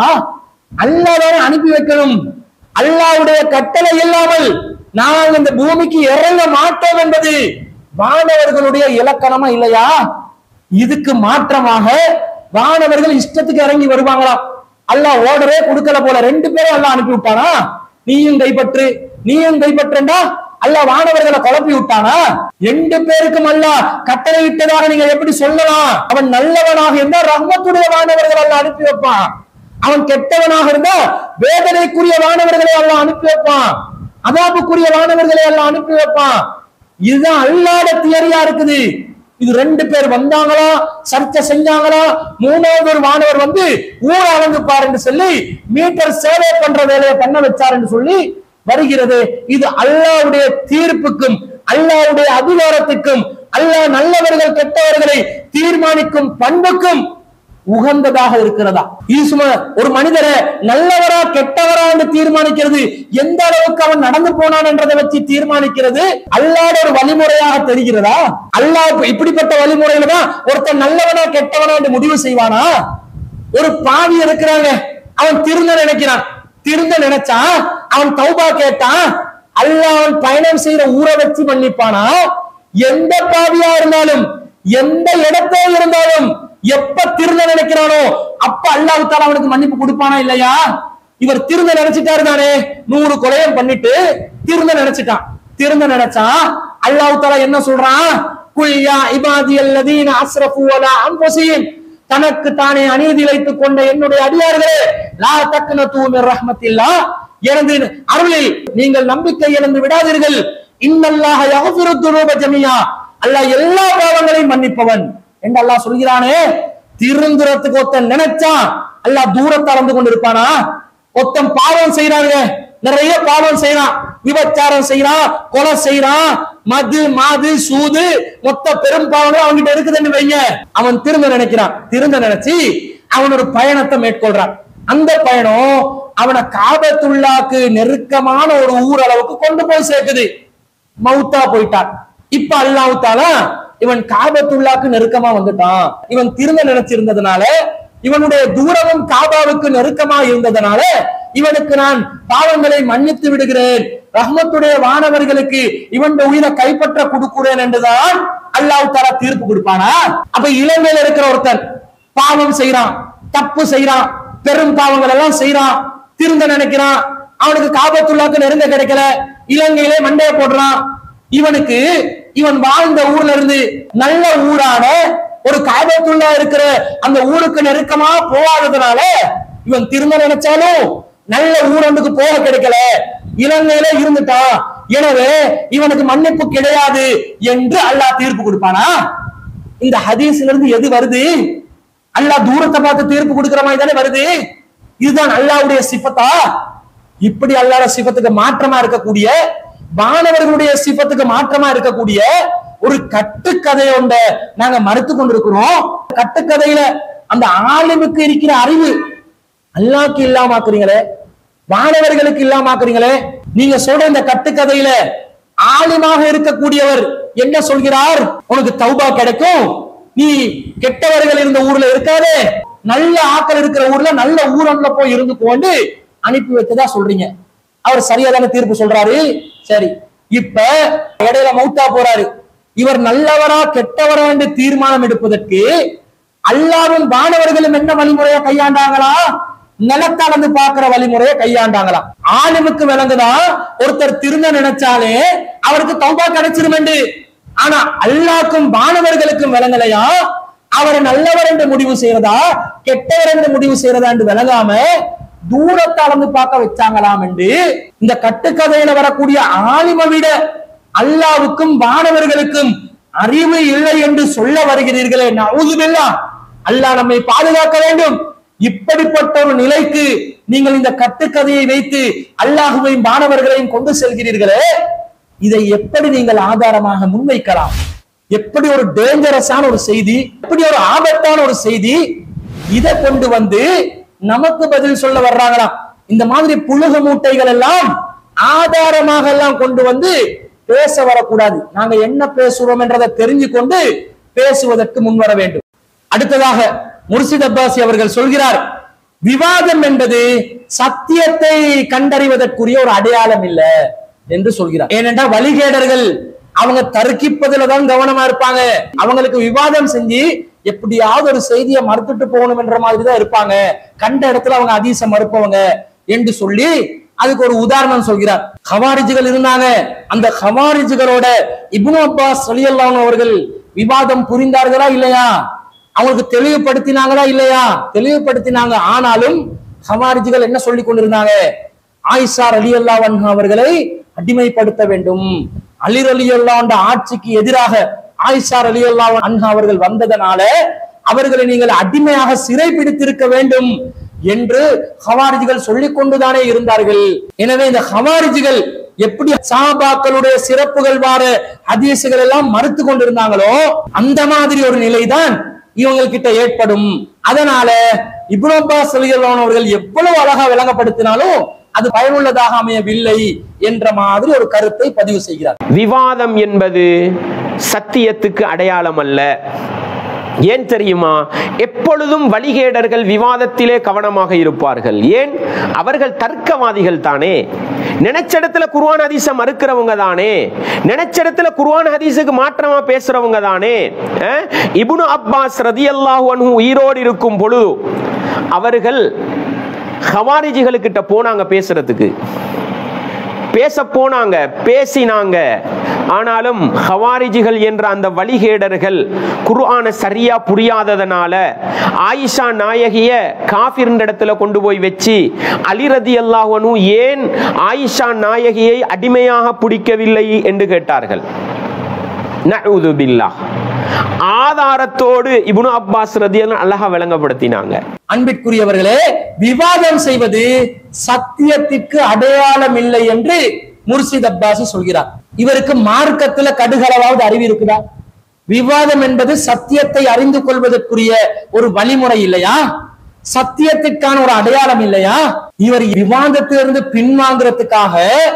அல்லாஹ் அனுப்பி வைக்கணும் அல்லாஹ்வுடைய கட்டளை இல்லாமல் நாங்கள் இந்த பூமிக்கு இறங்க மாட்டோம் என்பது வானவர்களுடைய இலக்கணமா இல்லையா இதுக்கு மாற்றமாக வானவர்கள் இஷ்டத்துக்கு இறங்கி வருவாங்களாம் அல்லாஹ் ஓடரே கொடுக்கல போல ரெண்டு பேரும் அல்லாஹ் அனுப்பி விட்டானா நீயும் கைப்பற்று நீயும் கைப்பற்றண்டா அல்லாஹ் வானவர்களை குழப்பி விட்டானா ரெண்டு பேருக்கும் அல்லாஹ் கட்டளை இட்டதாக நீங்க எப்படி சொல்லலாம் அவன் நல்லவனாக இருந்தா ரஹ்மத்துடைய வானவர்கள் அல்லாஹ் அனுப்பி வைப்பான் அவன் கெட்டவனாக இருந்தா வேதனைக்குரிய வானவர்களை எல்லாம் அனுப்பி வைப்பான் அதாபுக்குரிய வானவர்களை எல்லாம் அனுப்பி வைப்பான் இதுதான் அல்லாத தியரியா இருக்குது இது ரெண்டு பேர் வந்தாங்களா சர்ச்சை செஞ்சாங்களா மூணாவது ஒரு வானவர் வந்து ஊர அளந்து பாருன்னு சொல்லி மீட்டர் சேவை பண்ற வேலையை பண்ண வச்சாருன்னு சொல்லி வருகிறது இது அல்லாவுடைய தீர்ப்புக்கும் அல்லாவுடைய அதிகாரத்துக்கும் அல்லாஹ் நல்லவர்கள் கெட்டவர்களை தீர்மானிக்கும் பண்புக்கும் உகந்ததாக இருக்கிறதா இது சும்மா ஒரு மனிதரை நல்லவரா கெட்டவரா என்று தீர்மானிக்கிறது எந்த அளவுக்கு அவன் நடந்து போனான் என்றதை வச்சு தீர்மானிக்கிறது அல்லாத ஒரு வழிமுறையாக தெரிகிறதா அல்லாஹ் இப்ப இப்படிப்பட்ட வழிமுறையில தான் ஒருத்தன் நல்லவனா கெட்டவனா என்று முடிவு செய்வானா ஒரு பாவி இருக்கிறாங்க அவன் திருந்த நினைக்கிறான் திருந்த நினைச்சா அவன் தௌபா கேட்டான் அல்லாஹ் அவன் பயணம் செய்யற ஊரை வச்சு மன்னிப்பானா எந்த பாவியா இருந்தாலும் எந்த இடத்தே இருந்தாலும் எப்ப திருந்த நினைக்கிறானோ அப்ப அல்லாஹ் தாலா அவனுக்கு மன்னிப்பு கொடுப்பானா இல்லையா இவர் திருந்த நினைச்சிட்டாரு தானே நூறு கொலையம் பண்ணிட்டு திருந்த நினைச்சிட்டான் திருந்த நினைச்சா அல்லாஹ் தாலா என்ன சொல்றான் குல் யா இபாதி அல்லதீன அஸ்ரஃபு அலா அன்ஃபுஸிஹிம் தனக்கு தானே அநீதி வைத்துக் கொண்ட என்னுடைய அடியார்களே லா தக்னது மிர் ரஹ்மத்தில்லா எனது அருளில் நீங்கள் நம்பிக்கை இழந்து விடாதீர்கள் இன்னல்லாஹ யக்ஃபிரு துனூப ஜமியா அல்லாஹ் எல்லா பாவங்களையும் மன்னிப்பவன் என்று அல்லாஹ் சொல்கிறானே திருந்துறதுக்கு ஒருத்தன் நினைச்சான் அல்லாஹ் தூரத்தை அளந்து கொண்டு இருப்பானா ஒருத்தன் பாவம் செய்யறாங்க நிறைய பாவம் செய்யறான் விபச்சாரம் செய்யறான் கொலை செய்யறான் மது மாது சூது மொத்த பெரும் பாவங்கள் அவன்கிட்ட இருக்குதுன்னு வைங்க அவன் திருந்த நினைக்கிறான் திருந்த நினைச்சு அவன் ஒரு பயணத்தை மேற்கொள்றான் அந்த பயணம் அவனை காபத்துள்ளாக்கு நெருக்கமான ஒரு ஊர் அளவுக்கு கொண்டு போய் சேர்க்குது மௌத்தா போயிட்டான் இப்ப அல்லாஹ் தாலா இவன் காபத்துள்ளாக்கு நெருக்கமா வந்துட்டான் இவன் திரும்ப நினைச்சிருந்ததுனால இவனுடைய தூரமும் காபாவுக்கு நெருக்கமா இருந்ததுனால இவனுக்கு நான் பாவங்களை மன்னித்து விடுகிறேன் ரஹ்மத்துடைய வானவர்களுக்கு இவன் உயிரை கைப்பற்ற கொடுக்கிறேன் என்றுதான் அல்லாஹ் தாலா தீர்ப்பு கொடுப்பானா அப்ப இளமையில இருக்கிற ஒருத்தன் பாவம் செய்யறான் தப்பு செய்யறான் பெரும் பாவங்கள் எல்லாம் செய்யறான் திருந்த நினைக்கிறான் அவனுக்கு காபத்துள்ளாக்கு நெருங்க கிடைக்கல இலங்கையிலே மண்டைய போடுறான் இவனுக்கு இவன் வாழ்ந்த ஊர்ல இருந்து நல்ல ஊரான ஒரு காபத்துள்ளா இருக்கிற அந்த ஊருக்கு நெருக்கமா போகாததுனால இவன் திரும்ப நினைச்சாலும் நல்ல ஊரண்டுக்கு போக கிடைக்கல இலங்கையில இருந்துட்டான் எனவே இவனுக்கு மன்னிப்பு கிடையாது என்று அல்லாஹ் தீர்ப்பு கொடுப்பானா இந்த ஹதீஸ்ல இருந்து எது வருது அல்லாஹ் தூரத்தை பார்த்து தீர்ப்பு கொடுக்கிற மாதிரி தானே வருது இதுதான் அல்லாஹ்வுடைய சிஃபத்தா இப்படி அல்லாஹ் சிஃபத்துக்கு மாற்றமா இருக்கக்கூடிய மாணவர்களுடைய சிஃபத்துக்கு மாற்றமா இருக்கக்கூடிய ஒரு கட்டுக்கதை ஒன்ற நாங்க மறுத்து கொண்டிருக்கிறோம் கட்டுக்கதையில அந்த ஆளுமுக்கு இருக்கிற அறிவு அல்லாஹ்க்கு இல்லாமாக்குறீங்களே மாணவர்களுக்கு இல்லாமாக்குறீங்களே நீங்க சொல்ற இந்த கட்டுக்கதையில ஆலிமாக இருக்கக்கூடியவர் என்ன சொல்கிறார் உனக்கு தௌபா கிடைக்கும் நீ கெட்டவர்கள் இருந்த ஊர்ல இருக்காதே நல்ல ஆக்கள் இருக்கிற ஊர்ல நல்ல ஊரன்ல போய் இருந்து கொண்டு அனுப்பி வச்சதா சொல்றீங்க அவர் சரியா தானே தீர்ப்பு சொல்றாரு சரி இப்ப இடையில மௌத்தா போறாரு இவர் நல்லவரா கெட்டவரா என்று தீர்மானம் எடுப்பதற்கு அல்லாவும் வானவர்களும் என்ன வழிமுறையை கையாண்டாங்களா நிலத்தளந்து பார்க்கிற வழிமுறையை கையாண்டாங்களாம் ஆலிமுக்கு விளங்குதா ஒருத்தர் திருந்த நினைச்சாலே அவருக்கு தௌபா கிடைச்சிரும் என்று ஆனா அல்லாக்கும் வானவர்களுக்கும் விளங்கலையா அவரை நல்லவர் என்று முடிவு செய்யறதா கெட்டவர் என்று முடிவு செய்யறதா என்று விளங்காம தூரத்தை அளந்து பார்க்க வச்சாங்களாம் என்று இந்த கட்டுக்கதையில வரக்கூடிய ஆலிமை விட அல்லாவுக்கும் வானவர்களுக்கும் அறிவு இல்லை என்று சொல்ல வருகிறீர்களே நவுதுபில்லா அல்லாஹ் நம்மை பாதுகாக்க வேண்டும் இப்படிப்பட்ட ஒரு நிலைக்கு நீங்கள் இந்த கட்டுக்கதையை வைத்து அல்லாஹுவையும் மாணவர்களையும் கொண்டு செல்கிறீர்களே இதை எப்படி நீங்கள் ஆதாரமாக முன்வைக்கலாம் எப்படி ஒரு டேஞ்சரஸான ஒரு செய்தி எப்படி ஒரு ஆபத்தான ஒரு செய்தி இதை கொண்டு வந்து நமக்கு பதில் சொல்ல வர்றாங்களாம் இந்த மாதிரி புழுகு மூட்டைகள் எல்லாம் ஆதாரமாக எல்லாம் கொண்டு வந்து பேச வரக்கூடாது நாங்க என்ன பேசுறோம் என்றதை தெரிஞ்சு கொண்டு பேசுவதற்கு முன்வர வேண்டும் அடுத்ததாக முர்சித் அப்பாசி அவர்கள் சொல்கிறார் விவாதம் என்பது சத்தியத்தை கண்டறிவதற்குரிய ஒரு அடையாளம் இல்ல என்று சொல்கிறார் ஏனென்றால் வழிகேடர்கள் அவங்க தர்க்கிப்பதுல தான் கவனமா இருப்பாங்க அவங்களுக்கு விவாதம் செஞ்சு எப்படியாவது ஒரு செய்தியை மறுத்துட்டு போகணும் என்ற மாதிரி தான் இருப்பாங்க கண்ட இடத்துல அவங்க அதீச மறுப்பவங்க என்று சொல்லி அதுக்கு ஒரு உதாரணம் சொல்கிறார் ஹவாரிஜுகள் இருந்தாங்க அந்த ஹவாரிஜுகளோட இப்னு அப்பாஸ் ரலியல்லாஹு அவர்கள் விவாதம் புரிந்தார்களா இல்லையா அவங்களுக்கு தெளிவுபடுத்தினாங்களா இல்லையா தெளிவுபடுத்தினாங்க ஆனாலும் ஹவாரிஜுகள் என்ன சொல்லி கொண்டிருந்தாங்க ஆயிஷா அலி அல்லா அவர்களை அடிமைப்படுத்த வேண்டும் அலிர் அலி அல்லா ஆட்சிக்கு எதிராக ஆயிஷா அலி அல்லா அன்ஹா அவர்கள் வந்ததனால அவர்களை நீங்கள் அடிமையாக சிறை பிடித்திருக்க வேண்டும் என்று ஹவாரிஜிகள் சொல்லிக் கொண்டுதானே இருந்தார்கள் எனவே இந்த ஹவாரிஜிகள் எப்படி சாபாக்களுடைய சிறப்புகள் வார ஹதீசுகள் எல்லாம் மறுத்து கொண்டிருந்தாங்களோ அந்த மாதிரி ஒரு நிலைதான் இவங்க கிட்ட ஏற்படும் அதனால இப்னு அப்பாஸ் ரலியல்லாஹு அவர்கள் எவ்வளவு அழகா விளங்கப்படுத்தினாலும் அது பயனுள்ளதாக அமையவில்லை என்ற மாதிரி ஒரு கருத்தை பதிவு செய்கிறார் விவாதம் என்பது சத்தியத்துக்கு அடையாளம் அல்ல ஏன் தெரியுமா எப்பொழுதும் வழிகேடர்கள் விவாதத்திலே கவனமாக இருப்பார்கள் ஏன் அவர்கள் தர்க்கவாதிகள் தானே நினைச்ச இடத்துல குர்ஆன் ஹதீஸை மறுக்கிறவங்க தானே நினைச்ச இடத்துல குர்ஆன் ஹதீஸுக்கு மாற்றமா பேசுறவங்க தானே அஹ்? இப்னு அப்பாஸ் ரதியல்லாஹு அன்ஹு உயிரோடு இருக்கும் பொழுது அவர்கள் ஹவாரிஜிகளுக்கிட்ட போனாங்க பேசுறதுக்கு பேச போனாங்க பேசினாங்க ஆனாலும் ஹவாரிஜிகள் என்ற அந்த வழிகேடர்கள் குர்ஆனை சரியா புரியாததனால ஆயிஷா நாயகிய காஃபிர் இடத்துல கொண்டு போய் வச்சு அலிரதி அல்லாஹனு ஏன் ஆயிஷா நாயகியை அடிமையாக பிடிக்கவில்லை என்று கேட்டார்கள் நஊது பில்லாஹ் ஆதாரத்தோடு இப்னு அப்பாஸ் ரதியல்லாஹு அழகா விளங்கப்படுத்தினாங்க அன்பிற்குரியவர்களே விவாதம் செய்வது சத்தியத்திற்கு அடையாளம் இல்லை என்று முர்ஷித் அப்பாஸ் சொல்கிறார் இவருக்கு மார்க்கத்துல கடுகளவாவது அறிவு இருக்குதா விவாதம் என்பது சத்தியத்தை அறிந்து கொள்வதற்குரிய ஒரு வழிமுறை இல்லையா சத்தியத்திற்கான ஒரு அடையாளம் இல்லையா இவர் விவாதத்திலிருந்து பின்வாங்குறதுக்காக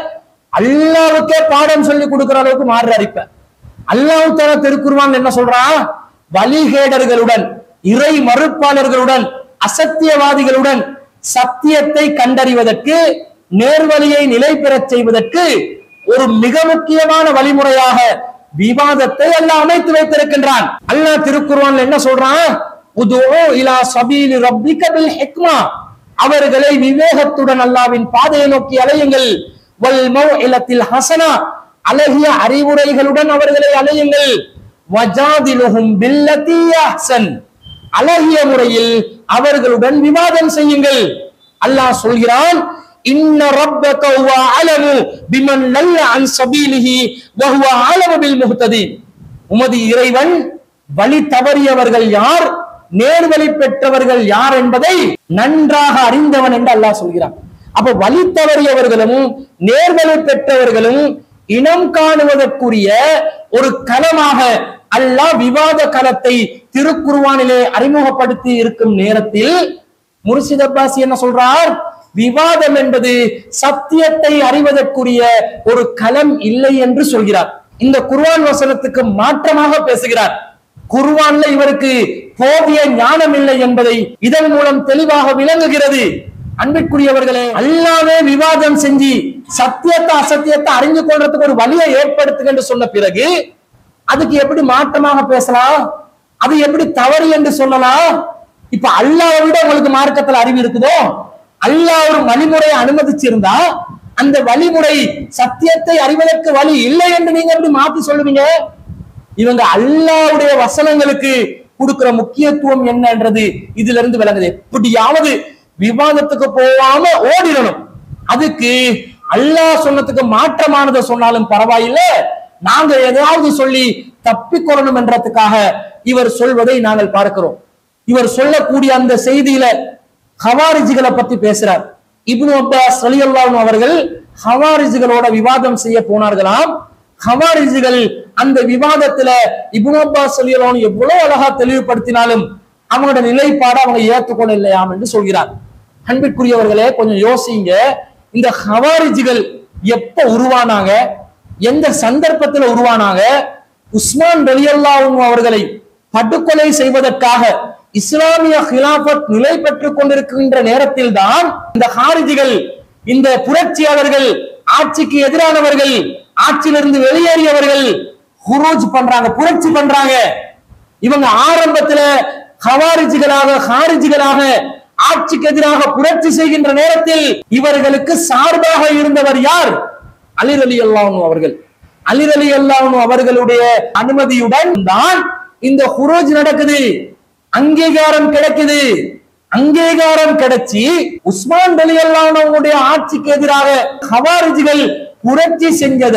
அல்லாவுக்கே பாடம் சொல்லி கொடுக்கிற அளவுக்கு மாறுறாரு இப்ப அல்லாஹ் தஆலா திருக்குர்ஆன் என்ன சொல்றான் வழிகேடர்களுடன் இறை மறுப்பாளர்களுடன் அசத்தியவாதிகளுடன் சத்தியத்தை கண்டறிவதற்கு நேர்வழியை நிலை பெறச் செய்வதற்கு ஒரு மிக முக்கியமான வழிமுறையாக விவாதத்தை அல்லாஹ் அமைத்து வைத்திருக்கின்றான் அல்லாஹ் திருக்குர்ஆன்ல என்ன சொல்றான் உதுஉ இலா சபீலி ரப்பிக பில் ஹிக்மா அவர்களை விவேகத்துடன் அல்லாவின் பாதையை நோக்கி அலையுங்கள் வல் மௌஇலத்தில் ஹசனா அழகிய அறிவுரைகளுடன் அவர்களை அலையுங்கள் வஜாதிலுஹும் பில்லதி அஹ்சன் அழகிய முறையில் அவர்களுடன் விவாதம் செய்யுங்கள் அல்லாஹ் சொல்கிறான் இன்ன ரப்பக ஹுவ அலமு பிமன் லல்ல அன் சபீலிஹி வ ஹுவ அலமு பில் முஹ்ததீன் உமது இறைவன் வழி தவறியவர்கள் யார் நேர்வழி பெற்றவர்கள் யார் என்பதை நன்றாக அறிந்தவன் என்று அல்லாஹ் சொல்கிறான் அப்ப வழி தவறியவர்களும் நேர்வழி பெற்றவர்களும் இனம் காணுவதற்குரிய ஒரு களமாக அல்லாஹ் விவாத களத்தை திருக்குர்ஆனிலே அறிமுகப்படுத்தி இருக்கும் நேரத்தில் முர்ஷித் அப்பாசி என்ன சொல்றார் விவாதம் என்பது சத்தியத்தை அறிவதற்குரிய ஒரு களம் இல்லை என்று சொல்கிறார் இந்த குர்ஆன் வசனத்துக்கு மாற்றமாக பேசுகிறார் குர்ஆன்ல இவருக்கு போதிய ஞானம் இல்லை என்பதை இதன் மூலம் தெளிவாக விளங்குகிறது அன்பிற்குரியவர்களே அல்லாவே விவாதம் செஞ்சு சத்தியத்தை அசத்தியத்தை அறிஞ்சு கொள்றதுக்கு ஒரு வழியை ஏற்படுத்துங்க என்று சொன்ன பிறகு அதுக்கு எப்படி மாற்றமாக பேசலாம் அது எப்படி தவறு என்று சொல்லலாம் இப்ப அல்லாஹ்வை விட உங்களுக்கு மார்க்கத்துல அறிவு இருக்குதோ அல்லாஹ் ஒரு வழிமுறையை அனுமதிச்சிருந்தா அந்த வழிமுறை சத்தியத்தை அறிவதற்கு வழி இல்லை என்று நீங்க எப்படி மாத்தி சொல்லுவீங்க இவங்க அல்லாஹ்வுடைய வசனங்களுக்கு கொடுக்கிற முக்கியத்துவம் என்னன்றது இதுல இருந்து விளங்குது எப்படியாவது விவாதத்துக்கு போகாம ஓடிடணும் அதுக்கு அல்லாஹ் சொன்னதுக்கு மாற்றமானதை சொன்னாலும் பரவாயில்லை நாங்க ஏதாவது சொல்லி தப்பிக்கொள்ளணும் என்றதுக்காக இவர் சொல்வதை நாங்கள் பார்க்கிறோம் இவர் சொல்லக்கூடிய அந்த செய்தியில ஹவாரிஜிகளை பத்தி பேசுறார் இப்னு அப்பாஸ் ரலியல்லாஹு அவர்கள் ஹவாரிஜிகளோட விவாதம் செய்ய போனார்களாம் ஹவாரிஜிகள் அந்த விவாதத்துல இப்னு அப்பாஸ் ரலியல்லாஹு எவ்வளவு அழகா தெளிவுபடுத்தினாலும் அவங்களோட நிலைப்பாடு அவங்க ஏற்றுக்கொள்ள இல்லையாம் என்று சொல்கிறார் அன்பிற்குரியவர்களே கொஞ்சம் யோசிங்க இந்த ஹவாரிஜிகள் எப்ப உருவானாங்க எந்த சந்தர்ப்பத்துல உருவானாங்க உஸ்மான் ரலியல்லாஹு அவர்களை படுகொலை செய்வதற்காக இஸ்லாமிய ஹிலாபத் நிலை பெற்றுக் கொண்டிருக்கின்ற நேரத்தில் தான் இந்த ஹாரிஜிகள் இந்த புரட்சியாளர்கள் ஆட்சிக்கு எதிரானவர்கள் ஆட்சியிலிருந்து வெளியேறியவர்கள் ஹுரூஜ் பண்றாங்க புரட்சி பண்றாங்க இவங்க ஆரம்பத்துல ஹவாரிஜிகளாக ஹாரிஜிகளாக ஆட்சிக்கு எதிராக புரட்சி செய்கின்ற நேரத்தில் இவர்களுக்கு சார்பாக இருந்தவர் யார் அலிர் அலி அல்லாஹ் அவர்கள் அலிர் அலி அல்லாஹ் அவர்களுடைய அனுமதியுடன் தான் இந்த ஹுரோஜ் நடக்குது அங்கீகாரம் கிடைக்குது அங்கீகாரம் கிடைச்சி உஸ்மான் அலி அல்லாஹ்வுடைய ஆட்சிக்கு எதிராக ஹவாரிஜிகள் புரட்சி செஞ்சத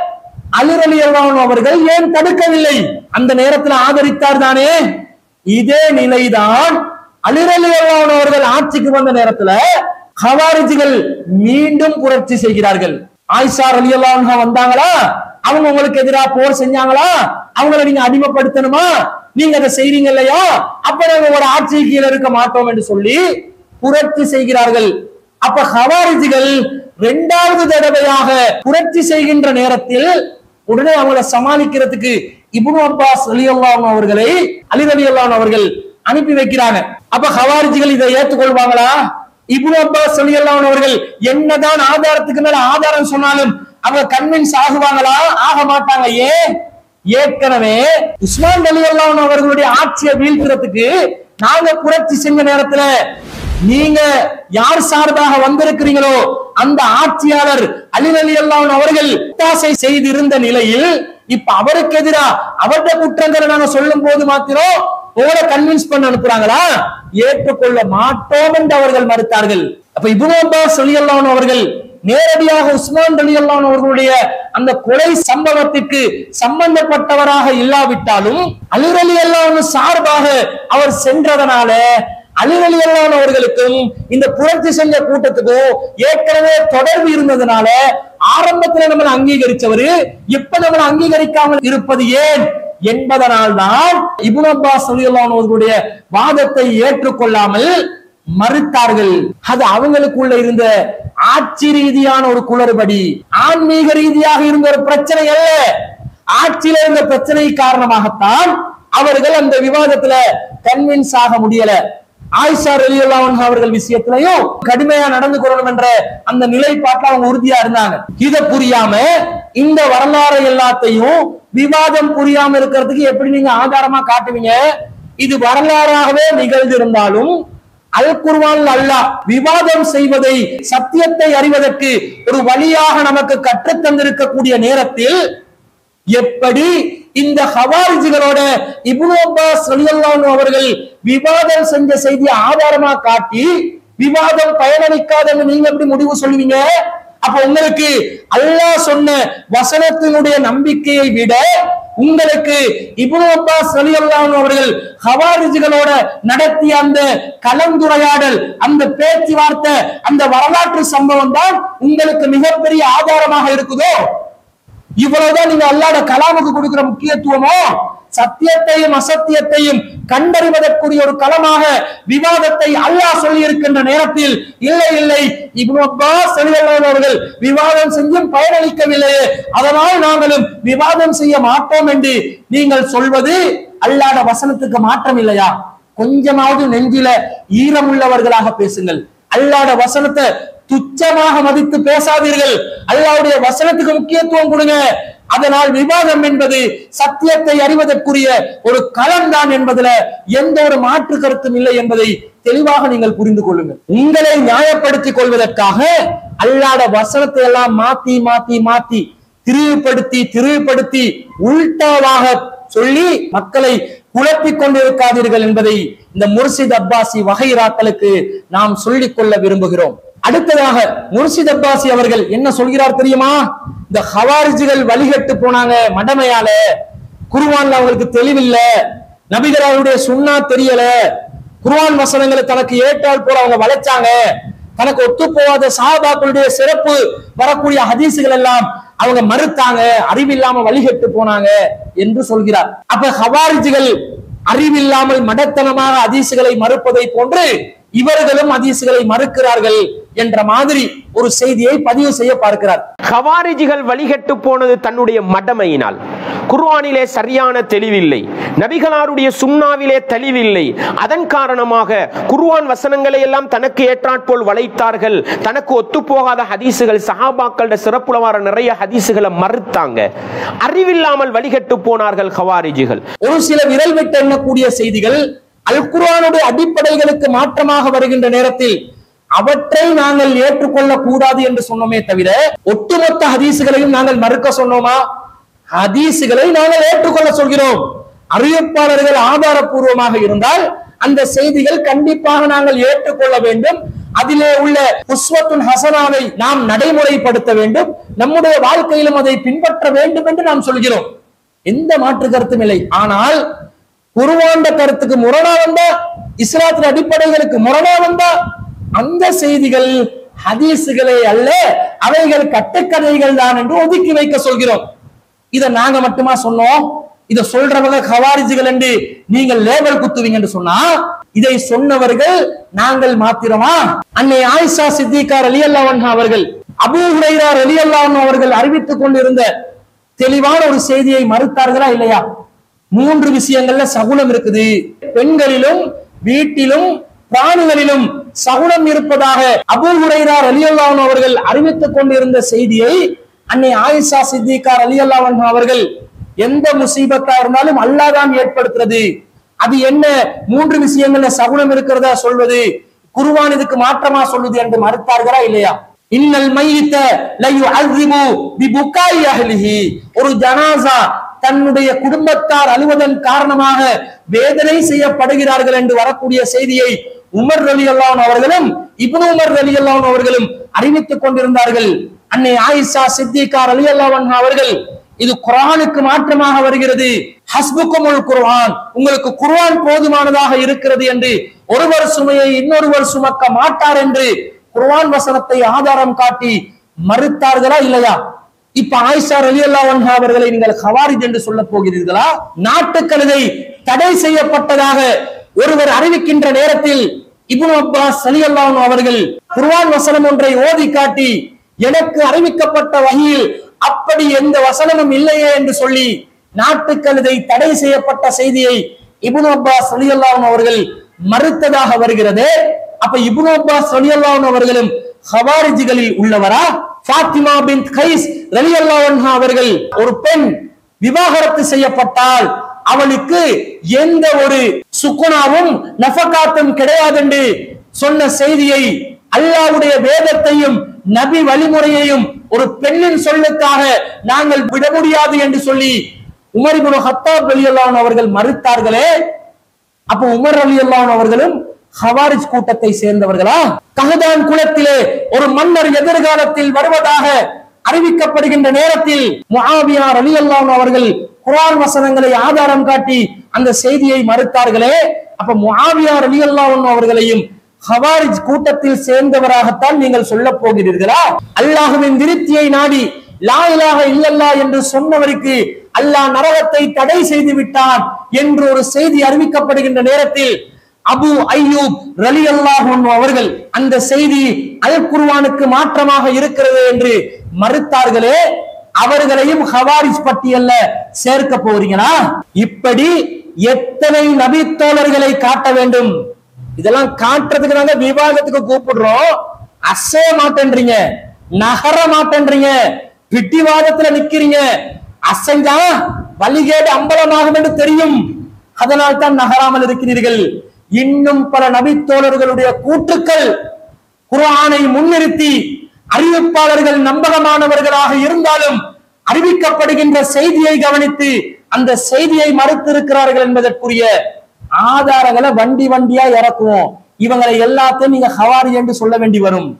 அலிர் அலி அல்லாஹ் அவர்கள் ஏன் தடுக்கவில்லை அந்த நேரத்தில் ஆதரித்தார் தானே இதே நிலைதான் அலிர் அலி அல்லாஹ் அவர்கள் ஆட்சிக்கு வந்த நேரத்துல ஹவாரிஜிகள் மீண்டும் புரட்சி செய்கிறார்கள் ஆயிஷா அலி அல்லாஹ் வந்தாங்களா அவங்க உங்களுக்கு எதிராக போர் செஞ்சாங்களா அவங்கள நீங்க அடிமைப்படுத்தணுமா நீங்க அதை செய்றீங்க இல்லையா அப்ப நாங்க ஒரு ஆட்சி கீழே இருக்க மாட்டோம் என்று சொல்லி புரட்சி செய்கிறார்கள் அப்ப ஹவாரிஜிகள் இரண்டாவது தடவையாக புரட்சி செய்கின்ற நேரத்தில் உடனே அவங்கள சமாளிக்கிறதுக்கு இப்னு அப்பாஸ் அலி அவர்களை அலி அலி அவர்கள் அனுப்பி வைக்கிறாங்க அப்ப ஹவாரிஜிகள் இதை ஏற்றுக்கொள்வாங்களா இப்னு அப்பாஸ் அலி அவர்கள் என்னதான் ஆதாரத்துக்கு மேல ஆதாரம் சொன்னாலும் அவங்க கன்வின்ஸ் ஆகுவாங்களா ஆக மாட்டாங்க ஏன் ஏற்கனவே உஸ்மான் அலி அல்லாஹ் அவர்களுடைய ஆட்சியை வீழ்த்துறதுக்கு நாங்க புரட்சி செஞ்ச நேரத்துல நீங்க யார் சார்பாக வந்திருக்கிறீங்களோ அந்த ஆட்சியாளர் அலி அலி அல்லாஹ் அவர்கள் ஒத்தாசை செய்திருந்த நிலையில் இப்ப அவருக்கு எதிரா அவருடைய குற்றங்களை நாங்க சொல்லும் போது மாத்திரம் உங்களை கன்வின்ஸ் பண்ண அனுப்புறாங்களா ஏற்றுக்கொள்ள மாட்டோம் என்று அவர்கள் மறுத்தார்கள் அப்ப இப்னு அப்பாஸ் ரலியல்லாஹு அவர்கள் நேரடியாக உஸ்மான் ரலியல்லாஹு அவர்களுடைய அந்த கொலை சம்பவத்திற்கு சம்பந்தப்பட்டவராக இல்லாவிட்டாலும் அலிரலி அல்லாஹ் சார்பாக அவர் சென்றதனால அலிரலி அல்லாஹ் அவர்களுக்கும் இந்த புரட்சி செஞ்ச கூட்டத்துக்கும் ஏற்கனவே தொடர்பு இருந்ததுனால ஆரம்பத்துல நம்மளை அங்கீகரிச்சவரு இப்ப நம்மளை அங்கீகரிக்காமல் இருப்பது ஏன் என்பதனால் தான் இபுன் அப்பாஸ் ரலியல்லாஹு அவர்களுடைய வாதத்தை ஏற்றுக்கொள்ளாமல் மறுத்தார்கள் அது அவங்களுக்குள்ள இருந்த ஆட்சி ரீதியான ஒரு குளறுபடி ஆன்மீக ரீதியாக இருந்த ஒரு பிரச்சனை அல்ல ஆட்சியில இருந்த பிரச்சனை காரணமாகத்தான் அவர்கள் அந்த விவாதத்துல கன்வின்ஸ் ஆக முடியல ஆயிஷா ரலியல்லாஹு அன்ஹா அவர்கள் விஷயத்திலையும் கடுமையா நடந்து கொள்ளணும் என்ற அந்த நிலைப்பாட்டில் அவங்க உறுதியா இருந்தாங்க இத புரியாம இந்த வரலாறு எல்லாத்தையும் விவாதம் புரியாம இருக்கிறதுக்கு எப்படி நீங்க ஆதாரமா காட்டுவீங்க இது வரலாறாகவே நிகழ்ந்திருந்தாலும் அல் குர்வான் அல்லாஹ் விவாதம் செய்வதை சத்தியத்தை அறிவதற்கு ஒரு வழியாக நமக்கு கற்றுத் தந்திருக்கக்கூடிய நேரத்தில் எப்படி இந்த ஹவாரிஜிகளோட இப்னு அப்பாஸ் ரலியல்லாஹு அன்ஹு அவர்கள் விவாதம் செஞ்ச செய்தியை ஆதாரமா காட்டி விவாதம் பயனளிக்காதுன்னு நீங்க எப்படி முடிவு சொல்லுவீங்க அப்ப உங்களுக்கு அல்லாஹ் சொன்ன வசனத்தினுடைய நம்பிக்கையை விட உங்களுக்கு இப்னு அப்பாஸ் ரலியல்லாஹு அன்ஹு அவர்கள் ஹவாரிஜிகளோட நடத்திய அந்த கலந்துரையாடல் அந்த பேச்சுவார்த்தை அந்த வரலாற்று சம்பவம் தான் உங்களுக்கு மிகப்பெரிய ஆதாரமாக இருக்குதோ இவ்வளவுதான் நீங்க அல்லாட கலாமுக்கு கொடுக்கிற முக்கியத்துவமோ சத்தியத்தையும் அசத்தியத்தையும் கண்டறிவதற்குரிய ஒரு களமாக விவாதத்தை அல்லாஹ் சொல்லி இருக்கின்ற நேரத்தில் இல்லை இல்லை இப்னு அப்பாஸ் ரலியல்லாஹு அவர்கள் விவாதம் செஞ்சும் பயனளிக்கவில்லையே அதனால் நாங்களும் விவாதம் செய்ய மாட்டோம் என்று நீங்கள் சொல்வது அல்லாட வசனத்துக்கு மாற்றம் இல்லையா கொஞ்சமாவது நெஞ்சில ஈரமுள்ளவர்களாக பேசுங்கள் அல்லாட வசனத்தை துச்சமாக மதித்து பேசாதீர்கள் அல்லாவுடைய வசனத்துக்கு முக்கியத்துவம் கொடுங்க அதனால் விவாதம் என்பது சத்தியத்தை அறிவதற்குரிய ஒரு களம் தான் என்பதுல எந்த ஒரு மாற்று கருத்தும் இல்லை என்பதை தெளிவாக நீங்கள் புரிந்து கொள்ளுங்கள் உங்களை நியாயப்படுத்திக் கொள்வதற்காக அல்லாட வசனத்தை எல்லாம் மாத்தி மாத்தி மாத்தி திரிவுபடுத்தி திரிவுபடுத்தி உள்டாவாக சொல்லி மக்களை குழப்பிக் கொண்டிருக்காதீர்கள் என்பதை இந்த முர்ஷித் அப்பாசி வகைராக்களுக்கு நாம் சொல்லிக் கொள்ள விரும்புகிறோம் அடுத்ததாக முர்ஷித் அப்பாசி அவர்கள் என்ன சொல்கிறார் தெரியுமா இந்த ஹவாரிஜிகள் வழிகட்டு போனாங்க மடமையால குருவான்ல அவங்களுக்கு தெளிவில்ல நபிகராருடைய சுண்ணா தெரியல குர்ஆன் வசனங்களை தனக்கு ஏற்றால் போல அவங்க வளைச்சாங்க தனக்கு ஒத்து போகாத சாபாக்களுடைய சிறப்பு வரக்கூடிய ஹதீசுகள் எல்லாம் அவங்க மறுத்தாங்க அறிவில்லாம வழிகட்டு போனாங்க என்று சொல்கிறார் அப்ப ஹவாரிஜிகள் அறிவில்லாமல் மடத்தனமாக ஹதீசுகளை மறுப்பதை போன்று இவர்களும் ஹதீசுகளை மறுக்கிறார்கள் என்ற மாதிரி ஒரு செய்தியை பதிவு செய்ய பார்க்கிறார் ஹவாரிஜிகள் வழிகட்டு போனது தன்னுடைய மடமையினால் குர்ஆனிலே சரியான தெளிவில்லை நபிகளாருடைய சுண்ணாவிலே தெளிவில்லை அதன் காரணமாக குர்ஆன் வசனங்களை எல்லாம் தனக்கு ஏற்றாற்போல் வளைத்தார்கள் தனக்கு ஒத்துப்போகாத ஹதீசுகள் சஹாபாக்களோட சிறப்புலவார நிறைய ஹதீசுகளை மறுத்தாங்க அறிவில்லாமல் வழிகட்டு போனார்கள் ஹவாரிஜிகள் ஒரு சில விரல் விட்டு எண்ணக்கூடிய செய்திகள் அல் குர்ஆனுடைய அடிப்படைகளுக்கு மாற்றமாக வருகின்ற நேரத்தில் அவற்றை நாங்கள் ஏற்றுக்கொள்ள கூடாது என்று சொன்னோமே தவிர ஒட்டுமொத்த ஹதீசுகளையும் நாங்கள் மறுக்க சொன்னோமா ஹதீசுகளை நாங்கள் ஏற்றுக்கொள்ள சொல்கிறோம் அறிவிப்பாளர்கள் ஆதாரப்பூர்வமாக இருந்தால் அந்த செய்திகள் கண்டிப்பாக நாங்கள் ஏற்றுக்கொள்ள வேண்டும் அதிலே உள்ள உஸ்வத்துன் ஹசனாவை நாம் நடைமுறைப்படுத்த வேண்டும் நம்முடைய வாழ்க்கையிலும் அதை பின்பற்ற வேண்டும் என்று நாம் சொல்கிறோம் எந்த மாற்று கருத்தும் இல்லை ஆனால் குருவாண்ட கருத்துக்கு முரணா வந்தா இஸ்லாத்தின் அடிப்படைகளுக்கு முரணா வந்தா அந்த செய்திகள் ஹதீசுகளே அல்ல அவைகள் கட்டுக்கதைகள் தான் என்று ஒதுக்கி வைக்க சொல்கிறோம் இத நாங்க மட்டுமா சொன்னோம் இத சொல்றவங்க ஹவாரிஜிகள் என்று நீங்கள் லேபல் குத்துவீங்க என்று சொன்னா இதை சொன்னவர்கள் நாங்கள் மாத்திரமா அன்னை ஆயிஷா சித்திகார் அலி அல்லாஹ் அவர்கள் அபூ ஹுரைரா அலி அல்லாஹ் அவர்கள் அறிவித்துக் கொண்டிருந்த தெளிவான ஒரு செய்தியை மறுத்தார்களா இல்லையா மூன்று விஷயங்கள்ல சகுனம் இருக்குது பெண்களிலும் வீட்டிலும் பிராணிகளிலும் சகுனம் இருப்பதாக அபூ ஹுரைரா ரலியல்லாஹு அவர்கள் அறிவித்துக் கொண்டிருந்த செய்தியை அன்னை ஆயிஷா சித்திகார் ரலியல்லாஹு அவர்கள் எந்த முசீபத்தா இருந்தாலும் அல்லாஹ் தான் ஏற்படுத்துறது அது என்ன மூன்று விஷயங்கள்ல சகுனம் இருக்கிறதா சொல்வது குருவான் இதுக்கு மாற்றமா சொல்லுது என்று மறுத்தார்களா இல்லையா இன்னல் மையித்த லயு அல்ரிமு பிபுக்காய் அஹ்லிஹி ஒரு ஜனாசா தன்னுடைய குடும்பத்தார் அழுவதன் காரணமாக வேதனை செய்யப்படுகிறார்கள் என்று வரக்கூடிய செய்தியை உமர் ரலி அல்லாஹ் அவர்களும் இப்னு உமர் ரலி அல்லாஹ் அவர்களும் அறிவித்துக் கொண்டிருந்தார்கள் அன்னை ஆயிஷா சித்திகா ரலியல்லாஹு அன்ஹா அவர்கள் இது குர்ஆனுக்கு மாற்றமாக வருகிறது ஹஸ்புக்குமுல் குர்ஆன் உங்களுக்கு குர்ஆன் போதுமானதாக இருக்கிறது என்று ஒருவர் சுமையை இன்னொருவர் சுமக்க மாட்டார் என்று குர்ஆன் வசனத்தை ஆதாரம் காட்டி மறுத்தார்களா இல்லையா இப்ப ஆயிஷா ரலியல்லாஹு அன்ஹா அவர்களை நீங்கள் ஹவாரிஜ் என்று சொல்ல போகிறீர்களா நாட்டுக்கழுதை தடை செய்யப்பட்டதாக ஒருவர் அறிவிக்கின்ற நேரத்தில் இப்னு அப்பாஸ் ரலியல்லாஹு அன்ஹு அவர்கள் குர்ஆன் வசனம் ஒன்றை ஓதி காட்டி எனக்கு அறிவிக்கப்பட்ட வகையில் அப்படி எந்த வசனமும் இல்லையே என்று சொல்லி நாட்டுக்கழுதை தடை செய்யப்பட்ட செய்தியை இப்னு அப்பாஸ் ரலியல்லாஹு அன்ஹு அவர்கள் மறுத்ததாக வருகிறது அப்ப இப்னு அப்பாஸ் ரலியல்லாஹு அன்ஹு அவர்களும் ஹவாரிஜிகளில் உள்ளவரா ஃபாத்திமா பின் கைஸ் ரலியல்லாஹு அன்ஹா அவர்கள் ஒரு பெண் விவாகரத்து செய்யப்பட்டால் அவளுக்கு எந்த ஒரு சுக்குனாவும் நஃபகாத்தும் கிடையாது என்று சொன்ன செய்தியை அல்லாஹ்வுடைய வேதத்தையும் நபி வழிமுறையையும் ஒரு பெண்ணின் சொல்லுக்காக நாங்கள் விட முடியாது என்று சொல்லி உமர் இப்னு ஹத்தாப் ரலியல்லாஹு அன்ஹு அவர்கள் மறுத்தார்களே அப்ப உமர் அலி அவர்களும் ஹவாரிஜ் கூட்டத்தை சேர்ந்தவர்களா கஹதான் குலத்திலே ஒரு மன்னர் எதிர்காலத்தில் வருவதாக அறிவிக்கப்படுகின்ற நேரத்தில் முஆவியா அலி அவர்கள் குர்ஆன் வசனங்களை ஆதாரம் காட்டி அந்த செய்தியை மறுத்தார்களே அப்ப முஆவியா அலி அவர்களையும் ஹவாரிஜ் கூட்டத்தில் சேர்ந்தவராகத்தான் நீங்கள் சொல்ல போகிறீர்களா அல்லாஹுவின் விருத்தியை நாடி லா இலாஹ இல்லல்லா என்று சொன்னவருக்கு அல்லாஹ் நரகத்தை தடை செய்து விட்டான் என்று ஒரு செய்தி அறிவிக்கப்படுகின்ற நேரத்தில் அபு ஐயூப் ரலி அவர்கள் அந்த செய்தி அல் குர்ஆனுக்கு மாற்றமாக இருக்கிறது என்று மறுத்தார்களே அவர்களையும் ஹவாரிஜ் பட்டியல்ல சேர்க்க போறீங்களா இப்படி எத்தனை நபித்தோழர்களை காட்ட வேண்டும் இதெல்லாம் காட்டுறதுக்கு நாங்க விவாதத்துக்கு கூப்பிடுறோம் அசைய மாட்டேன்றீங்க நகர மாட்டேன்றீங்க பிட்டிவாதத்துல நிக்கிறீங்க அசைஞ்சா வழிகேடு அம்பலமாகும் என்று தெரியும் அதனால் தான் நகராமல் இருக்கிறீர்கள் இன்னும் பல நபித்தோழர்களுடைய கூற்றுக்கள் குர்ஆனை முன்னிறுத்தி அறிவிப்பாளர்கள் நம்பகமானவர்களாக இருந்தாலும் அறிவிக்கப்படுகின்ற செய்தியை கவனித்து அந்த செய்தியை மறுத்திருக்கிறார்கள் என்பதற்குரிய ஆதாரங்களை வண்டி வண்டியா இறக்குவோம் இவங்களை எல்லாத்தையும் நீங்க ஹவாரி என்று சொல்ல வேண்டி வரும்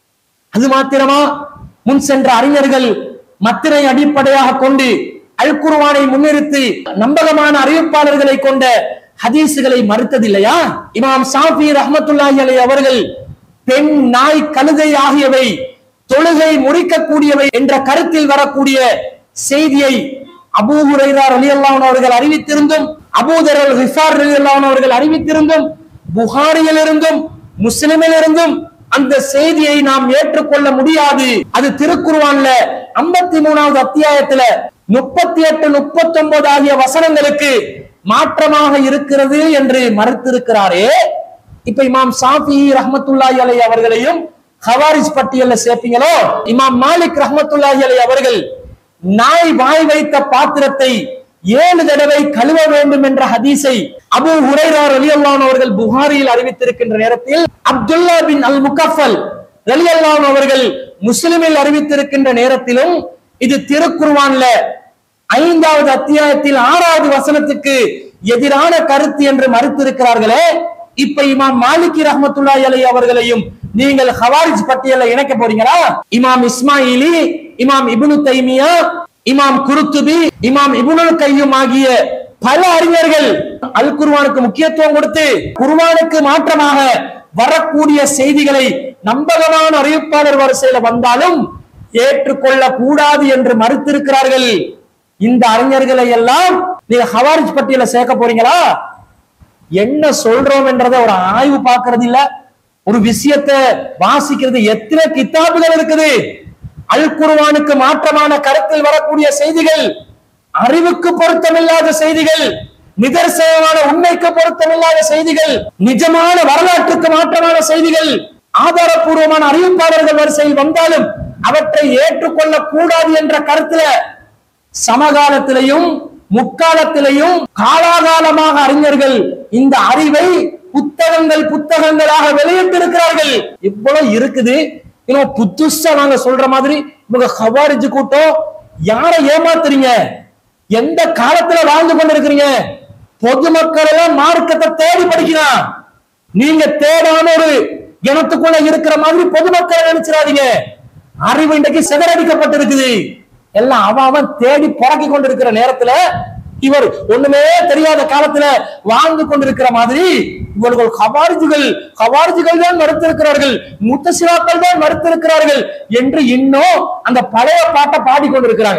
அது மாத்திரமா முன் சென்ற அறிஞர்கள் மத்திரை அடிப்படையாக கொண்டு அல் குர்ஆனை முன்னிறுத்தி நம்பகமான அறிவிப்பாளர்களை கொண்ட ஹதீசுகளை மறுத்ததில்லையா இமாம் சாஃபி ரஹ்மத்துல்லாஹி அலைஹி அவர்கள் பெண் நாய் கழுதை ஆகியவை தொழுகை முறிக்கக்கூடியவை என்ற கருத்தில் வரக்கூடிய செய்தியை அபூ ஹுரைரா ரலியல்லாஹு அன்ஹு அவர்கள் அறிவித்திருந்தும் அபூதர் அல் ரிஃபார் ரலியல்லாஹு அன்ஹு அவர்கள் அறிவித்திருந்தும் புகாரியில் இருந்தும் முஸ்லிமில் இருந்தும் அந்த செய்தியை நாம் ஏற்றுக்கொள்ள முடியாது அது திருக்குர்ஆன்ல 53 மூணாவது அத்தியாயத்துல முப்பத்தி எட்டு முப்பத்தி ஒன்பது ஆகிய வசனங்களுக்கு மாற்றமாக இருக்கிறது என்று மறுத்திருக்கிறாரே இப்ப இமாம் சாஃபி ரஹ்மத்துல்லாஹி அலை அவர்களையும் ஹவாரிஜ் பட்டியல்ல சேர்ப்பீங்களோ இமாம் மாலிக் ரஹ்மத்துல்லாஹி அலை அவர்கள் நாய் வாய் வைத்த பாத்திரத்தை ஏழு தடவை கழுவ வேண்டும் என்ற ஹதீஸை அபு ஹுரைரா ரலியல்லாஹு அவர்கள் புகாரியில் அறிவித்திருக்கின்ற நேரத்தில் அப்துல்லா பின் அல் முகஃபல் ரலியல்லாஹு அவர்கள் முஸ்லிமில் அறிவித்திருக்கின்ற நேரத்திலும் இது திருக்குர்ஆன்ல ஐந்தாவது அத்தியாயத்தில் ஆறாவது வசனத்துக்கு எதிரான கருத்து என்று மறுத்திருக்கிறார்களே இப்ப இமாம் மாலிகி ரஹ்மத்துல்லாஹி அலைஹி அவர்களையும் நீங்கள் ஹவாரிஜ் பட்டியல்ல இணைக்க போறீங்களா இமாம் இஸ்மாயிலி இமாம் இப்னு தைமியா இமாம் குருத்துபி இமாம் இப்னுல் கையும் ஆகிய பல அறிஞர்கள் அல் குர்ஆனுக்கு முக்கியத்துவம் கொடுத்து குர்ஆனுக்கு மாற்றமாக வரக்கூடிய செய்திகளை நம்பகமான அறிவிப்பாளர் வரிசையில வந்தாலும் ஏற்றுக்கொள்ள கூடாது என்று மறுத்திருக்கிறார்கள் இந்த அறிஞர்களை எல்லாம் நீங்க ஹவாரிஜ் பட்டியல சேர்க்க போறீங்களா என்ன சொல்றோம் என்றதை ஒரு ஆய்வு பார்க்கறது இல்ல ஒரு விஷயத்தை வாசிக்கிறது எத்தனை கித்தாபுகள் இருக்குது அல் குர்ஆனுக்கு மாற்றமான கருத்தில் வரக்கூடிய செய்திகள் அறிவுக்கு பொருத்தமில்லாத செய்திகள் நிதர்சனமான உண்மைக்கு பொருத்தமில்லாத செய்திகள் நிஜமான வரலாற்றுக்கு மாற்றமான செய்திகள் ஆதாரப்பூர்வமான அறிவிப்பாளர்கள் வரிசையில் வந்தாலும் அவற்றை ஏற்றுக்கொள்ள கூடாது என்ற கருத்துல சமகாலத்திலையும் முக்காலத்திலையும் காலாகாலமாக அறிஞர்கள் இந்த அறிவை புத்தகங்கள் புத்தகங்களாக வெளியிட்டிருக்கிறார்கள் இவ்வளவு இருக்குது இன்னும் புதுசா நாங்க சொல்ற மாதிரி இவங்க ஹவாரிஜ் கூட்டம் யாரை ஏமாத்துறீங்க எந்த காலத்துல வாழ்ந்து கொண்டிருக்கிறீங்க பொதுமக்கள் எல்லாம் மார்க்கத்தை தேடி படிக்கிறான் நீங்க தேடான ஒரு இனத்துக்குள்ள இருக்கிற மாதிரி பொதுமக்களை நினைச்சிடாதீங்க அறிவு இன்றைக்கு சிதறடிக்கப்பட்டிருக்குது எல்லாம் அவன் அவன் தேடி புறக்கி கொண்டிருக்கிற நேரத்துல இவர் ஒண்ணுமே தெரியாத காலத்துல வாழ்ந்து கொண்டிருக்கிற மாதிரி இவர்கள் கவாரிஜுகள் கவாரிஜுகள் தான் மறுத்திருக்கிறார்கள் முத்தசிராக்கள் தான் மறுத்திருக்கிறார்கள் என்று இன்னும் அந்த பழைய பாட்டை பாடிக்கொண்டிருக்கிறாங்க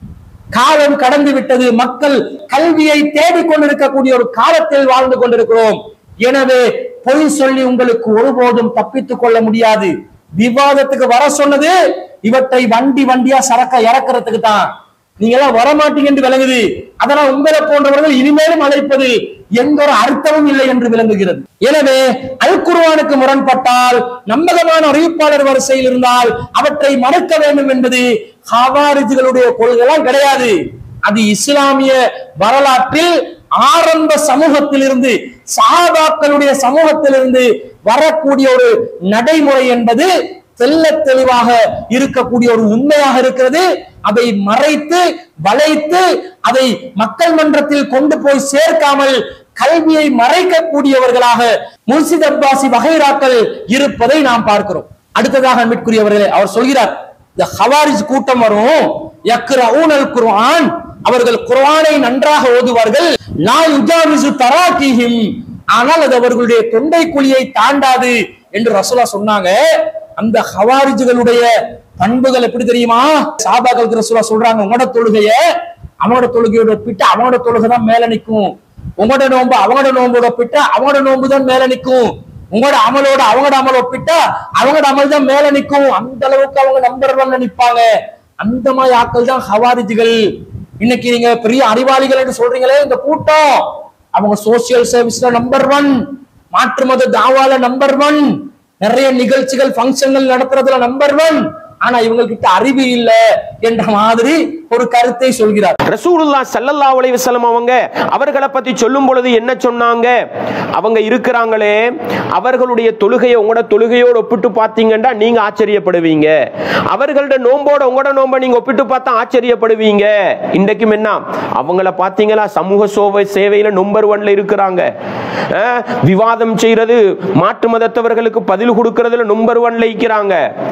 காலம் கடந்து விட்டது மக்கள் கல்வியை தேடிக் கொண்டிருக்கக்கூடிய ஒரு காலத்தில் வாழ்ந்து கொண்டிருக்கிறோம் எனவே பொய் சொல்லி உங்களுக்கு ஒருபோதும் தப்பித்துக் கொள்ள முடியாது விவாதத்துக்கு வர சொன்னது இவற்றை வண்டி வண்டியா சரக்க இறக்குறதுக்கு தான் நீங்க எல்லாம் வரமாட்டீங்க என்று விளங்குது அதனால் உங்களை போன்றவர்கள் இனிமேலும் அழைப்பது எந்த ஒரு அர்த்தமும் இல்லை என்று விளங்குகிறது எனவே அல் குர்ஆனுக்கு முரண்பட்டால் நம்பகமான அறிவிப்பாளர் வரிசையில் இருந்தால் அவற்றை மறுக்க வேண்டும் என்பது ஹவாரிஜுகளுடைய கொள்கைலாம் கிடையாது அது இஸ்லாமிய வரலாற்றில் ஆரம்ப சமூகத்திலிருந்து சஹாபாக்களுடைய சமூகத்திலிருந்து வரக்கூடிய ஒரு நடைமுறை என்பது தெல்ல தெளிவாக இருக்கக்கூடிய ஒரு உண்மையாக இருக்கிறது அதை மறைத்து வளைத்து அதை மக்கள் மன்றத்தில் கொண்டு போய் சேர்க்காமல் கல்வியை மறைக்கக்கூடியவர்களாக முர்சித் அப்பாசி வகைராக்கள் இருப்பதை நாம் பார்க்கிறோம் அடுத்ததாக அன்பிற்குரியவர்களே அவர் சொல்கிறார் இந்த ஹவாரிஜ் கூட்டம் வரும் யக்ரஊனல் குர்ஆன் அவர்கள் குர்ஆனை நன்றாக ஓதுவார்கள் லா யுஜாவிசு தராகிஹிம் ஆனால் அது அவர்களுடைய தொண்டை குழியை தாண்டாது என்று ரசூலா சொன்னாங்க அந்த ஹவாரிஜுகளுடைய பண்புகள் எப்படி தெரியுமா சாபாக்களுக்கு ரசூலா சொல்றாங்க உங்களோட தொழுகைய அவனோட தொழுகையோட ஒப்பிட்டு அவனோட தொழுகை தான் மேல நிற்கும் உங்களோட நோன்பு அவங்களோட நோம்போட ஒப்பிட்டா அவங்களோட நோன்பு தான் மேல நிற்கும் உங்களோட அமலோட அவங்களோட அமல் ஒப்பிட்டா அவங்களோட அமல் தான் மேல நிற்கும் அந்த அளவுக்கு அவங்க நம்பர் ஒன்ல நிப்பாங்க அந்த மாதிரி ஆட்கள் தான் ஹவாரிஜுகள் இன்னைக்கு நீங்க பெரிய அறிவாளிகள் என்று சொல்றீங்களே இந்த கூட்டம் அவங்க சோசியல் சர்வீஸ்ல நம்பர் ஒன் மாற்று மத தாவால நம்பர் ஒன் நிறைய நிகழ்ச்சிகள் ஃபங்க்ஷன்கள் நடத்துறதுல நம்பர் ஒன் ஆனா இவங்க கிட்ட அறிவு இல்ல என்ற மாதிரி ஒரு கருத்தை சொல்கிறார் ரசூலுல்லா ஸல்லல்லாஹு அலைஹி வஸல்லம் அவங்க அவர்களை பத்தி சொல்லும் பொழுது என்ன சொன்னாங்க அவங்க இருக்கிறாங்களே அவர்களுடைய தொழுகையை உங்களோட தொழுகையோடு ஒப்பிட்டு பார்த்தீங்கன்னா நீங்க ஆச்சரியப்படுவீங்க அவர்களோட நோம்போட உங்களோட நோம்ப நீங்க ஒப்பிட்டு பார்த்தா ஆச்சரியப்படுவீங்க இன்றைக்கும் என்ன அவங்கள பார்த்தீங்களா சமூக சோவை சேவையில நம்பர் ஒன்ல இருக்கிறாங்க அஹ், விவாதம் செய்யறது மாற்று மதத்தவர்களுக்கு பதில் கொடுக்கறதுல நம்பர் ஒன்ல இருக்கிறாங்க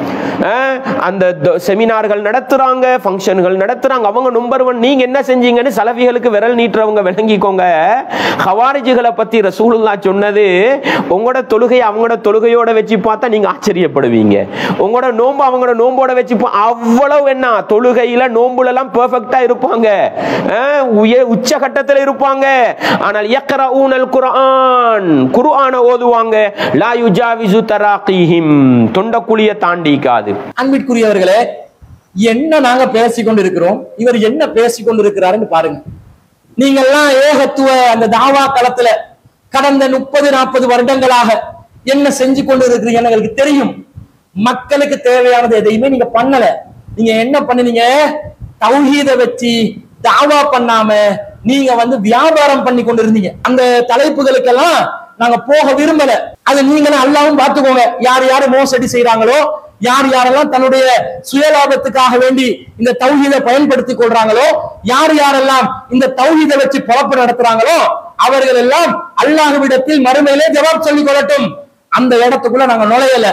அஹ், அந்த த- செமினார்கள் நடத்துறாங்க ஃபங்க்ஷன்கள் நடத்துறாங்க அவங்க நம்பர் ஒன் நீங்க என்ன செஞ்சீங்கன்னு சலவிகளுக்கு விரல் நீட்டுறவங்க விளங்கிக்கோங்க ஹவாரிஜுகளை பத்தி ரசூலுல்லா சொன்னது உங்களோட தொழுகை அவங்களோட தொழுகையோட வச்சு பார்த்தா நீங்க ஆச்சரியப்படுவீங்க உங்களோட நோன்பு அவங்களோட நோம்போட வச்சு பா- அவ்வளவு என்ன தொழுகையில நோம்புல எல்லாம் பெர்ஃபெக்ட்டா இருப்பாங்க அஹ், உய- உச்சகட்டத்துல இருப்பாங்க ஆனால் யக்ரஊனல் குர்ஆன் குர்ஆனை ஓதுவாங்க லா யுஜாவிசு தராகிஹிம் தொண்டக்குழிய தாண்டிக்காது அன்பிற்குரியவர்களே என்ன நாங்க பேசிக் கொண்டிருக்கிறோம் இவர் என்ன பேசிக் கொண்டிருக்கிறாருன்னு பாருங்க நீங்க எல்லாம் ஏகத்துவ அந்த தாவா களத்துல கடந்த முப்பது நாற்பது வருடங்களாக என்ன செஞ்சு கொண்டு இருக்கிறீங்கன்னு எங்களுக்கு தெரியும் மக்களுக்கு தேவையானது எதையுமே நீங்க பண்ணல நீங்க என்ன பண்ணுனீங்க தௌஹீத வச்சு தாவா பண்ணாம நீங்க வந்து வியாபாரம் பண்ணி கொண்டு இருந்தீங்க அந்த தலைப்புகளுக்கெல்லாம் நாங்க போக விரும்பல அது நீங்களும் அல்லாவும் பார்த்துக்கோங்க யார் யாரு மோசடி செய்றாங்களோ யார் யாரெல்லாம் தன்னுடைய சுயலாபத்துக்காக வேண்டி இந்த தௌஹீதை பயன்படுத்திக் கொள்றாங்களோ யார் யாரெல்லாம் இந்த தௌஹீதை வச்சு பொழப்பு நடத்துறாங்களோ அவர்கள் எல்லாம் அல்லாஹ்விடத்தில் மறுமையிலே ஜவாப் சொல்லிக் கொள்ளட்டும் அந்த இடத்துக்குள்ள நாங்க நுழையல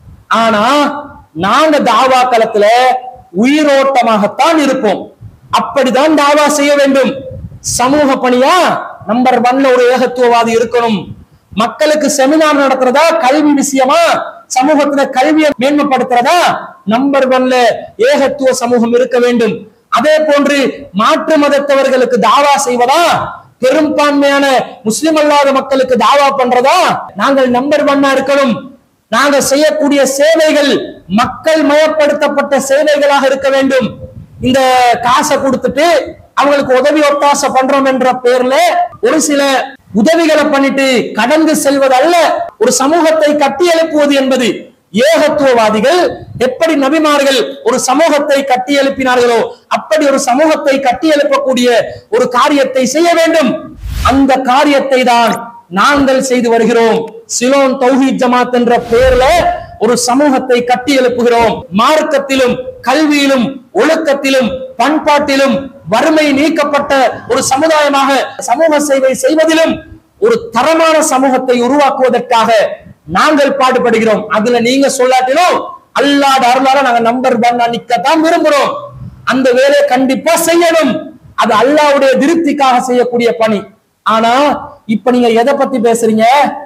ஆனா நாங்க தாவா களத்துல உயிரோட்டமாகத்தான் இருப்போம் அப்படிதான் தாவா செய்ய வேண்டும் சமூக பணியா நம்பர் ஒன்ல ஒரு ஏகத்துவவாதி இருக்கணும் மக்களுக்கு செமினார் நடத்துறதா கல்வி விஷயமா சமூகத்துல கல்வியை மேன்மைப்படுத்துறதா நம்பர் ஒன்ல ஏகத்துவ சமூகம் இருக்க வேண்டும் அதே போன்று மாற்று மதத்தவர்களுக்கு தாவா செய்வதா பெரும்பான்மையான முஸ்லிம் அல்லாத மக்களுக்கு தாவா பண்றதா நாங்கள் நம்பர் ஒன்னா இருக்கணும் நாங்க செய்யக்கூடிய சேவைகள் மக்கள் மயப்படுத்தப்பட்ட சேவைகளாக இருக்க வேண்டும் இந்த காசை கொடுத்துட்டு அவங்களுக்கு உதவி ஒத்தாசை பண்றோம் என்ற பேர்ல ஒரு சில உதவிகளை பண்ணிட்டு கடந்து செல்வது அல்ல ஒரு சமூகத்தை கட்டி எழுப்புவது என்பது ஏகத்துவவாதிகள் எப்படி நபிமார்கள் ஒரு சமூகத்தை கட்டி எழுப்பினார்களோ அப்படி ஒரு சமூகத்தை கட்டி எழுப்பக்கூடிய ஒரு காரியத்தை செய்ய வேண்டும் அந்த காரியத்தை தான் நாங்கள் செய்து வருகிறோம் சிலோன் தௌஹீத் ஜமாத் என்ற பெயர்ல ஒரு சமூகத்தை கட்டி எழுப்புகிறோம் மார்க்கத்திலும் கல்வியிலும் ஒழுக்கத்திலும் பண்பாட்டிலும் வறுமை நீக்கப்பட்ட ஒரு சமுதாயமாக சமூக சேவை செய்வதிலும் ஒரு தரமான சமூகத்தை உருவாக்குவதற்காக நாங்கள் பாடுபடுகிறோம் அதுல நீங்க சொல்லாட்டிலும் அல்லாட அருளால நாங்க நம்பர் பண்ணா நிக்கத்தான் விரும்புறோம் அந்த வேலையை கண்டிப்பா செய்யணும் அது அல்லாவுடைய திருப்திக்காக செய்யக்கூடிய பணி ஆனா இப்ப நீங்க எதை பத்தி பேசுறீங்க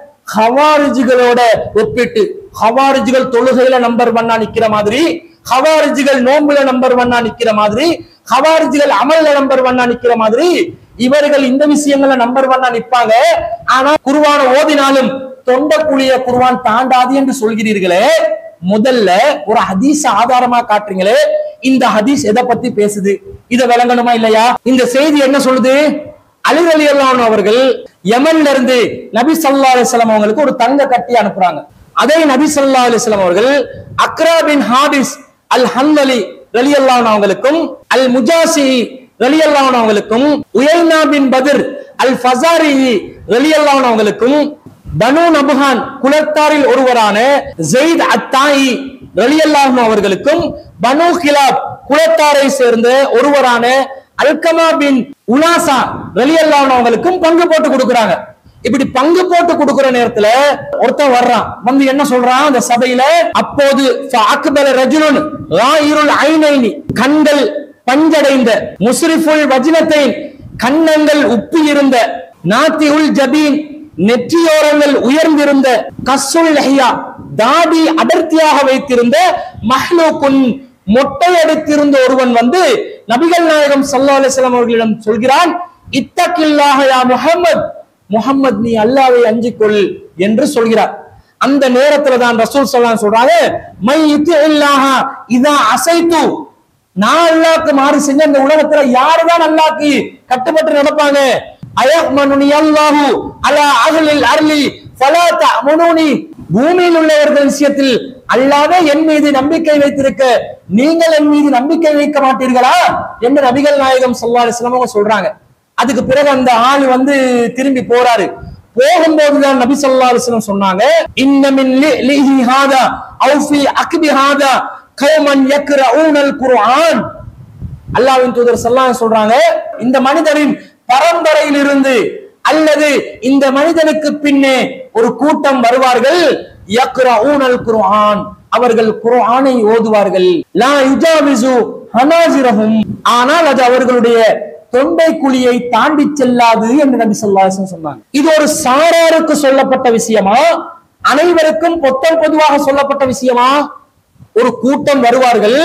ஹவாரிஜிகளோட ஒப்பிட்டு ஹவாரிஜிகள் தொழுகையில நம்பர் பண்ணா நிக்கிற மாதிரி ஹவாரிஜிகள் நோம்புல நம்பர் பண்ணா நிக்கிற மாதிரி ஹவாரிஜிகள் அமல்ல நம்பர் பண்ணா நிக்கிற மாதிரி இவர்கள் இந்த விஷயங்கள்ல நம்பர் பண்ணா நிப்பாங்க ஆனா குருவான ஓதினாலும் தொண்டக்குழிய குருவான் தாண்டாது என்று சொல்கிறீர்களே முதல்ல ஒரு ஹதீஸ் ஆதாரமா காட்டுறீங்களே இந்த ஹதீஸ் எதை பத்தி பேசுது இதை விளங்கணுமா இல்லையா இந்த செய்தி என்ன சொல்லுது அலி அலி அவர்கள் யமன்ல இருந்து நபி சல்லா அலிஸ்லாம் அவங்களுக்கு ஒரு தங்க கட்டி அனுப்புறாங்க அதே நபி சல்லா அலிஸ்லாம் அவர்கள் அக்ரா பின் ஹாபிஸ் அல் ஹந்தலி ரலி அவங்களுக்கும் அல் முஜாசி ரலி அவங்களுக்கும் உயைனா பின் பத்ர் அல் ஃபசாரி ரலி அவங்களுக்கும் பனு நபுகான் குலத்தாரில் ஒருவரான ஜெயித் அத்தாயி ரலியல்லாஹு அவர்களுக்கும் பனு கிலாப் குலத்தாரை சேர்ந்த ஒருவரான அல்கமா பின் உலாசா ரலியல்லாஹு அவங்களுக்கும் பங்கு போட்டு கொடுக்கறாங்க இப்படி பங்கு போட்டு கொடுக்கிற நேரத்துல ஒருத்தன் வர்றான் வந்து என்ன சொல்றான் அந்த சபையில அப்போது அக்பல ரஜுலுன் ராயிருல் ஐனைனி கண்கள் பஞ்சடைந்த முஸ்ரிஃபுல் வஜ்னத்தை கண்ணங்கள் உப்பி இருந்த நாத்தி உல் ஜபீன் நெற்றியோரங்கள் உயர்ந்திருந்த கசுல் லஹியா தாடி அடர்த்தியாக வைத்திருந்த மஹ்லூக்குன் மொட்டை அடித்திருந்த ஒருவன் வந்து நபிகள் நாயகம் சல்லா அலிஸ்லாம் அவர்களிடம் சொல்கிறான் இத்தக்கில்லாக யா முஹம்மத் முஹம்மத் நீ அல்லாவை அஞ்சிக்கொள் என்று சொல்கிறார் அந்த நேரத்துல தான் ரசூல் சல்லாம் சொல்றாங்க மை இத்து இல்லாஹ இதா அசைத்து நான் அல்லாக்கு மாறு செஞ்ச இந்த உலகத்துல யாருதான் அல்லாக்கு கட்டுப்பட்டு நடப்பாங்க அயஹ்மனுனி அல்லாஹு அலா அஹ்லில் அர்லி ஃபலா தஅமுனூனி பூமியில் உள்ளவர்கள் விஷயத்தில் அல்லாவே என் மீது நம்பிக்கை வைத்திருக்க நீங்கள் என் மீது நம்பிக்கை வைக்க மாட்டீர்களா என்று நபிகள் நாயகம் ஸல்லல்லாஹு அலைஹி வஸல்லம் அவங்க சொல்றாங்க அதுக்கு பிறகு அந்த ஆள் வந்து திரும்பி போறாரு போகும்போதுதான் நபி ஸல்லல்லாஹு அலைஹி வஸல்லம் சொன்னாங்க இன்ன மின் லிஹி ஹாதா அவு ஃபி அக்பி ஹாதா கௌமன் யக்ரஊனல் குர்ஆன் அல்லாஹ்வின் தூதர் ஸல்லல்லாஹு சொல்றாங்க இந்த மனிதரின் பரம்பரையிலிருந்து அல்லது இந்த மனிதனுக்கு பின்னே ஒரு கூட்டம் வருவார்கள் யக்ரஊனல் குர்ஆன் அவர்கள் குர்ஆனை ஓதுவார்கள் லா யுஜாவிசு ஹனாஜிரஹும் ஆனால் அது அவர்களுடைய தொண்டை குழியை தாண்டி செல்லாது என்று நபி ஸல்லல்லாஹு அலைஹி வஸல்லம் சொன்னாங்க இது ஒரு சாராருக்கு சொல்லப்பட்ட விஷயமா அனைவருக்கும் பொத்தம் பொதுவாக சொல்லப்பட்ட விஷயமா ஒரு கூட்டம் வருவார்கள்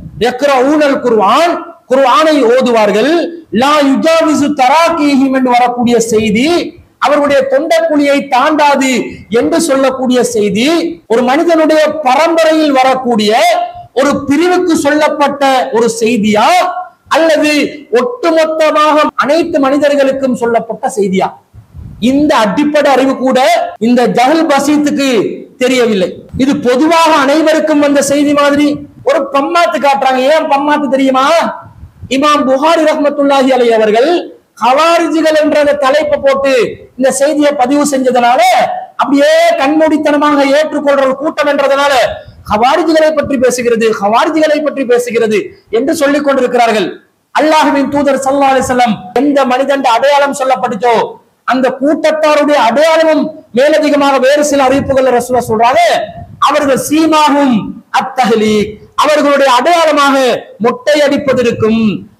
ஊனல் குர்ஆன் குர்ஆனை ஓதுவார்கள் லா யுஜாவிசு தராகீஹிம் என்று வரக்கூடிய செய்தி அவர்களுடைய தொண்டக்குழியை தாண்டாது என்று சொல்லக்கூடிய செய்தி ஒரு மனிதனுடைய பரம்பரையில் வரக்கூடிய ஒரு பிரிவுக்கு சொல்லப்பட்ட ஒரு செய்தியா அல்லது ஒட்டுமொத்தமாக அனைத்து மனிதர்களுக்கும் சொல்லப்பட்ட செய்தியா இந்த அடிப்படை அறிவு கூட இந்த ஜஹல் பசீத்துக்கு தெரியவில்லை இது பொதுவாக அனைவருக்கும் வந்த செய்தி மாதிரி ஒரு பம்மாத்து காட்டுறாங்க ஏன் பம்மாத்து தெரியுமா இமாம் புகாரி ரஹ்மத்துல்லாஹி அலை அவர்கள் ஹவாரிஜிகள் என்ற அந்த தலைப்பை போட்டு இந்த செய்தியை பதிவு செஞ்சதுனால அப்படியே கண்மூடித்தனமாக ஏற்றுக்கொள்ற ஒரு கூட்டம் என்றதுனால ஹவாரிஜிகளை பற்றி பேசுகிறது ஹவாரிஜிகளை பற்றி பேசுகிறது என்று சொல்லிக் கொண்டிருக்கிறார்கள் அல்லாஹுவின் தூதர் சல்லா அலிசல்லம் எந்த மனிதன் அடையாளம் சொல்லப்பட்டுச்சோ அந்த கூட்டத்தாருடைய அடையாளமும் மேலதிகமாக வேறு சில அறிவிப்புகள் ரசூலா சொல்றாங்க அவர்கள் சீமாகும் அத்தகலி அவர்களுடைய அடையாளமாக மொட்டை அடிப்பது இருக்கும்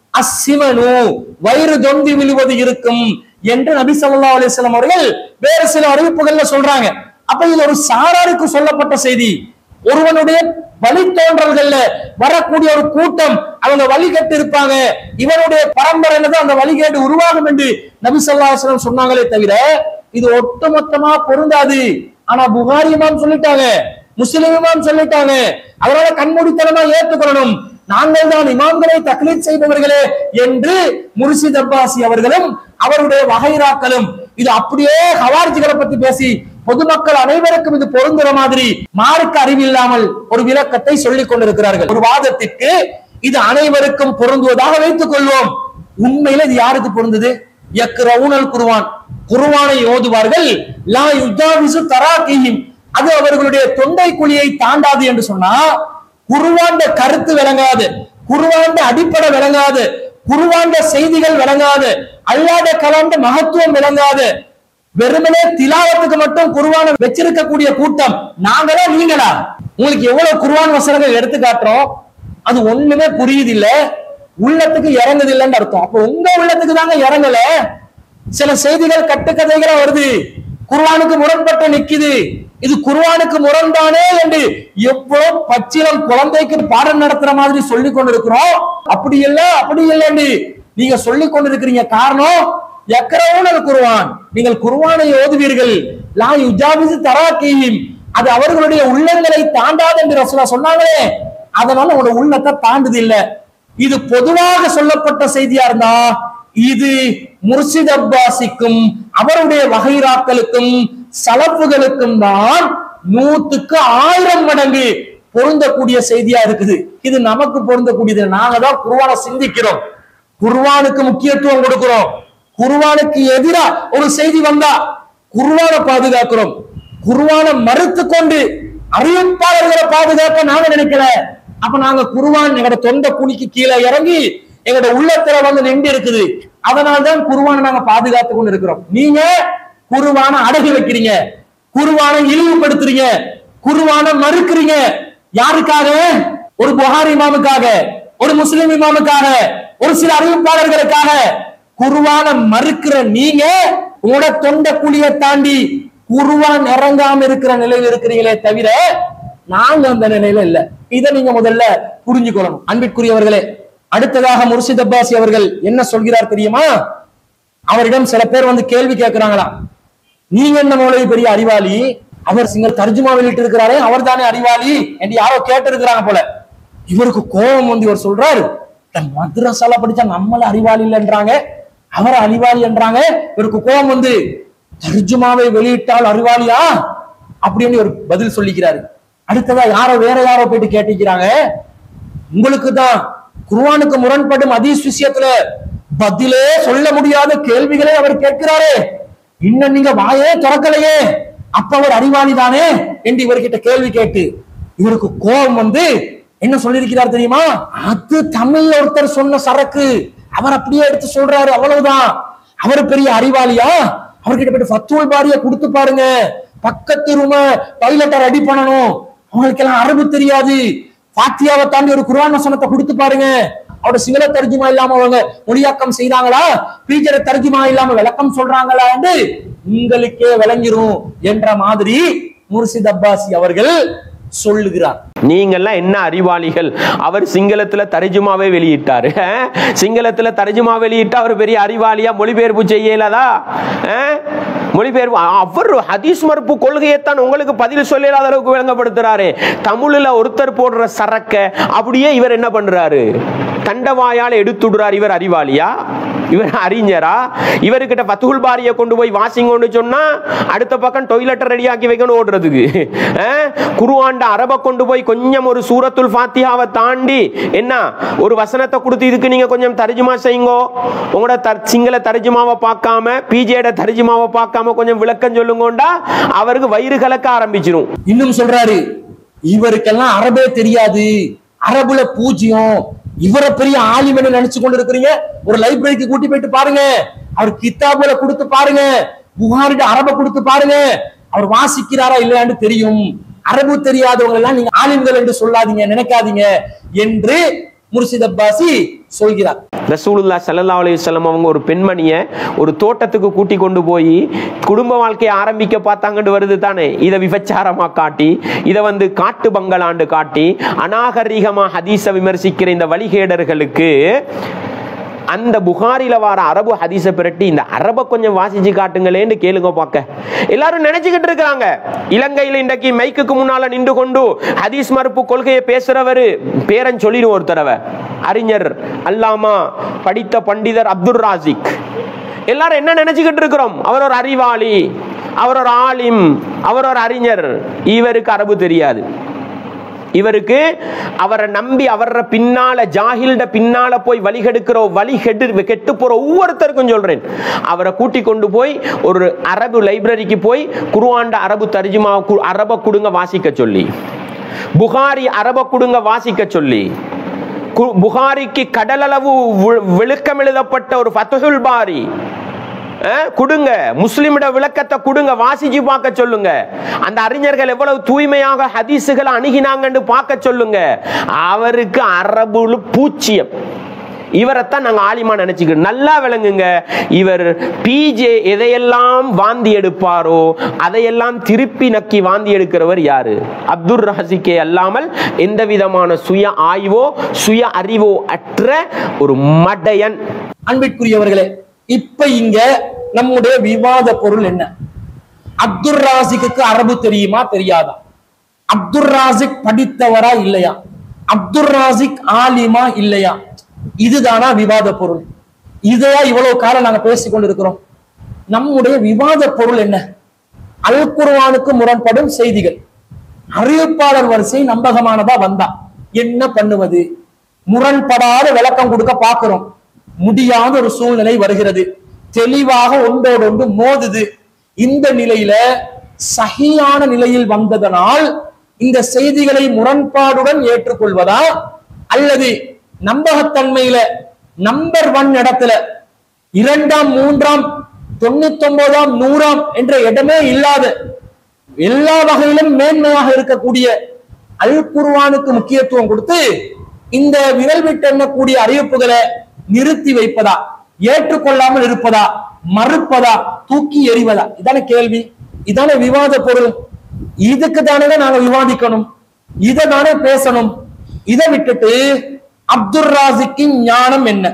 அசிவனு வயிறு தொந்தி விழுவது இருக்கும் என்று நபி சொல்லா அலிஸ்லாம் அவர்கள் வேறு சில அறிவிப்புகள்ல சொல்றாங்க அப்ப இது ஒரு சாராருக்கு சொல்லப்பட்ட செய்தி ஒருவனுடைய வழித்தோன்றல்கள்ல வரக்கூடிய ஒரு கூட்டம் அவங்க வழிகட்டு இருப்பாங்க இவனுடைய பரம்பரையில தான் அந்த வழிகேடு உருவாகும் என்று நபி சொல்லா அலிஸ்லாம் சொன்னாங்களே தவிர இது ஒட்டுமொத்தமா பொருந்தாது ஆனா புகாரி இமாம் சொல்லிட்டாங்க முஸ்லிம் இமாம் சொல்லிட்டாங்க அதனால கண்மூடித்தனமா ஏற்றுக்கொள்ளணும் நாங்கள் தான் இமாம்களை தக்லீத் செய்பவர்களே என்று முர்ஷித் அப்பாசி அவர்களும் அவருடைய வகைராக்களும் இது அப்படியே ஹவார்ஜிகளை பத்தி பேசி பொதுமக்கள் அனைவருக்கும் இது பொருந்துற மாதிரி மார்க்க அறிவில்லாமல் ஒரு விளக்கத்தை சொல்லிக் கொண்டிருக்கிறார்கள் ஒரு வாதத்திற்கு இது அனைவருக்கும் பொருந்துவதாக வைத்துக் கொள்வோம் உண்மையில இது யாருக்கு பொருந்தது யக்ரவுனல் குருவான் குருவானை ஓதுவார்கள் லா யுஜாவிசு தராகிஹிம் அது அவர்களுடைய தொண்டை குழியை தாண்டாது என்று சொன்னா குருவாண்ட கருத்து விளங்காது குருவாண்ட அடிப்படை விளங்காது குருவாண்ட செய்திகள் விளங்காது அல்லாத கலாண்ட மகத்துவம் விளங்காது வெறுமனே திலாவத்துக்கு மட்டும் குருவான வச்சிருக்கக்கூடிய கூட்டம் நாங்களா நீங்களா உங்களுக்கு எவ்வளவு குர்ஆன் வசனங்கள் எடுத்து காட்டுறோம் அது ஒண்ணுமே புரியுது இல்ல உள்ளத்துக்கு இறங்குது இல்லைன்னு அர்த்தம் அப்ப உங்க உள்ளத்துக்கு தாங்க இறங்கல சில செய்திகள் கட்டுக்கதைகளா வருது குர்ஆனுக்கு முரண்பட்டு நிக்குது இது குர்ஆனுக்கு முரண்தானே என்று எவ்வளவு பச்சிலம் குழந்தைக்கு பாடம் நடத்துற மாதிரி சொல்லி கொண்டிருக்கிறோம் அப்படி இல்ல அப்படி இல்லைன்னு நீங்க சொல்லி கொண்டிருக்கிறீங்க காரணம் எக்கரவுனல் குர்ஆன் நீங்கள் குர்ஆனை ஓதுவீர்கள் லா யுஜாவிசு தராக்கீஹிம் அது அவர்களுடைய உள்ளங்களை தாண்டாது என்று ரசூலா சொன்னாங்களே அதனால உங்களோட உள்ளத்தை தாண்டுது இல்ல இது பொதுவாக சொல்லப்பட்ட செய்தியா இருந்தா இது முர்ஷித் அப்பாசிக்கும் அவருடைய வகைராக்களுக்கும் சலப்புகளுக்கும் தான் நூத்துக்கு ஆயிரம் மடங்கு பொருந்தக்கூடிய செய்தியா இருக்குது இது நமக்கு பொருந்தக்கூடியது நாங்க தான் குருவான சிந்திக்கிறோம் குர்வானுக்கு முக்கியத்துவம் கொடுக்கிறோம் குர்வானுக்கு எதிரா ஒரு செய்தி வந்தா குர்வானை பாதுகாக்கிறோம் குர்வானை மறுத்து கொண்டு அறிவிப்பாளர்களை பாதுகாக்க நாங்க நினைக்கல அப்ப நாங்க குர்வான் எங்களோட தொண்டை குழிக்கு கீழே இறங்கி எங்களோட உள்ளத்துல வந்து நின்று இருக்குது அதனால்தான் குர்வானை நாங்க பாதுகாத்து கொண்டு இருக்கிறோம் நீங்க குருவான அடகு வைக்கிறீங்க குருவானை இழிவுபடுத்துறீங்க குருவான மறுக்கிறீங்க யாருக்காக ஒரு புகார் இமாமுக்காக ஒரு முஸ்லிம் இமாமுக்காக ஒரு சில அறிவிப்பாளர்களுக்காக குருவான மறுக்கிற நீங்க உங்களோட தொண்ட குழியை தாண்டி குருவான் இறங்காம இருக்கிற நிலையில இருக்கிறீங்களே தவிர நாங்க அந்த நிலையில இல்ல இதை நீங்க முதல்ல புரிஞ்சுக்கொள்ளணும் அன்பிற்குரியவர்களே அடுத்ததாக முர்ஷித் அப்பாசி அவர்கள் என்ன சொல்கிறார் தெரியுமா அவரிடம் சில பேர் வந்து கேள்வி கேட்கிறாங்களாம் நீங்க என்ன மௌலவி பெரிய அறிவாளி அவர் சிங்கர் தர்ஜுமா வெளியிட்டு இருக்கிறாரே அவர் தானே அறிவாளி என்று யாரோ கேட்டு இருக்கிறாங்க போல இவருக்கு கோபம் வந்து இவர் சொல்றாரு "இந்த மദ്രസാல படிச்சா நம்மள அறிவாளி இல்லைன்றாங்க அவர் அறிவாளி என்றாங்க இவருக்கு கோபம் வந்து தர்ஜுமாவை வெளியிட்டால் அறிவாளியா அப்படின்னு ஒரு பதில் சொல்லிக்கிறாரு அடுத்ததா யாரோ வேற யாரோ போயிட்டு கேட்டிக்கிறாங்க உங்களுக்கு தான் குர்ஆனுக்கு முரண்படும் அதீஸ் விஷயத்துல பதிலே சொல்ல முடியாத கேள்விகளை அவர் கேட்கிறாரே இன்னும் நீங்க வாயே திறக்கலையே அப்ப அவர் அறிவாளி தானே என்று இவர்கிட்ட கேள்வி கேட்டு இவருக்கு கோபம் வந்து என்ன சொல்லியிருக்கிறார் தெரியுமா அது தமிழ்ல ஒருத்தர் சொன்ன சரக்கு அவர் அப்படியே எடுத்து சொல்றாரு அவ்வளவுதான் அவர் பெரிய அறிவாளியா அவர்கிட்ட போயிட்டு ஃபத்துல் பாரிய கொடுத்து பாருங்க பக்கத்து ரூம டாய்லெட்டை ரெடி பண்ணணும் அவங்களுக்கு எல்லாம் அரபு தெரியாது பாத்தியாவை தாண்டி ஒரு குர்ஆன் வசனத்தை கொடுத்து பாருங்க அவரோட சிங்கள தர்ஜுமா இல்லாம அவங்க மொழியாக்கம் செய்றாங்களா பீஜர தர்ஜுமா இல்லாம விளக்கம் சொல்றாங்களா என்று உங்களுக்கே விளங்கிரும் என்ற மாதிரி முர்ஷித் அப்பாசி அவர்கள் சொல்லுகிறார் நீங்கெல்லாம் என்ன அறிவாளிகள் அவர் சிங்களத்துல தர்ஜுமாவே வெளியிட்டாரு அஹ்? சிங்களத்துல தர்ஜுமா வெளியிட்டா அவர் பெரிய அறிவாளியா மொழிபெயர்ப்பு செய்யலதா அஹ்? மொழிபெயர்ப்பு அ- அவர் ஹதீஸ் மறுப்பு கொள்கையைத்தான் உங்களுக்கு பதில் சொல்லலாத அளவுக்கு விளங்கப்படுத்துறாரு தமிழ்ல ஒருத்தர் போடுற சரக்க அப்படியே இவர் என்ன பண்றாரு தண்டவாயால எடுத்துடுறார் இவர் அறிவாளியா இவர் அறிஞரா இவர்கிட்ட பத்துகுல் பாரிய கொண்டு போய் வாசிங்கன்னு சொன்னா அடுத்த பக்கம் டொய்லெட்டை ரெடியாக்கி வைக்கணும் ஓடுறதுக்கு அஹ்? குருவாண்ட அரப கொண்டு போய் கொஞ்சம் ஒரு சூரத்துல் ஃபாத்தியாவை தாண்டி என்ன ஒரு வசனத்தை கொடுத்து இதுக்கு நீங்க கொஞ்சம் தர்ஜுமா செய்யுங்கோ உங்களோட தர் சிங்கள தர்ஜுமாவை பார்க்காம பிஜேட தர்ஜுமாவை பார்க்காம கொஞ்சம் விளக்கம் சொல்லுங்கோண்டா அவருக்கு வயிறு கலக்க ஆரம்பிச்சிரும் இன்னும் சொல்றாரு இவருக்கெல்லாம் அரபே தெரியாது அரபுல பூஜ்யம் இவரை பெரிய ஆலிமன்னு நினைச்சு கொண்டு இருக்கிறீங்க ஒரு லைப்ரரிக்கு கூட்டி போயிட்டு பாருங்க அவர் கித்தாபுல கொடுத்து பாருங்க புகாரிட்ட அரப கொடுத்து பாருங்க அவர் வாசிக்கிறாரா இல்லையான்னு தெரியும் அரபு தெரியாதவங்க எல்லாம் நீங்க ஆலிம்கள் என்று சொல்லாதீங்க நினைக்காதீங்க என்று முர்ஷித் அப்பாசி சொல்கிறார் ரசூலுல்லா ஸல்லல்லாஹு அலைஹி வஸல்லம் அவங்க ஒரு பெண்மணியை ஒரு தோட்டத்துக்கு கூட்டி கொண்டு போய் குடும்ப வாழ்க்கையை ஆரம்பிக்க பார்த்தாங்கன்னு வருது தானே இதை விபச்சாரமா காட்டி இதை வந்து காட்டு பங்களாண்டு காட்டி அநாகரிகமா ஹதீஸை விமர்சிக்கிற இந்த வழிகேடர்களுக்கு அந்த புகாரில வர அரபு ஹதீஸை பிரட்டி இந்த அரபை கொஞ்சம் வாசிச்சு காட்டுங்களேன்னு கேளுங்க பார்க்க எல்லாரும் நினைச்சுக்கிட்டு இருக்காங்க இலங்கையில் இன்றைக்கு மைக்குக்கு முன்னால நின்று கொண்டு ஹதீஸ் மறுப்பு கொள்கையை பேசுறவரு பேரன் சொல்லிடும் ஒரு தடவை அறிஞர் அல்லாமா படித்த பண்டிதர் அப்துல் ராசிக் எல்லாரும் என்ன நினைச்சுக்கிட்டு இருக்கிறோம் அவர் ஒரு அறிவாளி அவர் ஒரு ஆலிம் அவர் ஒரு அறிஞர் இவருக்கு அரபு தெரியாது இவருக்கு அவரை நம்பி அவர பின்னால ஜாகில்ட பின்னால போய் வழிகெடுக்கிற வழி கெட்டு கெட்டு போற ஒவ்வொருத்தருக்கும் சொல்றேன் அவரை கூட்டி கொண்டு போய் ஒரு அரபு லைப்ரரிக்கு போய் குருவாண்ட அரபு தர்ஜுமா கு- அரப கொடுங்க வாசிக்க சொல்லி புகாரி அரப கொடுங்க வாசிக்க சொல்லி கு- புகாரிக்கு கடலளவு வி- விழுக்கம் எழுதப்பட்ட ஒரு ஃபத்துல் பாரி அஹ், கொடுங்க முஸ்லிமிட விளக்கத்தை கொடுங்க வாசிச்சு பார்க்க சொல்லுங்க அந்த அறிஞர்கள் எவ்வளவு தூய்மையாக ஹதீஸுகளை அணுகினாங்கன்னு பார்க்க சொல்லுங்க அவருக்கு அரபுல பூச்சியம் இவரைத்தான் நாங்க ஆலிமா நினைச்சுக்கிறோம் நல்லா விளங்குங்க இவர் பிஜே எதையெல்லாம் வாந்தி எடுப்பாரோ அதையெல்லாம் திருப்பி நக்கி வாந்தி எடுக்கிறவர் யாரு அப்துல் ராசிக்கே அல்லாமல் எந்த விதமான சுய ஆய்வோ சுய அறிவோ அற்ற ஒரு மடையன் அன்பிற்குரியவர்களே இப்ப இங்க நம்முடைய விவாத பொருள் என்ன அப்துல் ராசிக்கு அரபு தெரியுமா தெரியாதா அப்துல் ராசிக் படித்தவரா இல்லையா அப்துல் ராசிக் ஆலிமா இல்லையா இதுதானா விவாத பொருள் இதையா இவ்வளவு காலம் நாங்க பேசிக் கொண்டிருக்கிறோம் நம்முடைய விவாத பொருள் என்ன அல் குர்ஆனுக்கு முரண்படும் செய்திகள் அறிவிப்பாளர் வரிசை நம்பகமானதா வந்தா என்ன பண்ணுவது முரண்படாத விளக்கம் கொடுக்க பார்க்கிறோம் முடியாத ஒரு சூழ்நிலை வருகிறது தெளிவாக ஒன்றோடு ஒன்று மோதுது இந்த நிலையில சகியான நிலையில் வந்ததனால் இந்த செய்திகளை முரண்பாடுடன் ஏற்றுக்கொள்வதா அல்லது நம்பகத்தன்மையில நம்பர் ஒன் இடத்துல இரண்டாம் மூன்றாம் தொண்ணூத்தி ஒன்பதாம் நூறாம் என்ற இடமே இல்லாத எல்லா வகையிலும் மேன்மையாக இருக்கக்கூடிய அல் குர்ஆனுக்கு முக்கியத்துவம் கொடுத்து இந்த விரல் விட்டு எண்ணக்கூடிய அறிவிப்புகளை நிறுத்தி வைப்பதா ஏற்றுக்கொள்ளாமல் இருப்பதா மறுப்பதா தூக்கி எறிவதா இதான கேள்வி இதான விவாத பொருள் இதுக்கு தானே நாங்க விவாதிக்கணும் இதை தானே பேசணும் இதை விட்டுட்டு அப்துல் ராசிக்கின் ஞானம் என்ன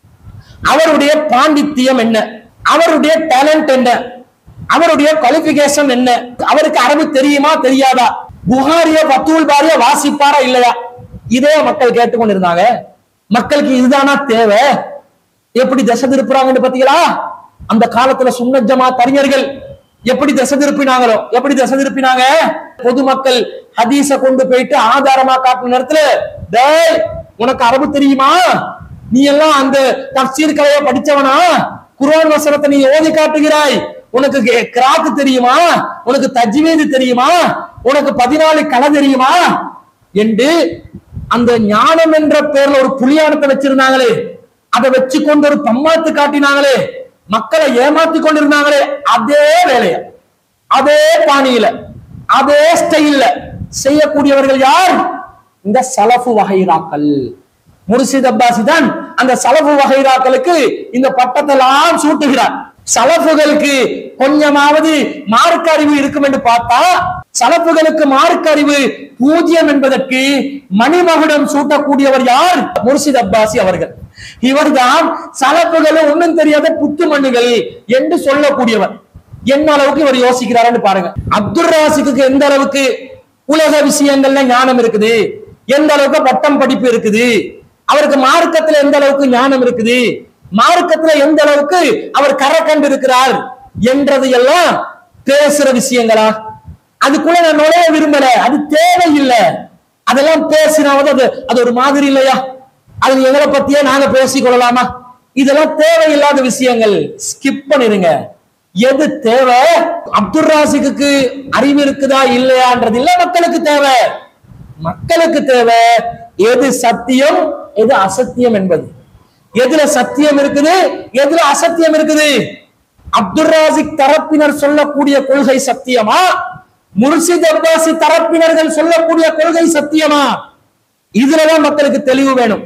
அவருடைய பாண்டித்தியம் என்ன அவருடைய டேலண்ட் என்ன அவருடைய குவாலிபிகேஷன் என்ன அவருக்கு அரபு தெரியுமா தெரியாதா புகாரிய பத்தூல் பாரிய வாசிப்பாரா இல்லையா இதே மக்கள் கேட்டுக்கொண்டிருந்தாங்க மக்களுக்கு இதுதானா தேவை எப்படி திசை திருப்புறாங்கன்னு பாத்தீங்களா அந்த காலத்துல சுன்னத் ஜமாத் அறிஞர்கள் எப்படி திசை திருப்பினாங்களோ எப்படி திசை திருப்பினாங்க பொதுமக்கள் ஹதீஸ கொண்டு போயிட்டு ஆதாரமா காட்டுன நேரத்துல டேய் உனக்கு அரபு தெரியுமா நீ எல்லாம் அந்த தப்சீர் கலையை படிச்சவனா குர்ஆன் வசனத்தை நீ ஓதி காட்டுகிறாய் உனக்கு கே- கிராத்து தெரியுமா உனக்கு தஜ்வீது தெரியுமா உனக்கு பதினாலு கலை தெரியுமா என்று அந்த ஞானம் என்ற பேர்ல ஒரு புலியானத்தை வச்சிருந்தாங்களே அதை வச்சு கொண்டு ஒரு பம்மாத்து காட்டினாங்களே மக்களை ஏமாத்தி கொண்டிருந்தாங்களே அதே வேலைய அதே பாணியில அதே ஸ்டைல்ல செய்யக்கூடியவர்கள் யார் இந்த சலஃபு வகைராக்கள் முர்ஷித் அப்பாசி தான் அந்த சலஃபு வகைராக்களுக்கு இந்த பட்டத்தெல்லாம் சூட்டுகிறார் சலஃபுகளுக்கு கொஞ்சமாவது மார்க்க அறிவு இருக்கும் என்று பார்த்தா சலஃபுகளுக்கு மார்க்க அறிவு பூஜ்யம் என்பதற்கு மணிமகுடம் சூட்டக்கூடியவர் யார் முர்ஷித் அப்பாசி அவர்கள் இவர்தான் சலப்புகளும் ஒண்ணும் தெரியாத புத்து மண்ணுகள் என்று சொல்லக்கூடியவர் என்ன அளவுக்கு இவர் யோசிக்கிறாருன்னு பாருங்க அப்துல் ராசிக்கு எந்த அளவுக்கு உலக விஷயங்கள்ல ஞானம் இருக்குது எந்த அளவுக்கு பட்டம் படிப்பு இருக்குது அவருக்கு மார்க்கத்துல எந்த அளவுக்கு ஞானம் இருக்குது மார்க்கத்துல எந்த அளவுக்கு அவர் கரை கண்டு இருக்கிறார் என்றது எல்லாம் பேசுற விஷயங்களா அதுக்குள்ள நான் நுழைய விரும்பல அது தேவையில்லை அதெல்லாம் பேசினாவது அது அது ஒரு மாதிரி இல்லையா அது எங்களை பத்தியே நாங்க பேசிக் கொள்ளலாமா இதெல்லாம் தேவையில்லாத விஷயங்கள் ஸ்கிப் பண்ணிருங்க எது தேவை அப்துல் ராசிக்கு அறிவு இருக்குதா இல்லையான்றது இல்ல மக்களுக்கு தேவை மக்களுக்கு தேவை எது சத்தியம் எது அசத்தியம் என்பது எதுல சத்தியம் இருக்குது எதுல அசத்தியம் இருக்குது அப்துல் ராசிக் தரப்பினர் சொல்லக்கூடிய கொள்கை சத்தியமா முர்ஷித் அப்பாசி தரப்பினர்கள் சொல்லக்கூடிய கொள்கை சத்தியமா இதுலதான் மக்களுக்கு தெளிவு வேணும்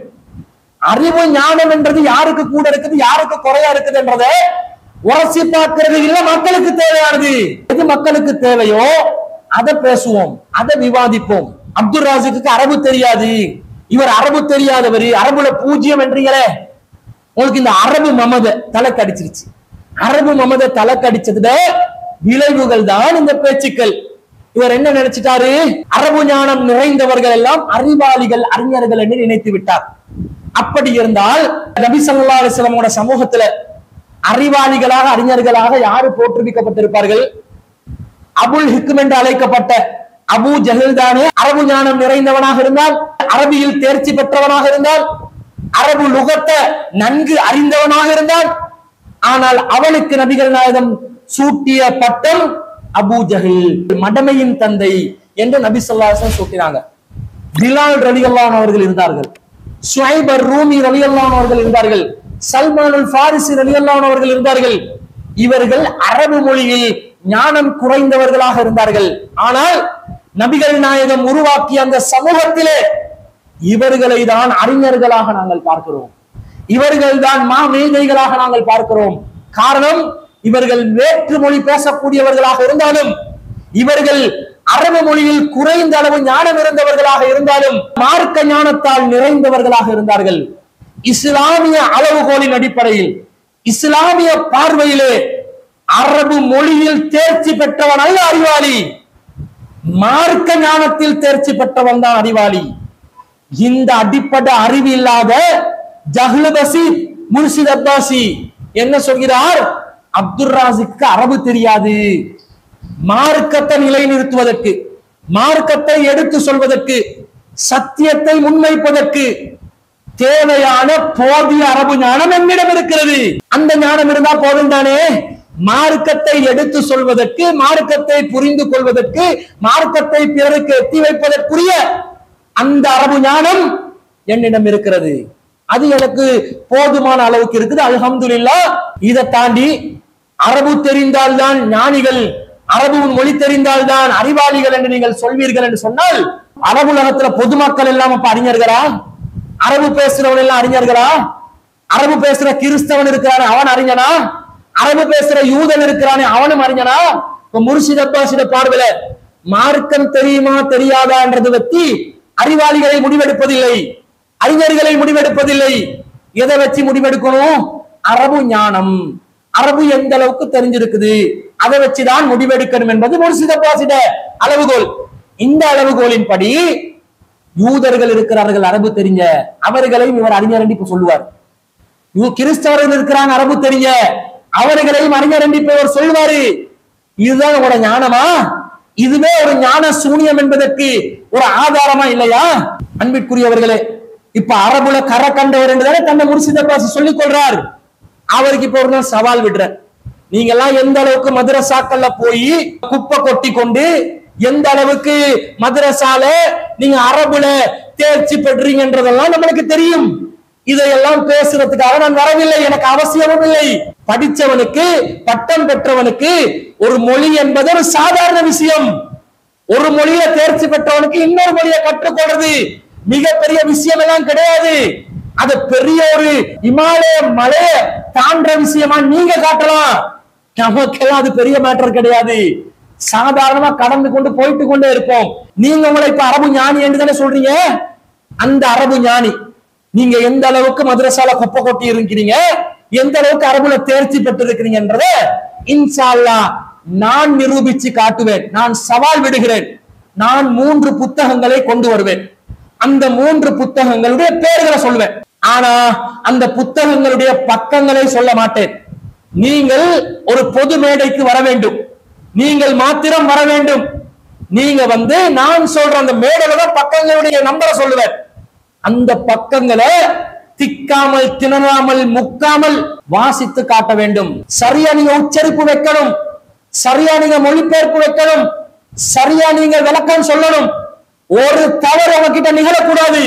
அறிவு ஞானம் என்றது யாருக்கு கூட இருக்குது யாருக்கு குறையா இருக்குதுன்றத உரசி பார்க்கிறது இல்ல மக்களுக்கு தேவையானது எது மக்களுக்கு தேவையோ அதை பேசுவோம் அதை விவாதிப்போம் அப்துல் ராசிக்கு அரபு தெரியாது இவர் அரபு தெரியாதவர் அரபுல பூஜ்யம் என்றீங்களே உங்களுக்கு இந்த அரபு மமத தலைக்கு அடிச்சிருச்சு அரபு மமத தலைக்கு அடிச்சதுல விளைவுகள் தான் இந்த பேச்சுக்கள் இவர் என்ன நினைச்சிட்டாரு அரபு ஞானம் நிறைந்தவர்கள் எல்லாம் அறிவாளிகள் அறிஞர்கள் என்று நினைத்து விட்டார் அப்படி இருந்தால் நபி ஸல்லல்லாஹு அலைஹி வஸல்லமோட சமூகத்துல அறிவாளிகளாக அறிஞர்களாக யாரு போற்றுவிக்கப்பட்டிருப்பார்கள் அபுல் ஹிக்கும் என்று அழைக்கப்பட்ட அபு ஜஹில் தானே அரபு ஞானம் நிறைந்தவனாக இருந்தால் அரபியில் தேர்ச்சி பெற்றவனாக இருந்தால் அரபு லுகத்தை நன்கு அறிந்தவனாக இருந்தால் ஆனால் அவனுக்கு நபிகள் நாயகம் சூட்டிய பட்டம் அபு ஜஹில் மடமையின் தந்தை என்று நபி சொல்லாசன் சூட்டினாங்க பிலால் ரலியல்லான் அவர்கள் இருந்தார்கள் சுவைபர் ரூமி ரலியல்லான் அவர்கள் இருந்தார்கள் சல்மான் அல் ஃபாரிசி ரலியல்லான் அவர்கள் இருந்தார்கள் இவர்கள் அரபு மொழியில் ஞானம் குறைந்தவர்களாக இருந்தார்கள் ஆனால் நபிகள் நாயகம் உருவாக்கிய அந்த சமூகத்திலே இவர்களை தான் அறிஞர்களாக நாங்கள் பார்க்கிறோம் இவர்கள் தான் மா மேதைகளாக நாங்கள் பார்க்கிறோம் காரணம் இவர்கள் வேற்று மொழி பேசக்கூடியவர்களாக இருந்தாலும் இவர்கள் அரபு மொழியில் குறைந்த அளவு ஞானம் இருந்தவர்களாக இருந்தாலும் மார்க்க ஞானத்தால் நிறைந்தவர்களாக இருந்தார்கள் இஸ்லாமிய அளவுகோலின் அடிப்படையில் இஸ்லாமிய பார்வையிலே அரபு மொழியில் தேர்ச்சி பெற்றவன் அல்ல அறிவாளி மார்க்க ஞானத்தில் தேர்ச்சி பெற்றவன் தான் அறிவாளி இந்த அடிப்படை அறிவு இல்லாத ஜஹ்லு பசீத் முர்ஷித் அப்பாசி என்ன சொல்கிறார் அப்துல் ராசிக்கு அரபு தெரியாது மார்க்கத்தை நிலைநிறுத்துவதற்கு மார்க்கத்தை எடுத்து சொல்வதற்கு சத்தியத்தை முன்வைப்பதற்கு தேவையான போதிய அரபு ஞானம் என்னிடம் இருக்கிறது அந்த ஞானம் இருந்தா போதும் தானே மார்க்கத்தை எடுத்து சொல்வதற்கு மார்க்கத்தை புரிந்து கொள்வதற்கு மார்க்கத்தை பிறருக்கு எத்தி வைப்பதற்குரிய அந்த அரபு ஞானம் என்னிடம் இருக்கிறது அது எனக்கு போதுமான அளவுக்கு இருக்குது அல்ஹம்துலில்லாஹ் இதை தாண்டி அரபு தெரிந்தால்தான் ஞானிகள் அரபு மொழி தெரிந்தால்தான் அறிவாளிகள் என்று நீங்கள் சொல்வீர்கள் என்று சொன்னால் அரபு உலகத்துல பொதுமக்கள் எல்லாம் அப்ப அறிஞர்களா அரபு பேசுறவன் எல்லாம் அறிஞர்களா அரபு பேசுற கிறிஸ்தவன் இருக்கிறானே அவன் அறிஞனா அரபு பேசுற யூதன் இருக்கிறானே அவனும் அறிஞனா இப்ப முர்ஷித் அப்பாசிட பார்வையில மார்க்கம் தெரியுமா தெரியாதான்றது பத்தி அறிவாளிகளை முடிவெடுப்பதில்லை அறிஞர்களை முடிவெடுப்பதில்லை எதை வச்சு முடிவெடுக்கணும் அரபு ஞானம் அரபு எந்த அளவுக்கு தெரிஞ்சிருக்குது அதை வச்சுதான் முடிவெடுக்கணும் என்பது முர்ஷித் அப்பாசிட அளவுகோல் இந்த அளவுகோலின்படி யூதர்கள் இருக்கிறார்கள் அரபு தெரிஞ்ச அவர்களையும் இவர் அறிஞர் என்று இப்ப சொல்லுவார் யூ- கிறிஸ்தவர்கள் இருக்கிறாங்க அரபு தெரிஞ்ச அவர்களையும் அறிஞர் என்று இப்ப இவர் சொல்லுவாரு இதுதான் உங்களோட ஞானமா இதுவே ஒரு ஞான சூனியம் என்பதற்கு ஒரு ஆதாரமா இல்லையா அன்பிற்குரியவர்களே இப்ப அரபுல கரை கண்டவர் என்றுதானே தன்னை முர்ஷித பாசி சொல்லிக் கொள்றார் அவருக்கு இப்ப ஒரு நாள் சவால் விடுறார் நீங்க எல்லாம் எந்த அளவுக்கு மதரசாக்கள்ல போய் குப்பை கொட்டி கொண்டு எந்த அளவுக்கு மதரசால நீங்க அரபுல தேர்ச்சி பெற்றீங்கன்றதெல்லாம் நம்மளுக்கு தெரியும் இதையெல்லாம் பேசுறதுக்காக நான் வரவில்லை எனக்கு அவசியமும் இல்லை படிச்சவனுக்கு பட்டம் பெற்றவனுக்கு ஒரு மொழி என்பது ஒரு சாதாரண விஷயம் ஒரு மொழியில தேர்ச்சி பெற்றவனுக்கு இன்னொரு மொழியை கற்றுக்கொள்றது மிகப்பெரிய விஷயம் எல்லாம் கிடையாது அது பெரிய ஒரு இமாலய மலைய தாண்ட விஷயமா நீங்க காட்டலாம் நமக்கெல்லாம் அது பெரிய மேட்டர் கிடையாது சாதாரணமா கடந்து கொண்டு போயிட்டு கொண்டே இருப்போம் நீங்க உங்களை இப்ப அரபு ஞானி என்று தானே சொல்றீங்க அந்த அரபு ஞானி நீங்க எந்த அளவுக்கு மதரசால குப்பை கொட்டி இருக்கிறீங்க எந்த அளவுக்கு அரபுல தேர்ச்சி பெற்றிருக்கிறீங்கன்றத இன்ஷா அல்லாஹ் நான் நிரூபிச்சு காட்டுவேன் நான் சவால் விடுகிறேன் நான் மூன்று புத்தகங்களை கொண்டு வருவேன் அந்த மூன்று புத்தகங்களுடைய பெயர்களை சொல்வேன் ஆனா அந்த புத்தகங்களுடைய பக்கங்களை சொல்ல மாட்டேன் நீங்கள் ஒரு பொது மேடைக்கு வர வேண்டும் நீங்கள் மாத்திரம் வர வேண்டும் நீங்க வந்து நான் சொல்ற அந்த மேடையில தான் பக்கங்களுடைய நம்பரை சொல்லுவேன் அந்த பக்கங்களை திக்காமல் திணறாமல் முக்காமல் வாசித்து காட்ட வேண்டும் சரியா நீங்க உச்சரிப்பு வைக்கணும் சரியா நீங்க மொழிபெயர்ப்பு வைக்கணும் சரியா நீங்க விளக்கம் சொல்லணும் ஒரு தவறு உங்ககிட்ட நிகழக்கூடாது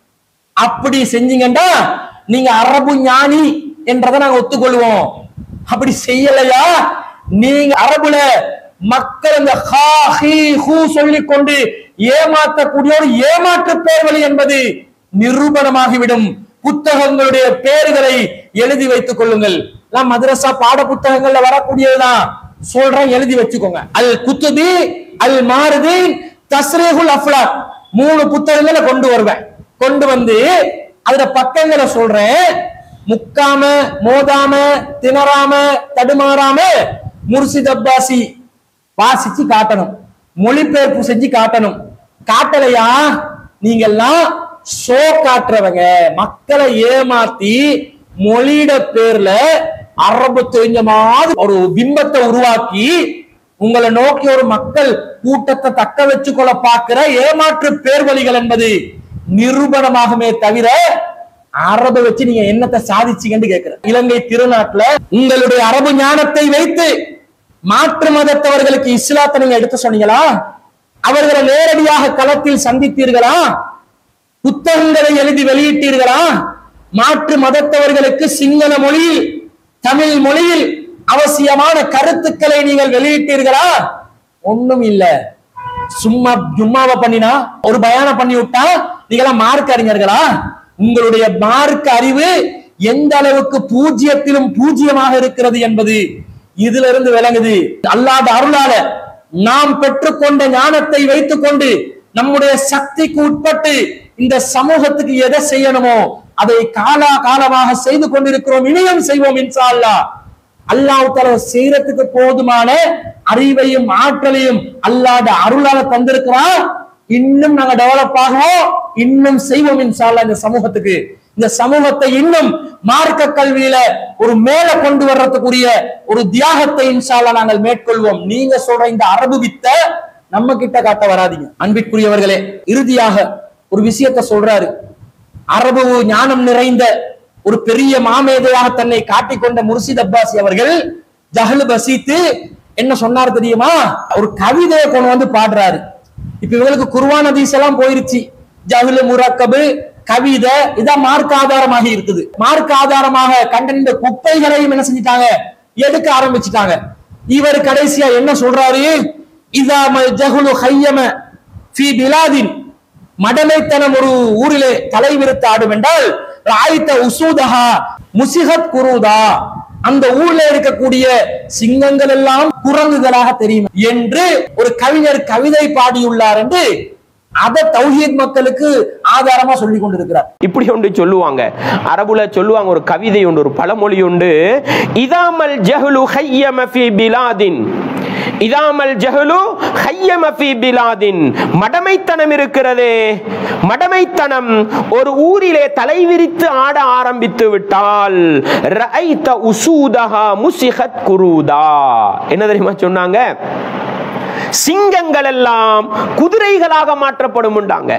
அப்படி செஞ்சீங்கன்னா நீங்க அரபு ஞானி என்றதை நாங்க ஒத்துக்கொள்வோம் அப்படி செய்யலையா நீங்க அரபுல மக்கள் இந்த ஹா ஹீ ஹூ சொல்லிக் கொண்டு ஏமாற்றக்கூடிய ஒரு ஏமாற்று பேர்வழி என்பது நிரூபணமாகிவிடும் புத்தகங்களுடைய பெயர்களை எழுதி வைத்துக் கொள்ளுங்கள் எல்லாம் மதரசா பாட புத்தகங்கள்ல வரக்கூடியதுதான் சொல்றேன் எழுதி வச்சுக்கோங்க அல் குத்துபி அல் மாருதி தஸ்ரீகுல் அஃப்லாக் மூணு புத்தகங்களை கொண்டு வருவேன் கொண்டு வந்து அதுல பக்கங்களை சொல்றேன் முக்காம மோதாம திணறாம தடுமாறாம முர்ஷித் அப்பாசி வாசிச்சு காட்டணும் மொழிபெயர்ப்பு செஞ்சு காட்டணும் காட்டலையா நீங்க எல்லாம் ஷோ காட்டுறவங்க மக்களை ஏமாத்தி மொழியிட பேர்ல அரபு தெரிஞ்ச மாதிரி ஒரு பிம்பத்தை உருவாக்கி உங்களை நோக்கி ஒரு மக்கள் கூட்டத்தை தக்க வச்சுக்கொள்ள பார்க்கிற ஏமாற்று பேர்வழிகள் என்பது நிரூபணமாகுமே தவிர அரபை வச்சு நீங்க என்னத்தை சாதிச்சீங்கன்னு கேட்கிறேன் இலங்கை திருநாட்டுல உங்களுடைய அரபு ஞானத்தை வைத்து மாற்று மதத்தவர்களுக்கு இஸ்லாத்தை நீங்க எடுத்து சொன்னீங்களா அவர்களை நேரடியாக களத்தில் சந்தித்தீர்களா புத்தகங்களை எழுதி வெளியிட்டீர்களா மாற்று மதத்தவர்களுக்கு சிங்கள மொழியில் தமிழ் மொழியில் அவசியமான கருத்துக்களை நீங்கள் வெளியிட்டீர்களா ஒண்ணும் இல்ல சும்மா ஜும்மாவை பண்ணினா ஒரு பயானம் பண்ணி விட்டா நீங்களாம் மார்க் அறிஞர்களா உங்களுடைய மார்க் அறிவு எந்த அளவுக்கு பூஜ்ஜியத்திலும் பூஜ்ஜியமாக இருக்கிறது என்பது இதுல இருந்து விளங்குது அல்லாத அருளால நாம் பெற்றுக்கொண்ட ஞானத்தை வைத்துக் கொண்டு நம்முடைய சக்திக்கு உட்பட்டு இந்த சமூகத்துக்கு எதை செய்யணுமோ அதை காலா காலமாக செய்து கொண்டிருக்கிறோம் இனியும் செய்வோம் இன்ஷா அல்லாஹ் அல்லாஹ் தஆலா செய்யறதுக்கு போதுமான அறிவையும் ஆற்றலையும் அல்லாஹ் அருளால தந்திருக்கிறான் இன்னும் நாங்க டெவலப் ஆகுவோம் இன்னும் செய்வோம் இன்ஷா அல்லாஹ் இந்த சமூகத்துக்கு இந்த சமூகத்தை இன்னும் மார்க்க கல்வியில ஒரு மேல கொண்டு வர்றதுக்குரிய ஒரு தியாகத்தை இன்ஷா அல்லாஹ் நாங்கள் மேற்கொள்வோம் நீங்க சொல்ற இந்த அரபு வித்த நம்ம கிட்ட காட்ட வராதீங்க அன்பிற்குரியவர்களே இறுதியாக ஒரு விஷயத்தை சொல்றாரு அரபு ஞானம் நிறைந்த ஒரு பெரிய மாமேதையாக தன்னை காட்டிக்கொண்ட முர்ஷித் அப்பாசி அவர்கள் ஜஹல் பசீத்து என்ன சொன்னார் தெரியுமா ஒரு கவிதையை கொண்டு வந்து பாடுறாரு இப்ப இவங்களுக்கு குர்வான் ஹதீஸ் எல்லாம் போயிருச்சு ஜஹ்லு முரக்கபு கவிதை இதான் மார்க் ஆதாரமாக இருக்குது மார்க் ஆதாரமாக கண்ட குப்பைகளையும் என்ன செஞ்சிட்டாங்க எடுக்க ஆரம்பிச்சிட்டாங்க இவர் கடைசியா என்ன சொல்றாரு இதாமல் ஜஹுலு ஹையம ஃபி பிலாதின் மடமைத்தனம் ஒரு ஊரிலே தலைவிரித்து ஆடும் என்றால் ராய்த்த உசூதஹா முசிஹத் குருதா அந்த ஊர்ல இருக்கக்கூடிய சிங்கங்கள் எல்லாம் குரங்குகளாக தெரியும் என்று ஒரு கவிஞர் கவிதை பாடியுள்ளார் என்று அதை தௌஹீத் மக்களுக்கு ஆதாரமா சொல்லி கொண்டிருக்கிறார் இப்படி ஒன்று சொல்லுவாங்க அரபுல சொல்லுவாங்க ஒரு கவிதை உண்டு ஒரு பழமொழி உண்டு இதாமல் ஜஹலு ஹையம ஃபி பிலாதின் இதாமல் ஜஹலு ஹையம ஃபி பிலாதின் மடமைத்தனம் இருக்கிறதே மடமைத்தனம் ஒரு ஊரிலே தலைவிரித்து ஆட ஆரம்பித்து விட்டால் ரஐத உசூதஹா முசிஹத் குருதா என்ன தெரியுமா சொன்னாங்க சிங்கங்கள் எல்லாம் குதிரைகளாக மாற்றப்படும்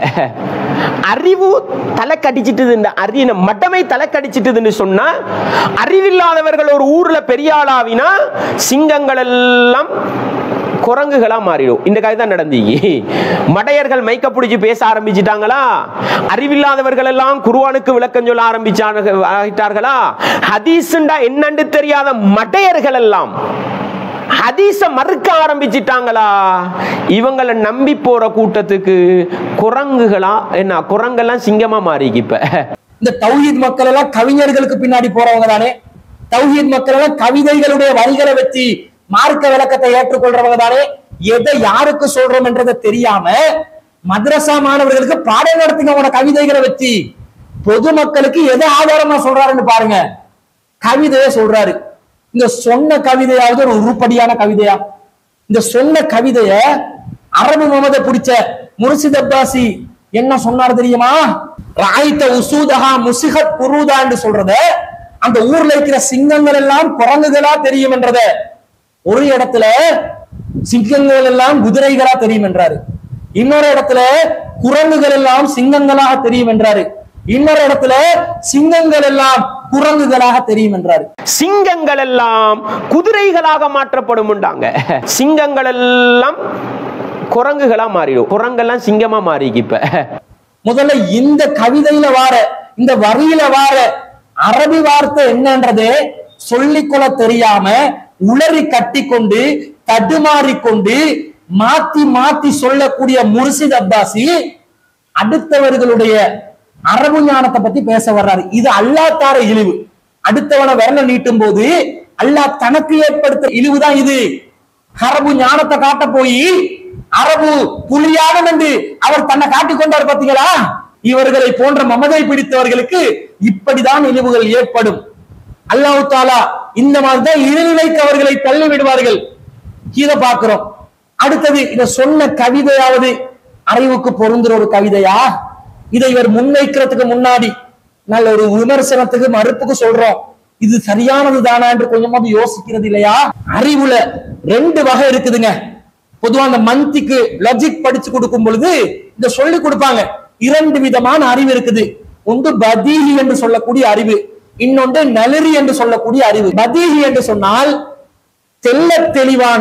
அறிவு தலை கடிச்சிட்டுது அறிய மட்டமை தலை கடிச்சிட்டுதுன்னு சொன்னா அறிவில்லாதவர்கள் ஒரு ஊர்ல பெரிய ஆளாவினா சிங்கங்கள் எல்லாம் குரங்குகளா மாறிடும் இந்த கதை தான் நடந்தீங்க மடையர்கள் மைக்க பிடிச்சி பேச ஆரம்பிச்சிட்டாங்களா அறிவில்லாதவர்கள் எல்லாம் குருவானுக்கு விளக்கம் சொல்ல ஆரம்பிச்சாங்க ஆகிட்டார்களா ஹதீஸ்ண்டா என்னன்னு தெரியாத மடையர்கள் எல்லாம் ஹதீஸ மறுக்க ஆரம்பிச்சிட்டாங்களா இவங்களை நம்பி போற கூட்டத்துக்கு குரங்குகளா என்ன குரங்கெல்லாம் சிங்கமா மாறிக்கு இப்ப இந்த தௌஹீத் மக்கள் எல்லாம் கவிஞர்களுக்கு பின்னாடி போறவங்க தானே தௌஹீத் மக்கள் எல்லாம் கவிதைகளுடைய வரிகளை வச்சு மார்க்க விளக்கத்தை ஏற்றுக்கொள்றவங்க தானே எதை யாருக்கு சொல்றோம் என்றதை தெரியாம மദ്രസா மாணவர்களுக்கு பாடம் நடத்துங்க உன கவிதைகளை வச்சு பொதுமக்களுக்கு எதை ஆதாரமா சொல்றாருன்னு பாருங்க கவிதையை சொல்றாரு இந்த சொன்ன கவிதையாவது ஒரு உருப்படியான கவிதையா இந்த சொன்ன கவிதைய அரபு முகமதை பிடிச்ச முர்ஷித் அப்பாசி என்ன சொன்னார் தெரியுமா ராய்த்த உசூதஹா முசிஹத் குருதா என்று சொல்றத அந்த ஊர்ல இருக்கிற சிங்கங்கள் எல்லாம் குரங்குகளா தெரியும் என்றத ஒரு இடத்துல சிங்கங்கள் எல்லாம் குதிரைகளா தெரியும் என்றாரு இன்னொரு இடத்துல குரங்குகள் எல்லாம் சிங்கங்களாக தெரியும் என்றாரு இன்னொரு இடத்துல சிங்கங்கள் எல்லாம் குரங்குகளாக தெரியும் என்றாரு சிங்கங்கள் எல்லாம் குதிரைகளாக மாற்றப்படும் சிங்கங்கள் எல்லாம் குரங்குகளா மாறிடும் குரங்கெல்லாம் சிங்கமா மாறிக்கு இப்ப முதல்ல இந்த கவிதையில வார இந்த வரியில வார அரபி வார்த்தை என்னன்றதே சொல்லிக்கொள்ள தெரியாம உளறி கட்டிக்கொண்டு தடுமாறிக்கொண்டு மாத்தி மாத்தி சொல்லக்கூடிய முர்ஷித் அப்பாசி அடுத்தவர்களுடைய அரபு ஞானத்தை பத்தி பேச வர்றாரு இது அல்லாஹ் தார இழிவு அடுத்தவனை விரல நீட்டும் போது அல்லாஹ் தனக்கு ஏற்படுத்த இழிவுதான் இது அரபு ஞானத்தை காட்ட போய் அரபு புலியானம் என்று அவர் தன்னை காட்டிக் கொண்டார் பாத்தீங்களா இவர்களை போன்ற மமதை பிடித்தவர்களுக்கு இப்படிதான் இழிவுகள் ஏற்படும் அல்லாஹ் தாலா இந்த மாதிரிதான் இழிநிலைக்கு அவர்களை தள்ளி விடுவார்கள் இதை பார்க்கிறோம் அடுத்தது இத சொன்ன கவிதையாவது அறிவுக்கு பொருந்துற ஒரு கவிதையா இதை இவர் முன்வைக்கிறதுக்கு முன்னாடி நல்ல ஒரு விமர்சனத்துக்கு மறுப்புக்கு சொல்றோம் இது சரியானது தானா என்று கொஞ்சமாவது யோசிக்கிறது இல்லையா அறிவுல ரெண்டு வகை இருக்குதுங்க பொதுவா அந்த மந்திக்கு லாஜிக் படிச்சு கொடுக்கும் பொழுது இத சொல்லி கொடுப்பாங்க இரண்டு விதமான அறிவு இருக்குது ஒன்று பதீஹி என்று சொல்லக்கூடிய அறிவு இன்னொன்று நளிரி என்று சொல்லக்கூடிய அறிவு பதீஹி என்று சொன்னால் தெல்ல தெளிவான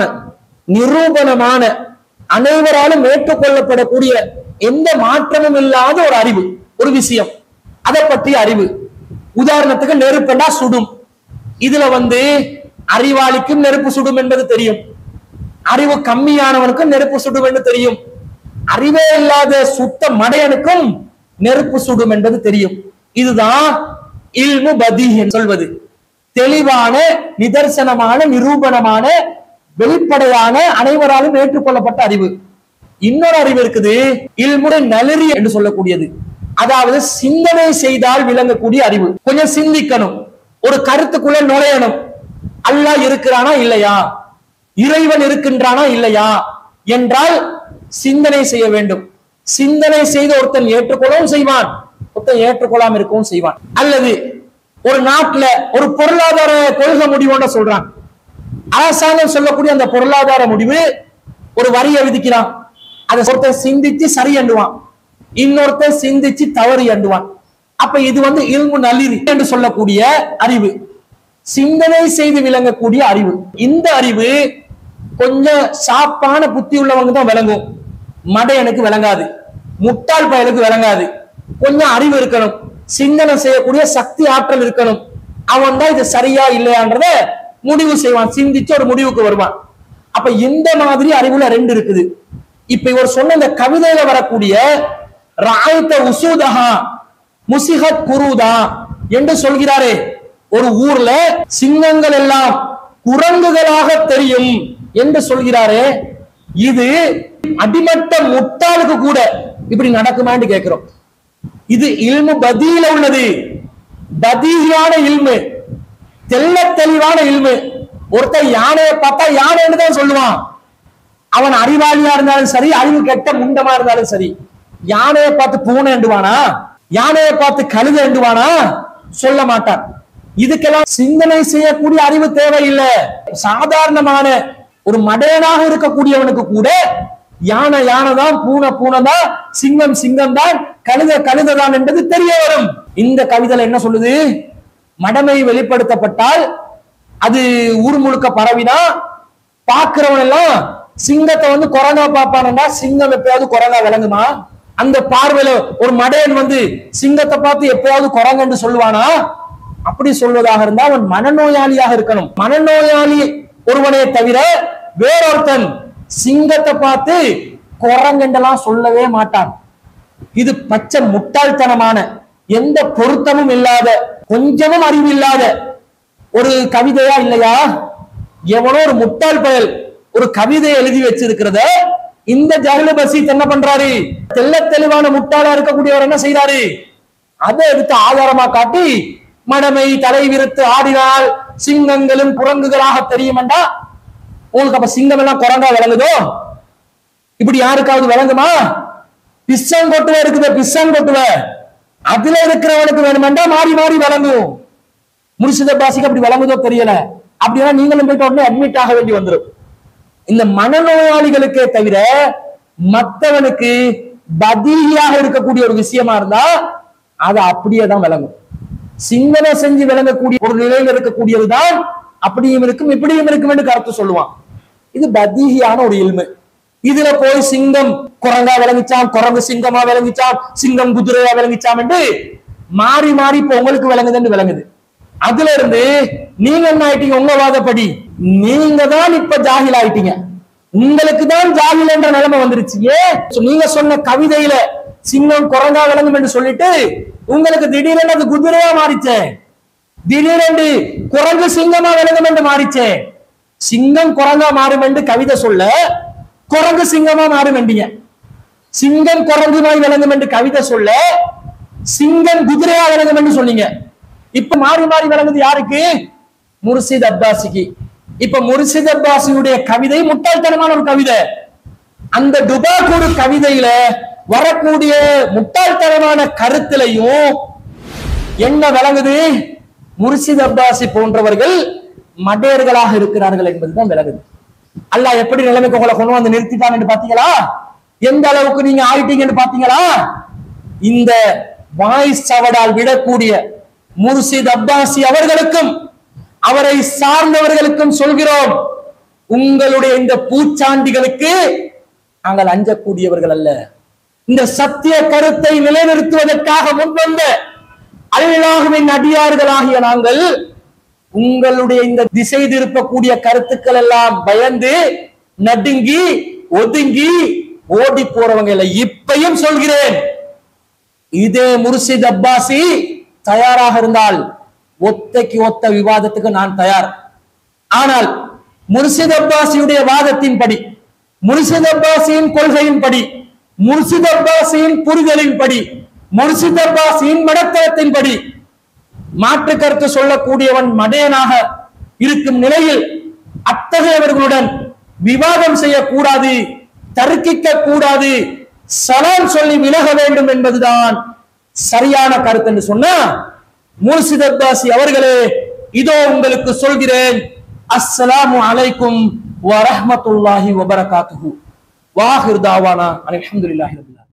நிரூபணமான அனைவராலும் ஏற்றுக்கொள்ளப்படக்கூடிய எந்த மாற்றமும் இல்லாத ஒரு அறிவு ஒரு விஷயம் அதை பற்றிய அறிவு உதாரணத்துக்கு நெருப்பெண்டா சுடும் இதுல வந்து அறிவாளிக்கும் நெருப்பு சுடும் என்பது தெரியும் அறிவு கம்மியானவனுக்கும் நெருப்பு சுடும் என்று தெரியும் அறிவே இல்லாத சுத்த மடையனுக்கும் நெருப்பு சுடும் என்பது தெரியும் இதுதான் இல்மு பதி என்று சொல்வது தெளிவான நிதர்சனமான நிரூபணமான வெளிப்படையான அனைவராலும் ஏற்றுக்கொள்ளப்பட்ட அறிவு இன்னொரு அறிவு இருக்குது இல்முறை நலரி என்று சொல்லக்கூடியது அதாவது சிந்தனை செய்தால் விளங்கக்கூடிய அறிவு கொஞ்சம் சிந்திக்கணும் ஒரு கருத்துக்குள்ள நுழையணும் அல்லாஹ் இருக்கிறானா இல்லையா இறைவன் இருக்கின்றானா இல்லையா என்றால் சிந்தனை செய்ய வேண்டும் சிந்தனை செய்து ஒருத்தன் ஏற்றுக்கொள்ளவும் செய்வான் ஒருத்தன் ஏற்றுக்கொள்ளாம இருக்கவும் செய்வான் அல்லது ஒரு நாட்டுல ஒரு பொருளாதார கொள்கை முடிவுன்னு சொல்றான் அரசாங்கம் சொல்லக்கூடிய அந்த பொருளாதார முடிவு ஒரு வரியை விதிக்கிறான் அதை ஒருத்தன் சிந்திச்சு சரி எண்ணுவான் இன்னொருத்தன் சிந்திச்சு தவறு எண்ணுவான் அப்ப இது வந்து இல்மு நளிர் என்று சொல்லக்கூடிய அறிவு சிந்தனை செய்து விளங்கக்கூடிய அறிவு இந்த அறிவு கொஞ்சம் சாப்பான புத்தி உள்ளவங்க தான் விளங்கும் மடையனுக்கு விளங்காது முட்டாள் பயலுக்கு விளங்காது கொஞ்சம் அறிவு இருக்கணும் சிந்தனை செய்யக்கூடிய சக்தி ஆற்றல் இருக்கணும் அவன் தான் இது சரியா இல்லையான்றத முடிவு செய்வான் சிந்திச்சு ஒரு முடிவுக்கு வருவான் அப்ப இந்த மாதிரி அறிவுல ரெண்டு இருக்குது இப்ப இவர் சொன்ன இந்த கவிதையில வரக்கூடிய ராயத்த உசூதஹா முசிஹத் குருதா என்று சொல்கிறாரே ஒரு ஊர்ல சிங்கங்கள் எல்லாம் குரங்குகளாக தெரியும் என்று சொல்கிறாரே இது அடிமட்ட முட்டாளுக்கு கூட இப்படி நடக்குமான்னு கேட்கிறோம் இது இல்மு பதியில உள்ளது பதியான இல்மு தெள்ள தெளிவான இல்மு ஒருத்தன் யானையை பார்த்தா யானைன்னு தான் சொல்லுவான் அவன் அறிவாளியா இருந்தாலும் சரி அறிவு கெட்ட முண்டமா இருந்தாலும் சரி யானையை பார்த்து பூனை எண்டுவானா யானையை பார்த்து கழுதை எண்டுவானா சொல்ல மாட்டான் இதுக்கெல்லாம் சிந்தனை செய்யக்கூடிய அறிவு தேவையில்லை சாதாரணமான ஒரு மடையனாக இருக்கக்கூடியவனுக்கு கூட யானை யானை தான் பூனை பூனை தான் சிங்கம் சிங்கம் தான் கழுத கழுதை தான் என்பது தெரிய வரும் இந்த கவிதையில என்ன சொல்லுது மடமை வெளிப்படுத்தப்பட்டால் அது ஊர் முழுக்க பரவினா பாக்குறவன் எல்லாம் சிங்கத்தை வந்து குரங்கா பாப்பானண்டா சிங்கம் எப்பயாவது குரங்கா விளங்குமா அந்த பார்வையில ஒரு மடையன் வந்து சிங்கத்தை பார்த்து எப்பயாவது குரங்குன்னு சொல்லுவானா அப்படி சொல்வதாக இருந்தா அவன் மனநோயாளியாக இருக்கணும் மனநோயாளி ஒருவனை தவிர வேறொருத்தன் சிங்கத்தை பார்த்து குரங்கண்டெல்லாம் சொல்லவே மாட்டான் இது பச்சை முட்டாள்தனமான எந்த பொருத்தமும் இல்லாத கொஞ்சமும் அறிவு இல்லாத ஒரு கவிதையா இல்லையா எவனோ ஒரு முட்டாள் பயல் ஒரு கவிதை எழுதி வச்சிருக்கிறத இந்த ஜஹல பசீத் என்ன பண்றாரு தெள்ள தெளிவான முட்டாளா இருக்கக்கூடியவர் என்ன செய்றாரு அதை எடுத்து ஆதாரமா காட்டி மடமை தலை விரித்து ஆடினால் சிங்கங்களும் குரங்குகளாக தெரியுமெண்டா உங்களுக்கு அப்ப சிங்கம் எல்லாம் குரங்கா விளங்குதோ இப்படி யாருக்காவது விளங்குமா பிஸ்ஸன் கொட்டுவ இருக்குது பிஸ்ஸன் கொட்டுவ அதுல இருக்கிறவனுக்கு வேணுமெண்டா மாறி மாறி விளங்கும் முர்ஷித பாசிக்கு அப்படி விளங்குதோ தெரியல அப்படின்னா நீங்களும் போயிட்டு உடனே அட்மிட் ஆக வேண்டி வந்துடும் இந்த மனநோயாளிகளுக்கே தவிர மத்தவனுக்கு பதியாக இருக்கக்கூடிய ஒரு விஷயமா இருந்தா அது அப்படியே தான் விளங்கும் சிந்தனை செஞ்சு விளங்கக்கூடிய ஒரு நிலையில இருக்கக்கூடியதுதான் அப்படியும் இருக்கும் இப்படியும் இருக்கும் என்று கருத்து சொல்லுவான் இது பதீகியான ஒரு இல்மு இதுல போய் சிங்கம் குரங்கா விளங்கிச்சான் குரங்கு சிங்கமா விளங்கிச்சான் சிங்கம் குதிரையா விளங்கிச்சான் என்று மாறி மாறி இப்ப உங்களுக்கு விளங்குதுன்னு விளங்குது அதுல இருந்து நீங்க என்ன ஆயிட்டீங்க உங்க வாதப்படி நீங்க தான் இப்ப ஜாகில் ஆயிட்டீங்க உங்களுக்கு தான் ஜாகில் என்ற நிலைமை வந்துருச்சு ஏன் நீங்க சொன்ன கவிதையில சிங்கம் குரங்கா விளங்கும் என்று சொல்லிட்டு உங்களுக்கு திடீரென்று அது குதிரையா மாறிச்சே திடீரென்று குரங்கு சிங்கமா விளங்கும் என்று மாறிச்சே சிங்கம் குரங்கா மாறும் என்று கவிதை சொல்ல குரங்கு சிங்கமா மாறும் என்றீங்க சிங்கம் குரங்குமாய் விளங்கும் என்று கவிதை சொல்ல சிங்கம் குதிரையா விளங்கும் என்று சொன்னீங்க இப்ப மாறி மாறி விளங்குது யாருக்கு முர்ஷித் அப்பாசிக்கு இப்ப முர்ஷித் அப்பாசியுடைய கவிதை முட்டாள்தனமான ஒரு கவிதை அந்த டுபாக்கூடு கவிதையில வரக்கூடிய முட்டாள்தனமான கருத்திலையும் என்ன விளங்குது முர்ஷித் அப்பாசி போன்றவர்கள் மடையர்களாக இருக்கிறார்கள் என்பதுதான் விளங்குது அல்லாஹ் எப்படி நிலைமைக்கு உங்களை கொண்டு வந்து நிறுத்திட்டான்னு பாத்தீங்களா எந்த அளவுக்கு நீங்க ஆயிட்டீங்கன்னு பாத்தீங்களா இந்த வாய்ஸ் சவடால் விடக்கூடிய முர்ஷித் அப்பாசி அவர்களுக்கும் அவரை சார்ந்தவர்களுக்கும் சொல்கிறோம் உங்களுடைய இந்த பூச்சாண்டிகளுக்கு நாங்கள் அஞ்சக்கூடியவர்கள் அல்ல இந்த சத்திய கருத்தை நிலைநிறுத்துவதற்காக முன்வந்த அல்லாஹுவின் அடியார்களாகிய நாங்கள் உங்களுடைய இந்த திசை திருப்பக்கூடிய கருத்துக்கள் எல்லாம் பயந்து நடுங்கி ஒதுங்கி ஓடி போறவங்க இல்லை இப்பையும் சொல்கிறேன் இதே முர்ஷித் அப்பாசி தயாராக இருந்தால் ஒத்தைக்கு ஒத்த விவாதத்துக்கு நான் தயார் ஆனால் முர்ஷித் அப்பாசியுடைய வாதத்தின்படி முர்ஷித் அப்பாசியின் கொள்கையின்படி முர்ஷித் அப்பாசியின் புரிதலின்படி முர்ஷித் அப்பாசியின் மடத்தளத்தின்படி மாற்று கருத்து சொல்லக்கூடியவன் மடையனாக இருக்கும் நிலையில் அத்தகையவர்களுடன் விவாதம் செய்யக்கூடாது தர்க்கிக்க கூடாது சலாம் சொல்லி விலக வேண்டும் என்பதுதான் சரியான கருத்து என்று சொன்னா முர்ஷித் அப்பாசி அவர்களே இதோ உங்களுக்கு சொல்கிறேன் அஸ்ஸலாமு அலைக்கும் வரஹ்மத்துல்லாஹி வபரகாத்துஹு வாஹிர் தாவானா அல்ஹம்துலில்லாஹி ரப்பில்